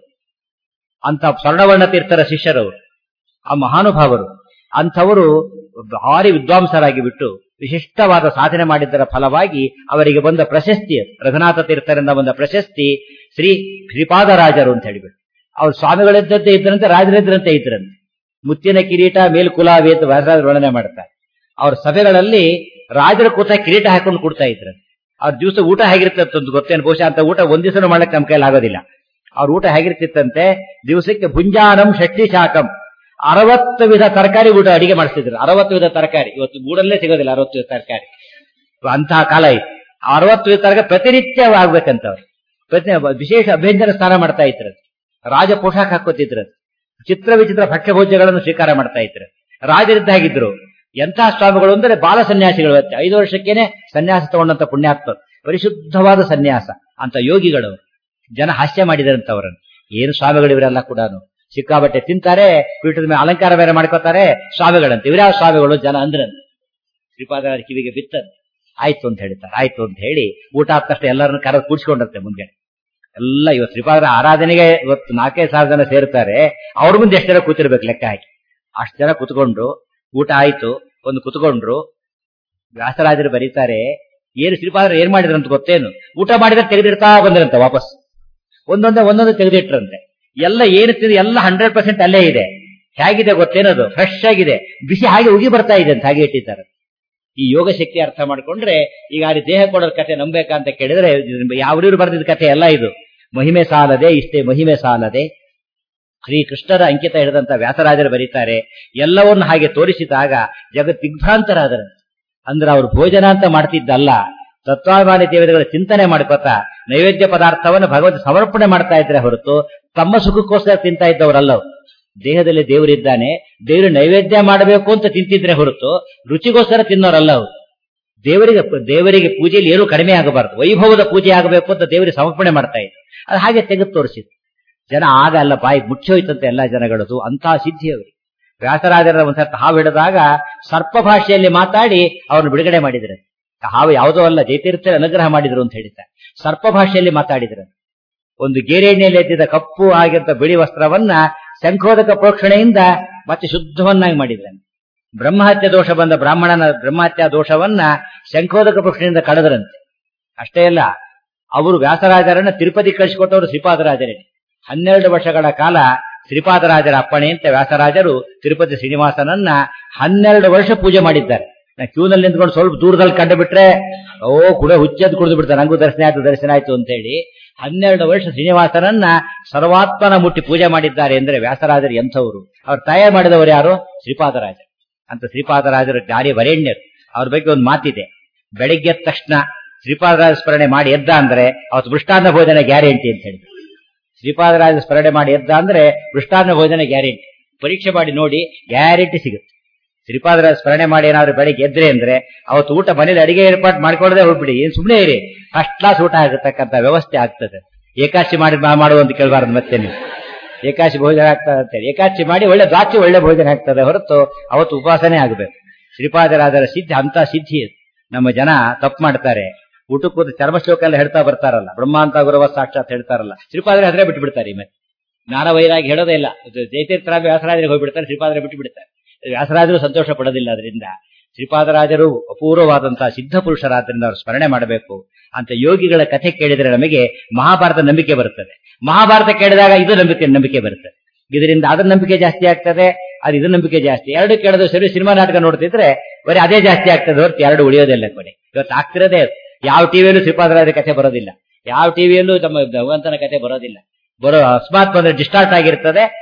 ಅಂತ ಸ್ವರ್ಣವರ್ಣ ತೀರ್ಥರ ಶಿಷ್ಯರವರು ಆ ಮಹಾನುಭಾವರು ಅಂಥವರು ಭಾರಿ ವಿದ್ವಾಂಸರಾಗಿ ಬಿಟ್ಟು ವಿಶಿಷ್ಟವಾದ ಸಾಧನೆ ಮಾಡಿದ್ದರ ಫಲವಾಗಿ ಅವರಿಗೆ ಬಂದ ಪ್ರಶಸ್ತಿ ಅದು. ರಘುನಾಥ ತೀರ್ಥರಿಂದ ಬಂದ ಪ್ರಶಸ್ತಿ ಶ್ರೀ ಶ್ರೀಪಾದರಾಜರು ಅಂತ ಹೇಳಿಬಿಟ್ಟು ಅವ್ರು ಸ್ವಾಮಿಗಳಿದ್ದಂತೆ ಇದ್ರಂತೆ ರಾಜರಿದ್ರಂತೆ ಇದ್ರಂತೆ ಮುತ್ತಿನ ಕಿರೀಟ ಮೇಲ್ಕುಲಾವಿ ಅಂತ ವ್ಯಾಸರಾಜ ವರ್ಣನೆ ಮಾಡ್ತಾರೆ ಅವ್ರ ಸಭೆಗಳಲ್ಲಿ ರಾಜರ ಕೂತ ಕಿರೀಟ ಹಾಕೊಂಡು ಕೊಡ್ತಾ ಇದ್ರಂತೆ ಅವ್ರ ದಿವಸ ಊಟ ಹೇಗಿರುತ್ತೆ ಅಂತ ಒಂದು ಗೊತ್ತೇನು ಬಹುಶಃ ಅಂತ ಊಟ ಒಂದ್ ದಿವಸನೂ ಮಾಡಕ್ ನಮ್ಮ ಕೈಲಿ ಆಗೋದಿಲ್ಲ ಅವ್ರ ಊಟ ಹೇಗಿರ್ತಿತ್ತಂತೆ ದಿವಸಕ್ಕೆ ಭುಂಜಾನಂ ಷಷ್ಟಿ ಶಾಕಂ ಅರವತ್ತು ವಿಧ ತರಕಾರಿ ಊಟ ಅಡಿಗೆ ಮಾಡಿಸ್ತಿದ್ರು ಅರವತ್ತು ವಿಧ ತರಕಾರಿ ಇವತ್ತು ಗೂಡಲ್ಲೇ ಸಿಗೋದಿಲ್ಲ ಅರವತ್ತು ವಿಧ ತರಕಾರಿ ಅಂತಹ ಕಾಲ ಇತ್ತು ಅರವತ್ತು ವಿಧ ತರಕಾರಿ ಪ್ರತಿನಿತ್ಯ ಆಗ್ಬೇಕಂತ ಅವ್ರು ಪ್ರತಿ ವಿಶೇಷ ಅಭ್ಯಂಜನ ಸ್ನಾನ ಮಾಡ್ತಾ ಇದ್ರು ರಾಜ ಪೋಷಾಕ ಹಾಕೋತಿದ್ರು ಚಿತ್ರ ವಿಚಿತ್ರ ಭಕ್ಷ್ಯ ಭೋಜ್ಯಗಳನ್ನು ಸ್ವೀಕಾರ ಮಾಡ್ತಾ ಇದ್ರು ರಾಜರಿದ್ದಾಗಿದ್ರು ಎಂತಹ ಸ್ವಾಮಿಗಳು ಅಂದ್ರೆ ಬಾಲ ಸನ್ಯಾಸಿಗಳು ಇವತ್ತು ಐದು ವರ್ಷಕ್ಕೇನೆ ಸನ್ಯಾಸ ತಗೊಂಡಂತ ಪುಣ್ಯಾತ್ಮರು ಪರಿಶುದ್ಧವಾದ ಸನ್ಯಾಸ ಅಂತ ಯೋಗಿಗಳು ಜನ ಹಾಸ್ಯ ಮಾಡಿದಾರಂತವರನ್ನು ಏನು ಸ್ವಾಮಿಗಳು ಇವರೆಲ್ಲ ಕೂಡ ಸಿಕ್ಕಾಬಟ್ಟೆ ತಿಂತಾರೆ ಪೀಠದ ಮೇಲೆ ಅಲಂಕಾರ ಬೇರೆ ಮಾಡ್ಕೋತಾರೆ ಸ್ವಾಮಿಗಳಂತೆ ಇವರ್ಯಾವ ಸ್ವಾಮಿಗಳು ಜನ ಅಂದ್ರಂತೆ ಶ್ರೀಪಾದ ಕಿವಿಗೆ ಬಿತ್ತಂತೆ ಆಯ್ತು ಅಂತ ಹೇಳ್ತಾರೆ ಆಯ್ತು ಅಂತ ಹೇಳಿ ಊಟ ಆದ ತಕ್ಷಣ ಎಲ್ಲರನ್ನು ಕರೆದು ಕೂಡ್ಸ್ಕೊಂಡಂತೆ ಮುಂದೆ ಎಲ್ಲ ಇವತ್ತು ಶ್ರೀಪಾದರ ಆರಾಧನೆಗೆ ಇವತ್ತು ನಾಲ್ಕೈದು ಸಾವಿರ ಜನ ಸೇರ್ತಾರೆ ಅವ್ರ ಮುಂದೆ ಎಷ್ಟು ಜನ ಕೂತಿರ್ಬೇಕು ಲೆಕ್ಕ ಹಾಕಿ ಅಷ್ಟು ಜನ ಕುತ್ಕೊಂಡು ಊಟ ಆಯ್ತು ಒಂದು ಕುತ್ಕೊಂಡ್ರು ವ್ಯಾಸರಾಜರು ಬರೀತಾರೆ ಏನು ಶ್ರೀಪಾದರು ಏನ್ ಮಾಡಿದ್ರಂತ ಗೊತ್ತೇನು ಊಟ ಮಾಡಿದ್ರೆ ತೆಗೆದಿಡ್ತಾ ಬಂದ್ರಂತೆ ವಾಪಸ್ ಒಂದೊಂದೇ ಒಂದೊಂದು ತೆಗೆದಿಟ್ರಂತೆ ಎಲ್ಲ ಏನು ತಿಂದು ಎಲ್ಲ ಹಂಡ್ರೆಡ್ ಪರ್ಸೆಂಟ್ ಅಲ್ಲೇ ಇದೆ ಹೇಗಿದೆ ಗೊತ್ತೇನದು ಫ್ರೆಶ್ ಆಗಿದೆ ಬಿಸಿ ಹಾಗೆ ಉಗಿ ಬರ್ತಾ ಇದೆ ಅಂತ ಹಾಗೆ ಇಟ್ಟಿದ್ದಾರೆ ಈ ಯೋಗ ಶಕ್ತಿ ಅರ್ಥ ಮಾಡ್ಕೊಂಡ್ರೆ ಈಗ ಅಲ್ಲಿ ದೇಹ ಕೊಡೋರ್ ಕತೆ ನಂಬೇಕಾ ಅಂತ ಕೇಳಿದ್ರೆ ಯಾವ್ರಿವ್ರು ಬರೆದಿದ್ದ ಕತೆ ಎಲ್ಲ ಇದು ಮಹಿಮೆ ಸಾಲದೆ ಇಷ್ಟೇ ಮಹಿಮೆ ಸಾಲದೆ ಶ್ರೀ ಕೃಷ್ಣರ ಅಂಕಿತ ಹಿಡಿದಂತ ವ್ಯಾಸರಾಜರು ಬರೀತಾರೆ ಎಲ್ಲವನ್ನು ಹಾಗೆ ತೋರಿಸಿದಾಗ ಜಗತ್ ದಿಗ್ಭ್ರಾಂತರಾದರಂತೆ ಅಂದ್ರೆ ಅವ್ರು ಭೋಜನ ಅಂತ ಮಾಡ್ತಿದ್ದಲ್ಲ ತತ್ವಾಭಿಮಾನಿ ದೇವತೆಗಳ ಚಿಂತನೆ ಮಾಡ್ಕೋತಾ ನೈವೇದ್ಯ ಪದಾರ್ಥವನ್ನು ಭಗವಂತ ಸಮರ್ಪಣೆ ಮಾಡ್ತಾ ಇದ್ರೆ ಹೊರತು ತಮ್ಮ ಸುಖಕ್ಕೋಸ್ಕರ ತಿಂತಾ ಇದ್ದವರಲ್ಲ ಅವ್ರು. ದೇಹದಲ್ಲಿ ದೇವರಿದ್ದಾನೆ ದೇವರು ನೈವೇದ್ಯ ಮಾಡಬೇಕು ಅಂತ ತಿಂತಿದ್ರೆ ಹೊರತು ರುಚಿಗೋಸ್ಕರ ತಿನ್ನೋರಲ್ಲ ಅವರು ದೇವರಿಗೆ ದೇವರಿಗೆ ಪೂಜೆಯಲ್ಲಿ ಏನೂ ಕಡಿಮೆ ಆಗಬಾರದು ವೈಭವದ ಪೂಜೆ ಆಗಬೇಕು ಅಂತ ದೇವರಿಗೆ ಸಮರ್ಪಣೆ ಮಾಡ್ತಾ ಇದ್ರು ಅದು ಹಾಗೆ ತೆಗೆದು ತೋರಿಸಿದ್ರು ಜನ ಆಗ ಅಲ್ಲ ಬಾಯಿ ಮುಚ್ಚೋಯ್ತಂತೆ ಎಲ್ಲಾ ಜನಗಳದು ಅಂತಹ ಸಿದ್ಧಿ ಅವರಿಗೆ ವ್ಯಾಸರಾಜರ ಒಂದ್ಸರ್ತ ಹಾವು ಹಿಡಿದಾಗ ಸರ್ಪ ಭಾಷೆಯಲ್ಲಿ ಮಾತಾಡಿ ಅವ್ರನ್ನ ಬಿಡುಗಡೆ ಮಾಡಿದ್ರೆ ಹಾವು ಯಾವುದೋ ಅಲ್ಲ ಜಯತೀರ್ಥರ ಅನುಗ್ರಹ ಮಾಡಿದ್ರು ಅಂತ ಹೇಳಿದ್ದಾರೆ ಸರ್ಪ ಭಾಷೆಯಲ್ಲಿ ಮಾತಾಡಿದ್ರು ಒಂದು ಗೇರೆಣ್ಣೆಯಲ್ಲಿ ಎದ್ದಿದ್ದ ಕಪ್ಪು ಆಗಿದ್ದ ಬಿಳಿ ವಸ್ತ್ರವನ್ನ ಶಂಖೋದಕ ಪ್ರೋಕ್ಷಣೆಯಿಂದ ಮತ್ತೆ ಶುದ್ಧವನ್ನಾಗಿ ಮಾಡಿದ್ರನು ಬ್ರಹ್ಮಹತ್ಯೆ ದೋಷ ಬಂದ ಬ್ರಾಹ್ಮಣನ ಬ್ರಹ್ಮಹತ್ಯಾ ದೋಷವನ್ನ ಶಂಖೋದಕ ಪ್ರೋಕ್ಷಣೆಯಿಂದ ಕಳೆದ್ರಂತೆ ಅಷ್ಟೇ ಅಲ್ಲ ಅವರು ವ್ಯಾಸರಾಜರನ್ನ ತಿರುಪತಿ ಕಳಿಸಿಕೊಟ್ಟವರು ಶ್ರೀಪಾದರಾಜರೇ ಹನ್ನೆರಡು ವರ್ಷಗಳ ಕಾಲ ಶ್ರೀಪಾದರಾಜರ ಅಪ್ಪಣೆ ಅಂತ ವ್ಯಾಸರಾಜರು ತಿರುಪತಿ ಶ್ರೀನಿವಾಸನನ್ನ ಹನ್ನೆರಡು ವರ್ಷ ಪೂಜೆ ಮಾಡಿದ್ದಾರೆ ನಾ ಕ್ಯೂನಲ್ಲಿ ನಿಂತ್ಕೊಂಡು ಸ್ವಲ್ಪ ದೂರದಲ್ಲಿ ಕಂಡು ಬಿಟ್ರೆ ಓ ಕೂಡ ಹುಚ್ಚದ್ ಕುಡಿದು ಬಿಡ್ತಾರೆ ನಂಗೂ ದರ್ಶನ ಆಯ್ತು ದರ್ಶನ ಆಯ್ತು ಅಂತ ಹೇಳಿ ಹನ್ನೆರಡು ವರ್ಷ ಶ್ರೀನಿವಾಸನನ್ನ ಸರ್ವಾತ್ಮನ ಮುಟ್ಟಿ ಪೂಜೆ ಮಾಡಿದ್ದಾರೆ ಅಂದ್ರೆ ವ್ಯಾಸರಾಜರು ಎಂಥವರು ಅವ್ರು ತಯಾರು ಮಾಡಿದವರು ಯಾರು ಶ್ರೀಪಾದರಾಜ ಅಂತ ಶ್ರೀಪಾದರಾಜರು ಗಾರಿ ವರೇಣ್ಯರು ಅವ್ರ ಬಗ್ಗೆ ಒಂದು ಮಾತಿದೆ ಬೆಳಿಗ್ಗೆ ಎದ್ದ ತಕ್ಷಣ ಶ್ರೀಪಾದರಾಜ ಸ್ಮರಣೆ ಮಾಡಿ ಎದ್ದ ಅಂದ್ರೆ ಅವತ್ತು ಮೃಷ್ಟಾನ್ನ ಭೋಜನ ಗ್ಯಾರಂಟಿ ಅಂತ ಹೇಳಿ ಶ್ರೀಪಾದರಾಜ ಸ್ಮರಣೆ ಮಾಡಿ ಎದ್ದ ಅಂದ್ರೆ ಮೃಷ್ಟಾನ್ನ ಭೋಜನ ಗ್ಯಾರಂಟಿ ಪರೀಕ್ಷೆ ಮಾಡಿ ನೋಡಿ ಗ್ಯಾರಂಟಿ ಸಿಗುತ್ತೆ ಶ್ರೀಪಾದರಾಜ ಸ್ಮರಣೆ ಮಾಡಿ ಏನಾದ್ರು ಬೆಳಿಗ್ಗೆ ಎದ್ರೆ ಅಂದ್ರೆ ಅವತ್ತು ಊಟ ಮನೇಲಿ ಅಡಿಗೆ ಏರ್ಪಾಟ್ ಮಾಡ್ಕೊಳ್ಳದೆ ಹೋಗ್ಬಿಡಿ ಏನ್ ಸುಮ್ಮನೆ ಇರಿ ಫಸ್ಟ್ ಕ್ಲಾಸ್ ಊಟ ಆಗತಕ್ಕಂತ ವ್ಯವಸ್ಥೆ ಆಗ್ತದೆ ಏಕಾಶಿ ಮಾಡಿ ಮಾಡುವಂತ ಕೇಳಬಾರದು ಮತ್ತೆ ನೀವು ಏಕಾಶಿ ಭೋಜನ ಆಗ್ತದೆ ಅಂತೇಳಿ ಏಕಾಶಿ ಮಾಡಿ ಒಳ್ಳೆ ದ್ರಾಕ್ಷಿ ಒಳ್ಳೆ ಭೋಜನ ಆಗ್ತದೆ ಹೊರತು ಅವತ್ತು ಉಪವಾಸನೆ ಆಗಬೇಕು ಶ್ರೀಪಾದರಾಜರ ಸಿದ್ಧಿ ಅಂತ ಸಿದ್ಧಿ ಅದು. ನಮ್ಮ ಜನ ತಪ್ಪು ಮಾಡ್ತಾರೆ ಊಟಕ್ಕೆ ಕೂತು ಚರ್ಮ ಶ್ಲೋಕ ಎಲ್ಲ ಹೇಳ್ತಾ ಬರ್ತಾರಲ್ಲ ಬ್ರಹ್ಮಾಂತ ಗುರುವ ಸಾಕ್ಷಾತ್ ಹೇಳ್ತಾರಲ್ಲ ಶ್ರೀಪಾದರ ಹೆಸರೇ ಬಿಟ್ಟು ಬಿಡ್ತಾರೆ ಈ ಮತ್ತೆ ಜ್ಞಾನ ವೈರಾಗಿ ಹೇಳೋದೇ ಇಲ್ಲ ಜಯತೀರ್ಥರಾಜ ವ್ಯಾಸರಾಜರಿಗೆ ಹೋಗ್ಬಿಡ್ತಾರೆ ಶ್ರೀಪಾದರ ಬಿಟ್ಟು ಬಿಡ್ತಾರೆ ವ್ಯಾಸರಾಜರು ಸಂತೋಷ ಪಡೋದಿಲ್ಲ ಅದರಿಂದ ಶ್ರೀಪಾದರಾಜರು ಅಪೂರ್ವವಾದಂತಹ ಸಿದ್ಧ ಪುರುಷರಾದ್ರಿಂದ ಅವರು ಸ್ಮರಣೆ ಮಾಡಬೇಕು ಅಂತ ಯೋಗಿಗಳ ಕಥೆ ಕೇಳಿದರೆ ನಮಗೆ ಮಹಾಭಾರತ ನಂಬಿಕೆ ಬರುತ್ತದೆ ಮಹಾಭಾರತ ಕೇಳಿದಾಗ ಇದು ನಂಬಿಕೆ ನಂಬಿಕೆ ಬರುತ್ತದೆ ಇದರಿಂದ ಅದರ ನಂಬಿಕೆ ಜಾಸ್ತಿ ಆಗ್ತದೆ ಅದು ಇದ್ರ ನಂಬಿಕೆ ಜಾಸ್ತಿ ಎರಡು ಕೇಳೋದು ಸರಿ ಸಿನಿಮಾ ನಾಟಕ ನೋಡ್ತಿದ್ರೆ ಬರೀ ಅದೇ ಜಾಸ್ತಿ ಆಗ್ತದೆ ಹೊರತು ಎರಡು ಉಳಿಯೋದಿಲ್ಲ ಕೊನೆ ಇವತ್ತು ಆಗ್ತಿರೋದೇ ಅದು. ಯಾವ ಟಿವಿಯಲ್ಲೂ ಶ್ರೀಪಾದರಾಜ ಕಥೆ ಬರೋದಿಲ್ಲ ಯಾವ ಟಿವಿಯಲ್ಲೂ ತಮ್ಮ ಭಗವಂತನ ಕಥೆ ಬರೋದಿಲ್ಲ ಬರೋ ಅಕಸ್ಮಾತ್ ಬಂದ್ರೆ ಡಿಸ್ಟಾರ್ಟ್ ಆಗಿರ್ತದೆ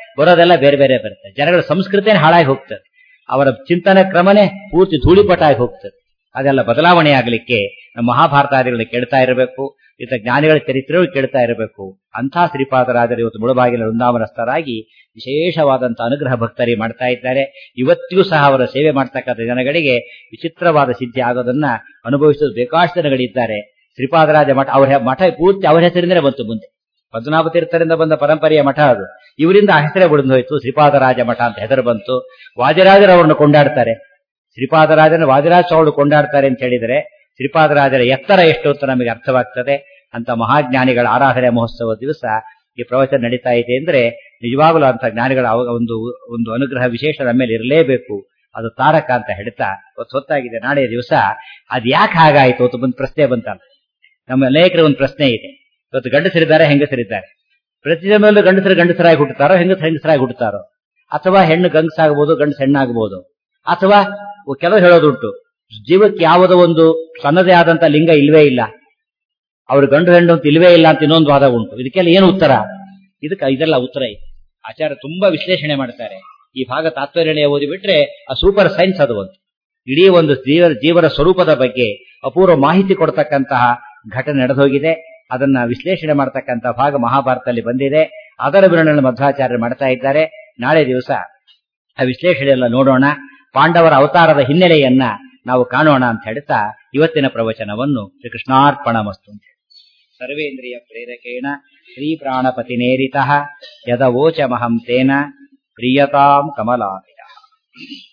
ಬರೋದೆಲ್ಲ ಬೇರೆ ಬೇರೆ ಬರುತ್ತೆ ಜನಗಳ ಸಂಸ್ಕೃತಿನೇ ಹಾಳಾಗಿ ಹೋಗ್ತದೆ ಅವರ ಚಿಂತನೆ ಕ್ರಮನೇ ಪೂರ್ತಿ ಧೂಳಿಪಟಾಗಿ ಹೋಗ್ತದೆ ಅದೆಲ್ಲ ಬದಲಾವಣೆ ಆಗಲಿಕ್ಕೆ ನಮ್ಮ ಮಹಾಭಾರತಾದಿಗಳನ್ನ ಕೇಳ್ತಾ ಇರಬೇಕು ಇತ ಜ್ಞಾನಿಗಳ ಚರಿತ್ರೆಯೂ ಕೇಳ್ತಾ ಇರಬೇಕು ಅಂಥ ಶ್ರೀಪಾದರಾಜರು ಇವತ್ತು ಮುಳುಬಾಗಿಲ ವೃಂದಾವನಸ್ಥರಾಗಿ ವಿಶೇಷವಾದಂತಹ ಅನುಗ್ರಹ ಭಕ್ತರಿ ಮಾಡ್ತಾ ಇದ್ದಾರೆ ಇವತ್ತಿಗೂ ಸಹ ಅವರ ಸೇವೆ ಮಾಡ್ತಕ್ಕಂಥ ಜನಗಳಿಗೆ ವಿಚಿತ್ರವಾದ ಸಿದ್ಧಿ ಆಗೋದನ್ನ ಅನುಭವಿಸಲು ಬೇಕಾಷ್ಟು ಜನಗಳಿದ್ದಾರೆ ಶ್ರೀಪಾದರಾಜ ಮಠ ಅವರ ಮಠ ಪೂರ್ತಿ ಅವರ ಹೆಸರಿಂದಲೇ ಬಂತು ಮುಂದೆ ಪದ್ಮನಾಭ ತೀರ್ಥರಿಂದ ಬಂದ ಪರಂಪರೆಯ ಮಠ ಅದು ಇವರಿಂದ ಆ ಹೆಸರೇ ಉಳಿದು ಹೋಯ್ತು ಶ್ರೀಪಾದರಾಜ ಮಠ ಅಂತ ಹೆಸರು ಬಂತು ವಾದಿರಾಜರು ಅವರನ್ನು ಕೊಂಡಾಡ್ತಾರೆ ಶ್ರೀಪಾದರಾಜನ ವಾದಿರಾಜ ಸ್ವಾಮಿಗಳು ಕೊಂಡಾಡ್ತಾರೆ ಅಂತ ಹೇಳಿದರೆ ಶ್ರೀಪಾದರಾಜರ ಎತ್ತರ ಎಷ್ಟು ಅಂತ ನಮಗೆ ಅರ್ಥವಾಗ್ತದೆ ಅಂತ ಮಹಾಜ್ಞಾನಿಗಳ ಆರಾಧನೆ ಮಹೋತ್ಸವ ದಿವಸ ಈ ಪ್ರವಚನ ನಡೀತಾ ಇದೆ ಅಂದ್ರೆ ನಿಜವಾಗಲೂ ಅಂತ ಜ್ಞಾನಿಗಳ ಅವ- ಒಂದು ಒಂದು ಅನುಗ್ರಹ ವಿಶೇಷ ನಮ್ಮ ಮೇಲೆ ಇರಲೇಬೇಕು ಅದು ತಾರಕ ಅಂತ ಹೇಳ್ತಾ ಇವತ್ತು ಹೊತ್ತಾಗಿದೆ ನಾಳೆ ದಿವಸ ಅದ್ ಯಾಕೆ ಹಾಗಾಯ್ತು ಅಂತ ಒಂದು ಪ್ರಶ್ನೆ ಬಂತಲ್ಲ ನಮ್ಮ ಅನೇಕರ ಒಂದು ಪ್ರಶ್ನೆ ಇದೆ ಇವತ್ತು ಗಂಡಸರಿದ್ದಾರೆ ಹೆಂಗಸರಿದ್ದಾರೆ ಪ್ರತಿಯೊಂದಲ್ಲೂ ಗಂಡಸರು ಗಂಡಸರಾಗಿ ಹುಟ್ಟುತ್ತಾರೋ ಹೆಂಗಸರು ಹೆಂಗಸರಾಗಿ ಹುಟ್ಟುತ್ತಾರೋ ಅಥವಾ ಹೆಣ್ಣು ಗಂಗಸಾಗಬಹುದು ಗಂಡಸು ಹೆಣ್ಣಾಗಬಹುದು ಅಥವಾ ಕೆಲವು ಹೇಳೋದುಂಟು ಜೀವಕ್ಕೆ ಯಾವುದೋ ಒಂದು ತನ್ನದೇ ಆದಂತ ಲಿಂಗ ಇಲ್ವೇ ಇಲ್ಲ ಅವ್ರು ಗಂಡು ಹೆಣ್ಣು ಅಂತ ಇಲ್ವೇ ಇಲ್ಲ ಅಂತ ಇನ್ನೊಂದು ವಾದ ಉಂಟು ಇದಕ್ಕೆಲ್ಲ ಏನು ಉತ್ತರ ಇದಕ್ಕೆ ಇದೆಲ್ಲ ಉತ್ತರ ಇದೆ ಆಚಾರ್ಯ ತುಂಬಾ ವಿಶ್ಲೇಷಣೆ ಮಾಡ್ತಾರೆ ಈ ಭಾಗ ತಾತ್ಪರ್ಯ ಓದಿ ಬಿಟ್ರೆ ಆ ಸೂಪರ್ ಸೈನ್ಸ್ ಅದು ಒಂದು ಇಡೀ ಒಂದು ಜೀವ ಜೀವನ ಸ್ವರೂಪದ ಬಗ್ಗೆ ಅಪೂರ್ವ ಮಾಹಿತಿ ಕೊಡ್ತಕ್ಕಂತಹ ಘಟನೆ ನಡೆದೋಗಿದೆ ಅದನ್ನ ವಿಶ್ಲೇಷಣೆ ಮಾಡತಕ್ಕಂತ ಭಾಗ ಮಹಾಭಾರತದಲ್ಲಿ ಬಂದಿದೆ ಅದರ ವಿವರಣೆಯನ್ನು ಮಧ್ವಾಚಾರ್ಯರು ಮಾಡ್ತಾ ಇದ್ದಾರೆ ನಾಳೆ ದಿವಸ ಆ ವಿಶ್ಲೇಷಣೆ ಎಲ್ಲ ನೋಡೋಣ ಪಾಂಡವರ ಅವತಾರದ ಹಿನ್ನೆಲೆಯನ್ನ ನಾವು ಕಾಣೋಣ ಅಂತ ಹೇಳ್ತಾ ಇವತ್ತಿನ ಪ್ರವಚನವನ್ನು ಶ್ರೀ ಕೃಷ್ಣಾರ್ಪಣ ಮಸ್ತು ಅಂತ ಹೇಳಿ ಸರ್ವೇಂದ್ರಿಯ ಪ್ರೇರಕೇಣ ಶ್ರೀ ಪ್ರಾಣಪತಿ ನೇರಿತ ಯದವೋಚಮಹಂ ತೇನ ಪ್ರಿಯತಾಂ ಕಮಲಾಮಿತ